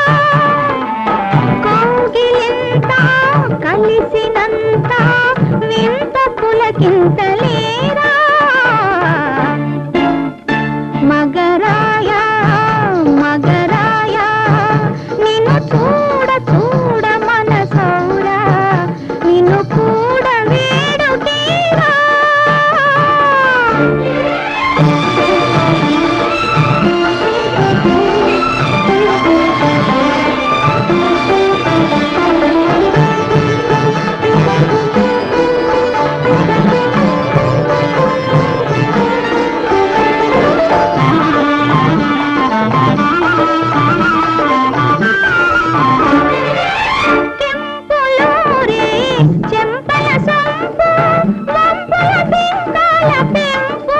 కౌగిలింత కలిసినంత వింత పులకింతలేరా మగరాయా మగరాయా నిన్ను చూడ చూడ మనసౌరా నిన్ను కూడా వేడుకేరా కెంపులోరే చెంపల సంపు వంపుల పింగాల పెంపు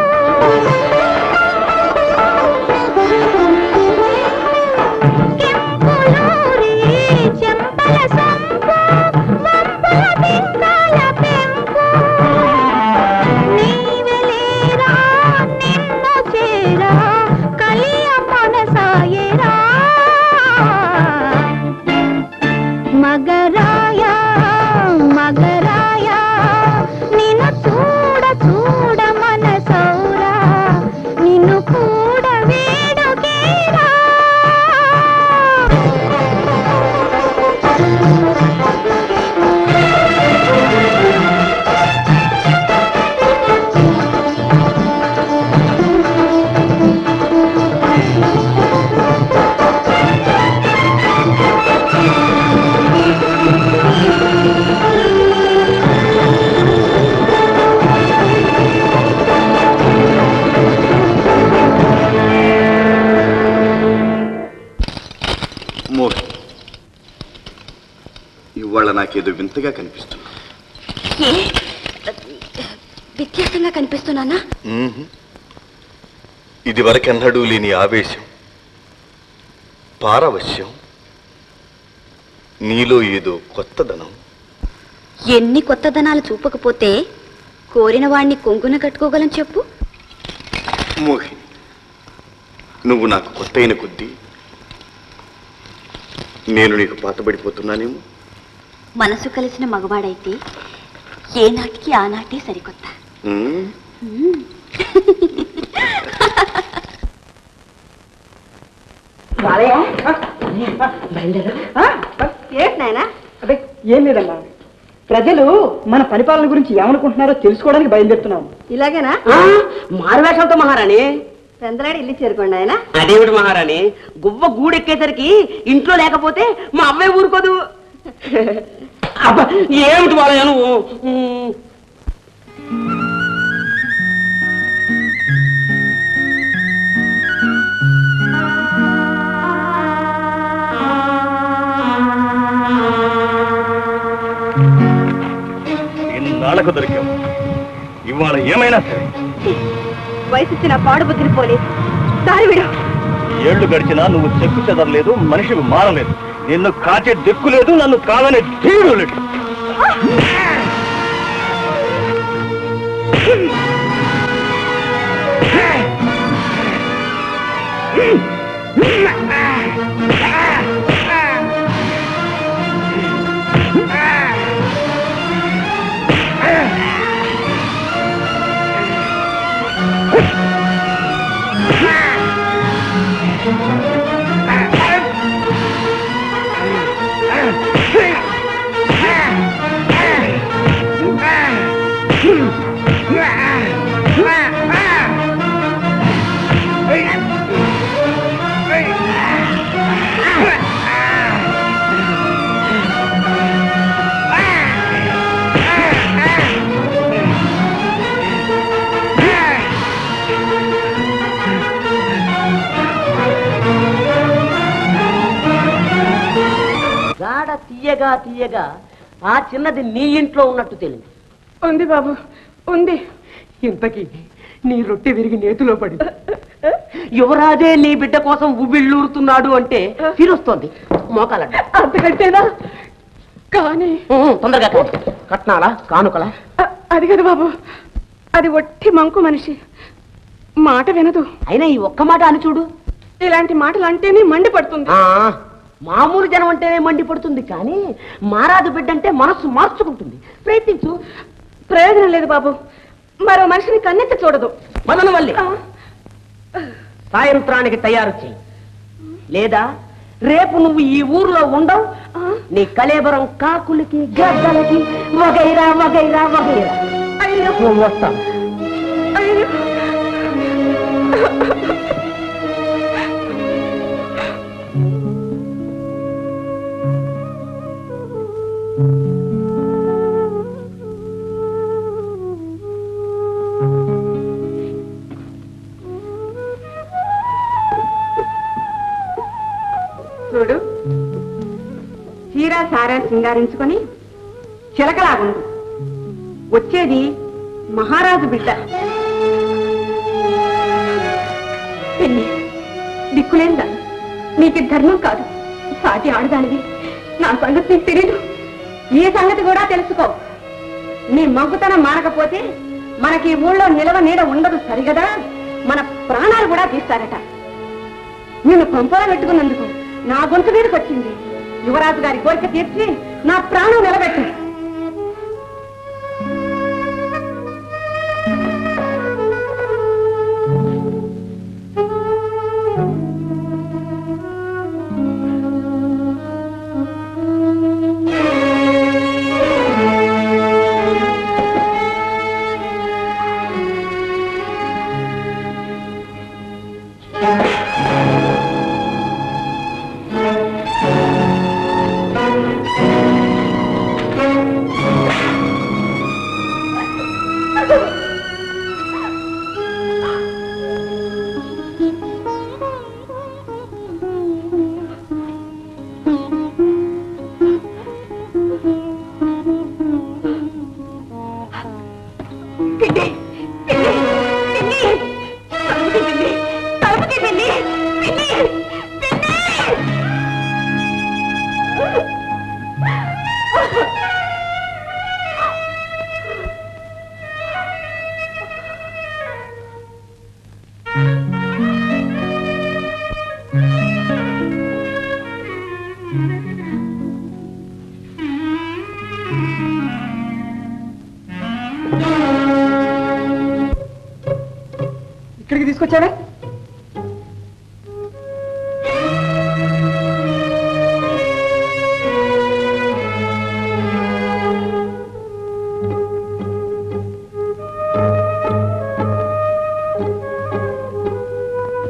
కెంపులోరే చెంపల సంపు వంపుల పింగాల పెంపు నీవెలేరా నిన్ను చేరా కలియ మనసాయరా మగరాయా మగరాయా నిన్ను చూడ చూడ మనసౌరా నిన్ను కూడా వేడుకేరా మోహన్ ఇవాళ నాకేదో వింతగా కనిపిస్తుంది ఏ వ్యత్యాసంగా కనిపిస్తున్నానా ఇది వరకెన్నడూ లేని ఆవేశం పారవశ్యం నీలో ఏదో కొత్తదనం ఎన్ని కొత్తదనాలు చూపకపోతే కోరిన వాణ్ణి కొంగున కట్టుకోగలం చెప్పు మోహిని నువ్వు నాకు కొత్తైన కొద్దీ నేను నీకు పాతబడిపోతున్నానేమో మనసు కలిసిన మగవాడైతే ఏ నాటికి ఆ నాటే సరికొత్త ఉమ్, మ్మ్. ఏంటి నాయనా అదే ఏం లేదమ్మా ప్రజలు మన పరిపాలన గురించి ఏమనుకుంటున్నారో తెలుసుకోవడానికి బయలుదేరుతున్నాము ఇలాగేనా మారువేషంతో మహారాణి చంద్రాడి ఇల్లు చేరుకోండి ఆయన అదేమిటి మహారాణి గువ్వ గూడెక్కేసరికి ఇంట్లో లేకపోతే మా అమ్మాయి ఊరుకోదు అబ్బా ఏమిటి బాలయ్య నువ్వు ఉమ్. ఇన్నాళ్లకు దొరికావు ఇవాళ ఏమైనా సరే వయసు ఇచ్చిన పాడు బుద్ధిని పోలేదు దారి విడు ఏళ్లు గడిచినా నువ్వు చెక్కు చెదరలేదు మనిషివి మారలేదు నిన్ను కాచే దిక్కు లేదు నన్ను కాదనే ధీరు లేదు గాఢ తీయగా తీయగా ఆ చిన్నది నీ ఇంట్లో ఉన్నట్టు తెలియదు ఉంది బాబు ఉంది ఇంతకీ నీ రొట్టె విరిగి నేతిలో పడి యువరాజే నీ బిడ్డ కోసం ఉబిళ్ళూరుతున్నాడు అంటే తీరుస్తోంది మోకాలడ్డ అంతకంటేనా కానీ ఉమ్, తొందరగా కాదు. కట్నాలా కానుకలా అ- అది కదా బాబు అది ఒట్టి మంకు మనిషి మాట వినదు అయినా ఈ ఒక్క మాట అని చూడు ఇలాంటి మాటలు అంటేనే మండిపడుతుంది ఆ, మామూలు జనం అంటేనే మండిపడుతుంది కానీ మారాదు బిడ్డ అంటే మనస్సు మార్చుకుంటుంది ప్రయత్నించు ప్రయోజనం లేదు బాబు మరో మనిషిని కన్నెత్తి చూడదు మదన వల్లి సాయంత్రానికి తయారు చెయ్యి లేదా రేపు నువ్వు ఈ ఊర్లో ఉండవు నీ కలేబరం కాకులకి గద్దలకి వగైరా వగైరా వగైరా నువ్వు వస్తావు చూడు చీర సారా సింగారించుకొని చిలకలాగుండు వచ్చేది మహారాజు బిడ్డ పిన్ని దిక్కులేందా నీకు ఇది ధర్మం కాదు సాటి ఆడదానివి నా సంగతి నీకు తెలీదు ఈ సంగతి కూడా తెలుసుకో నీ మగ్గుతనం మారకపోతే మనకి ఈ ఊళ్ళో నిలవ నీడ ఉండదు సరిగదా మన ప్రాణాలు కూడా తీస్తారట నిన్ను పంపలో పెట్టుకున్నందుకు నా గొంతు మీదకి వచ్చింది యువరాజు గారి కోరిక తీర్చి నా ప్రాణం నిలబెట్టు ఇక్కడికి తీసుకొచ్చారా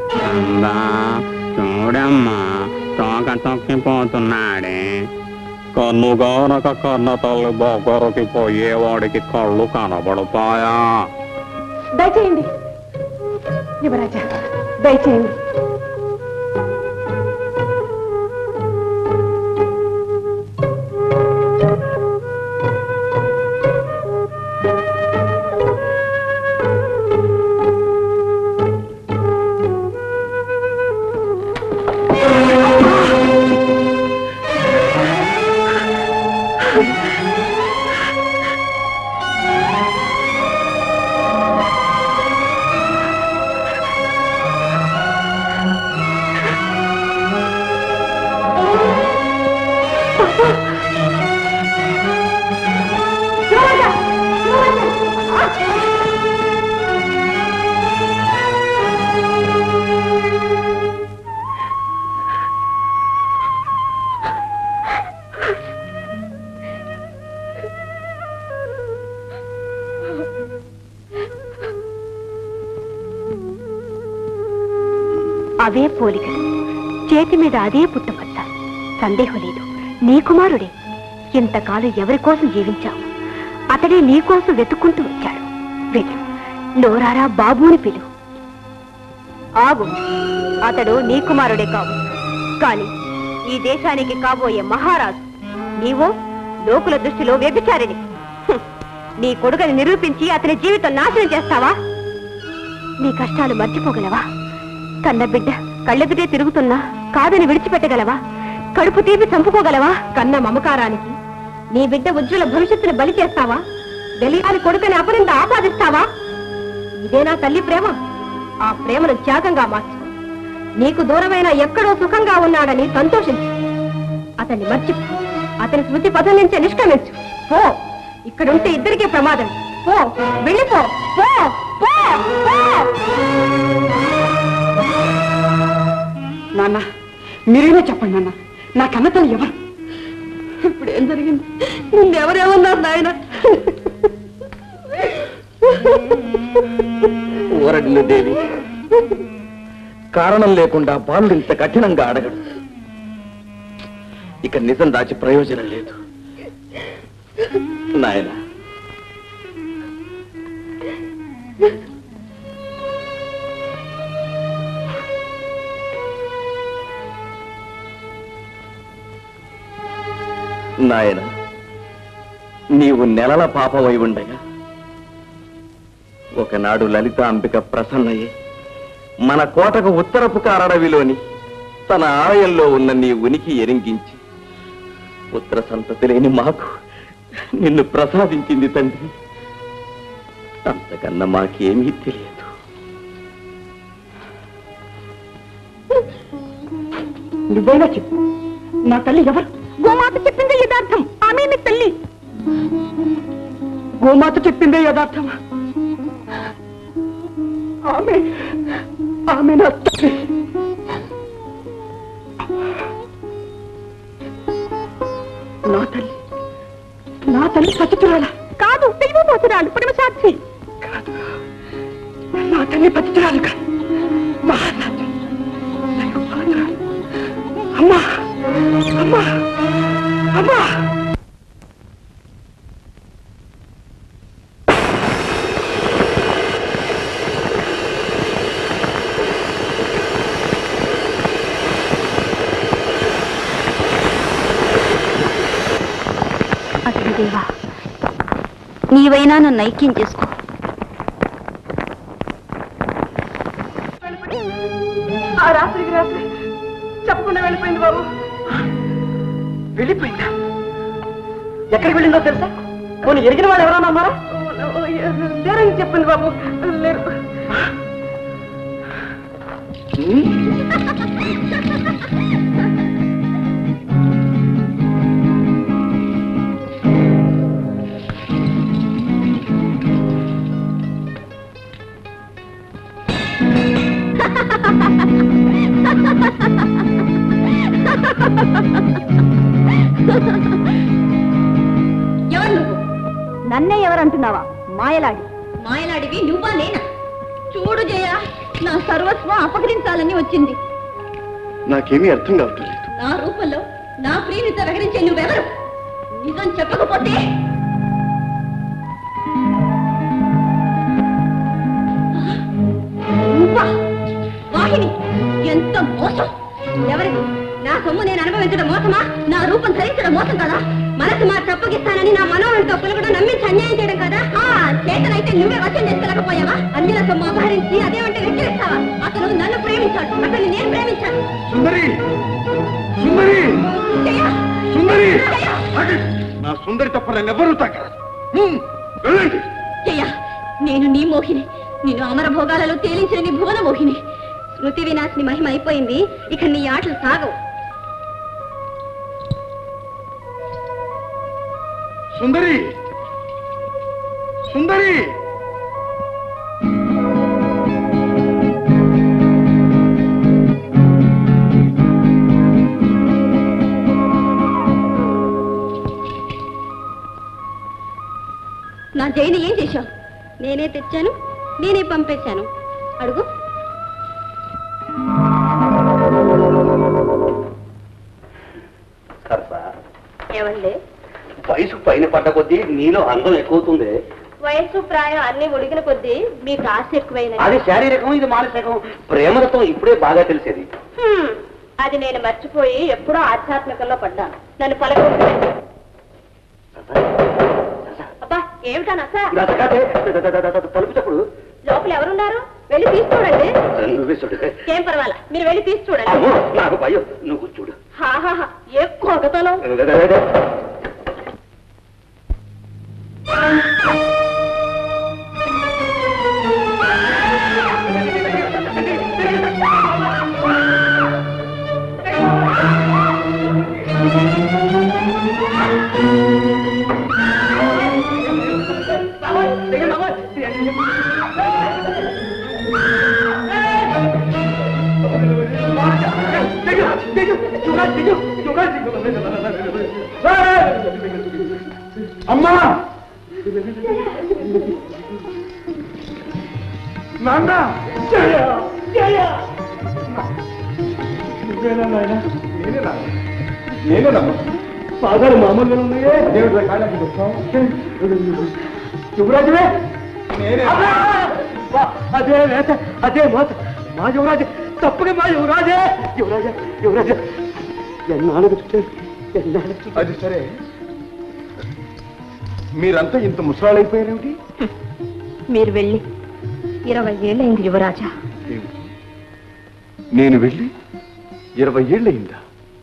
అమ్మా చూడమ్మా తోక తొక్కిపోతున్నాడే కన్నుగానక కన్న తల్లి బొగ్గరకి పోయేవాడికి కళ్ళు కనబడతాయా దయచేయండి యువరాజా దయచేయండి అవే పోలికలు చేతి మీద అదే పుట్టపత్త సందేహం లేదు నీ కుమారుడే ఇంతకాలం ఎవరి కోసం జీవించావు అతడే నీ కోసం వెతుక్కుంటూ వచ్చాడు వెళ్ళు నోరారా బాబుని పిలు ఆగు అతడు నీ కుమారుడే కావు కాని ఈ దేశానికి కాబోయే మహారాజు నీవో లోకుల దృష్టిలో వ్యభిచారిని హ్మ్. నీ కొడుకుని నిరూపించి అతని జీవితం నాశనం చేస్తావా నీ కష్టాలు మర్చిపోగలవా కన్న బిడ్డ కళ్ళెదుటే తిరుగుతున్నా కాదని విడిచిపెట్టగలవా కడుపు తీపి చంపుకోగలవా కన్న మమకారానికి నీ బిడ్డ ఉజ్వల భవిష్యత్తును బలి చేస్తావా వెలియాలి కొడుకని అపరింద ఆపాదిస్తావా ఇదేనా తల్లి ప్రేమ ఆ ప్రేమను త్యాగంగా మార్చు నీకు దూరమైన ఎక్కడో సుఖంగా ఉన్నాడని సంతోషించు అతన్ని మర్చిపో అతని స్మృతి పదం నుంచే నిష్క్రమించు పో ఇక్కడుంటే ఇద్దరికీ ప్రమాదం పో వెళ్ళిపో పో పో పో నాన్న మీరేనే చెప్పండి నాన్న నా కన్న తల్లి ఎవరు ఇప్పుడు ఏం జరిగింది నిన్నెవరేమన్నారు నాయన ఊరడిన దేవి కారణం లేకుండా బాలుడు ఇంత కఠినంగా అడగడు ఇక నిజం దాచి ప్రయోజనం లేదు నాయన నాయన నీవు నెలల పాపమై ఉండగా ఒకనాడు లలిత అంబిక ప్రసన్నయ్యే మన కోటకు ఉత్తరపు కారడవిలోని తన ఆలయంలో ఉన్న నీ ఉనికి ఎరింగించి పుత్ర సంతతి లేని మాకు నిన్ను ప్రసాదించింది తండ్రి అంతకన్నా మాకేమీ తెలియదు నువ్వైనా చెప్పు నా తల్లి ఎవరు గోమాత చెప్పిందే యథార్థం ఆమె నీ తల్లి గోమాత చెప్పిందే యథార్థం ఆమె ఆమె నా తల్లి నా తల్లి నా తల్లి పతితురాల కాదు దైవపోతురాలు ప్రేమ సాక్షి కాదు నా తల్లి పతితురాలు కాదు మహారాజు దైవపోతురాలు అమ్మా అమ్మా అమ్మా అతని దేవా నీవైనా నన్ను ఐక్యం చేసుకో ఆ రాత్రికి రాత్రి చెప్పకుండా వెళ్ళిపోయింది బాబు వెళ్ళిపోయిందా ఎక్కడికి వెళ్ళిందో తెలుసా పోనీ ఎరిగిన వాళ్ళు ఎవరన్నా ఉన్నారా లేరని చెప్పింది బాబు లేరు ఎవరు నువ్వు నన్నే ఎవరంటున్నావా మాయలాడి మాయలాడివి నువ్వా నేనా చూడు జయ నా సర్వస్వం అపహరించాలని వచ్చింది నాకేమీ అర్థం కావట్లేదు నా రూపంలో నా ప్రియునితో వ్యవహరించే నువ్వెవరు నిజం చెప్పకపోతే ఊపా! వాహిని ఎంత మోసం ఎవరిది నా సొమ్ము నేను అనుభవించడం మోసమా నా రూపం ధరించడం మోసం కదా మనసు మా తప్పుగిస్తానని నా మనోహరంతో పులగడం నమ్మించి అన్యాయం చేయడం కదా ఆ చేతనైతే నువ్వే వచనం చేసుకోలేకపోయావా అన్యుల సొమ్ము అపహరించి అదేమంటే వెక్కిరిస్తావా అతను నన్ను ప్రేమించాడు అతన్ని నేను ప్రేమించాను సుందరి సుందరి జయ! సుందరి జయ! ఆగు. నా సుందరి తప్ప నన్నెవరూ తాకరాదు హ్మ్, వెళ్ళండి జయ నేను నీ మోహిని నిన్ను అమర భోగాలలో తేలించిన నీ భువన మోహిని స్మృతి వినాశిని మహిమ అయిపోయింది ఇక నీ ఆటలు సాగవు సుందరి సుందరి నా జైని ఏం చేశావు నేనే తెచ్చాను నేనే పంపేశాను అడుగు సరసా ఏమండి వయసు పైన పడ్డ కొద్దీ నీలో అందం ఎక్కువవుతుంది వయస్సు ప్రాయం అన్ని ఉడికిన కొద్దీ మీకు ఆశ ఎక్కువైన అది శారీరకం ఇది మానసికం ప్రేమతత్వం ఇప్పుడే బాగా తెలిసేది అది నేను మర్చిపోయి ఎప్పుడో ఆధ్యాత్మికంలో పడ్డాను నన్ను పలకొట్టు అబ్బా ఏమిటా నస తలుపు చెప్పుడు లోపల ఎవరున్నారు వెళ్ళి తీసి చూడండి నువ్వే చూడు ఏం పర్వాలా మీరు వెళ్ళి తీసి చూడండి అమ్మో నాకు భయం నువ్వు చూడు హాహాహా ఎక్కువ ఒకతనం అమ్మా నాన్న జయ జయ నువ్వేనా నాయనా నేనేనా నేనేనమ్మా పాదాలు మామూలుగా ఉన్నాయే దేవుడి కాళ్ళకి వచ్చావు యువరాజువే నేనే అదే వేత అదే మోత మా యువరాజు తప్పగా మా యువరాజే యువరాజా యువరాజా ఎన్నాళ్ళకు ఎన్నాళ్ళకు అది సరే మీరంతా ఇంత ముసలాళ్ళైపోయారేమిటి మీరు వెళ్ళి ఇరవై ఏళ్ళైంది యువరాజా ఏమిటి? నేను వెళ్ళి ఇరవై ఏళ్ళయిందా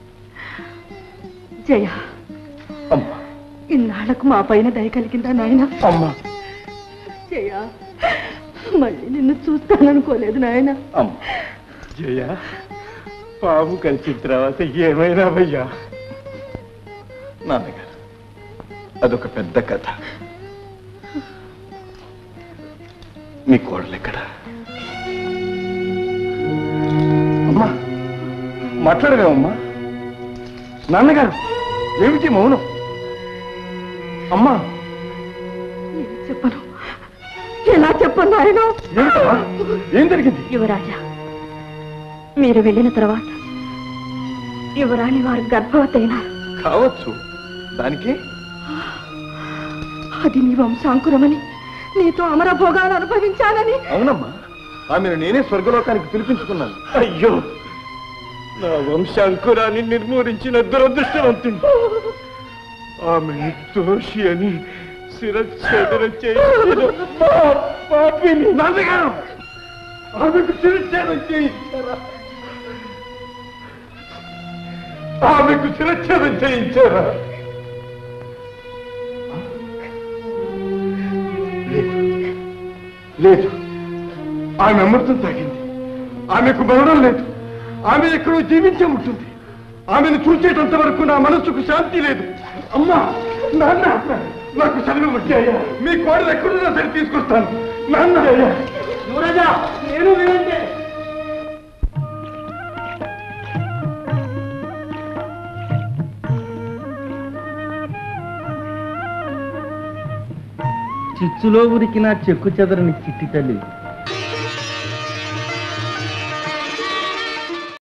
జయ అమ్మా ఇన్నాళ్లకు మా పైన దయ కలిగిందా నాయన అమ్మా జయ మళ్ళీ నిన్ను చూస్తాననుకోలేదు నాయన అమ్మా జయ పాము కలిసిన తర్వాత ఏమైనా భయ్యా నాన్నగారు అదొక పెద్ద కథ మీ కోడలు ఎక్కడ అమ్మా మాట్లాడవేమమ్మా నాన్నగారు ఏమిటి మౌనం అమ్మా ఏం చెప్పను ఎలా చెప్పను నాయన ఏమిటమ్మా ఏం జరిగింది యువరాజా మీరు వెళ్ళిన తర్వాత యువరాణి వారు గర్భవతి అయినారు కావచ్చు దానికి అది నీ వంశాంకురమని నీతో అమర భోగాలు అనుభవించాలని అవునమ్మా ఆమెను నేనే స్వర్గలోకానికి పిలిపించుకున్నాను అయ్యో నా వంశాంకురాన్ని నిర్మూలించిన దురదృష్టవంతుడు ఆమె దోషి అని శిరచ్ఛేదన చేయించిన పా- పాపిని నాన్నగారు ఆమెకు శిరచ్ఛేదన చేయించారా ఆమెకు శిరచ్ఛేదం చేయించారా లేదు లేదు ఆమె అమృతం తాగింది ఆమెకు మరణం లేదు ఆమె ఎక్కడో జీవించే ఉంటుంది ఆమెను చూసేటంత వరకు నా మనస్సుకు శాంతి లేదు అమ్మా నాన్న నాకు చదువు వచ్చాయా మీ కోడలు ఎక్కడున్నా సరే తీసుకొస్తాను నాన్న యువరాజా నేను వినండి చిచ్చులో ఉరికిన చెక్కు చెదరని చిట్టి తల్లి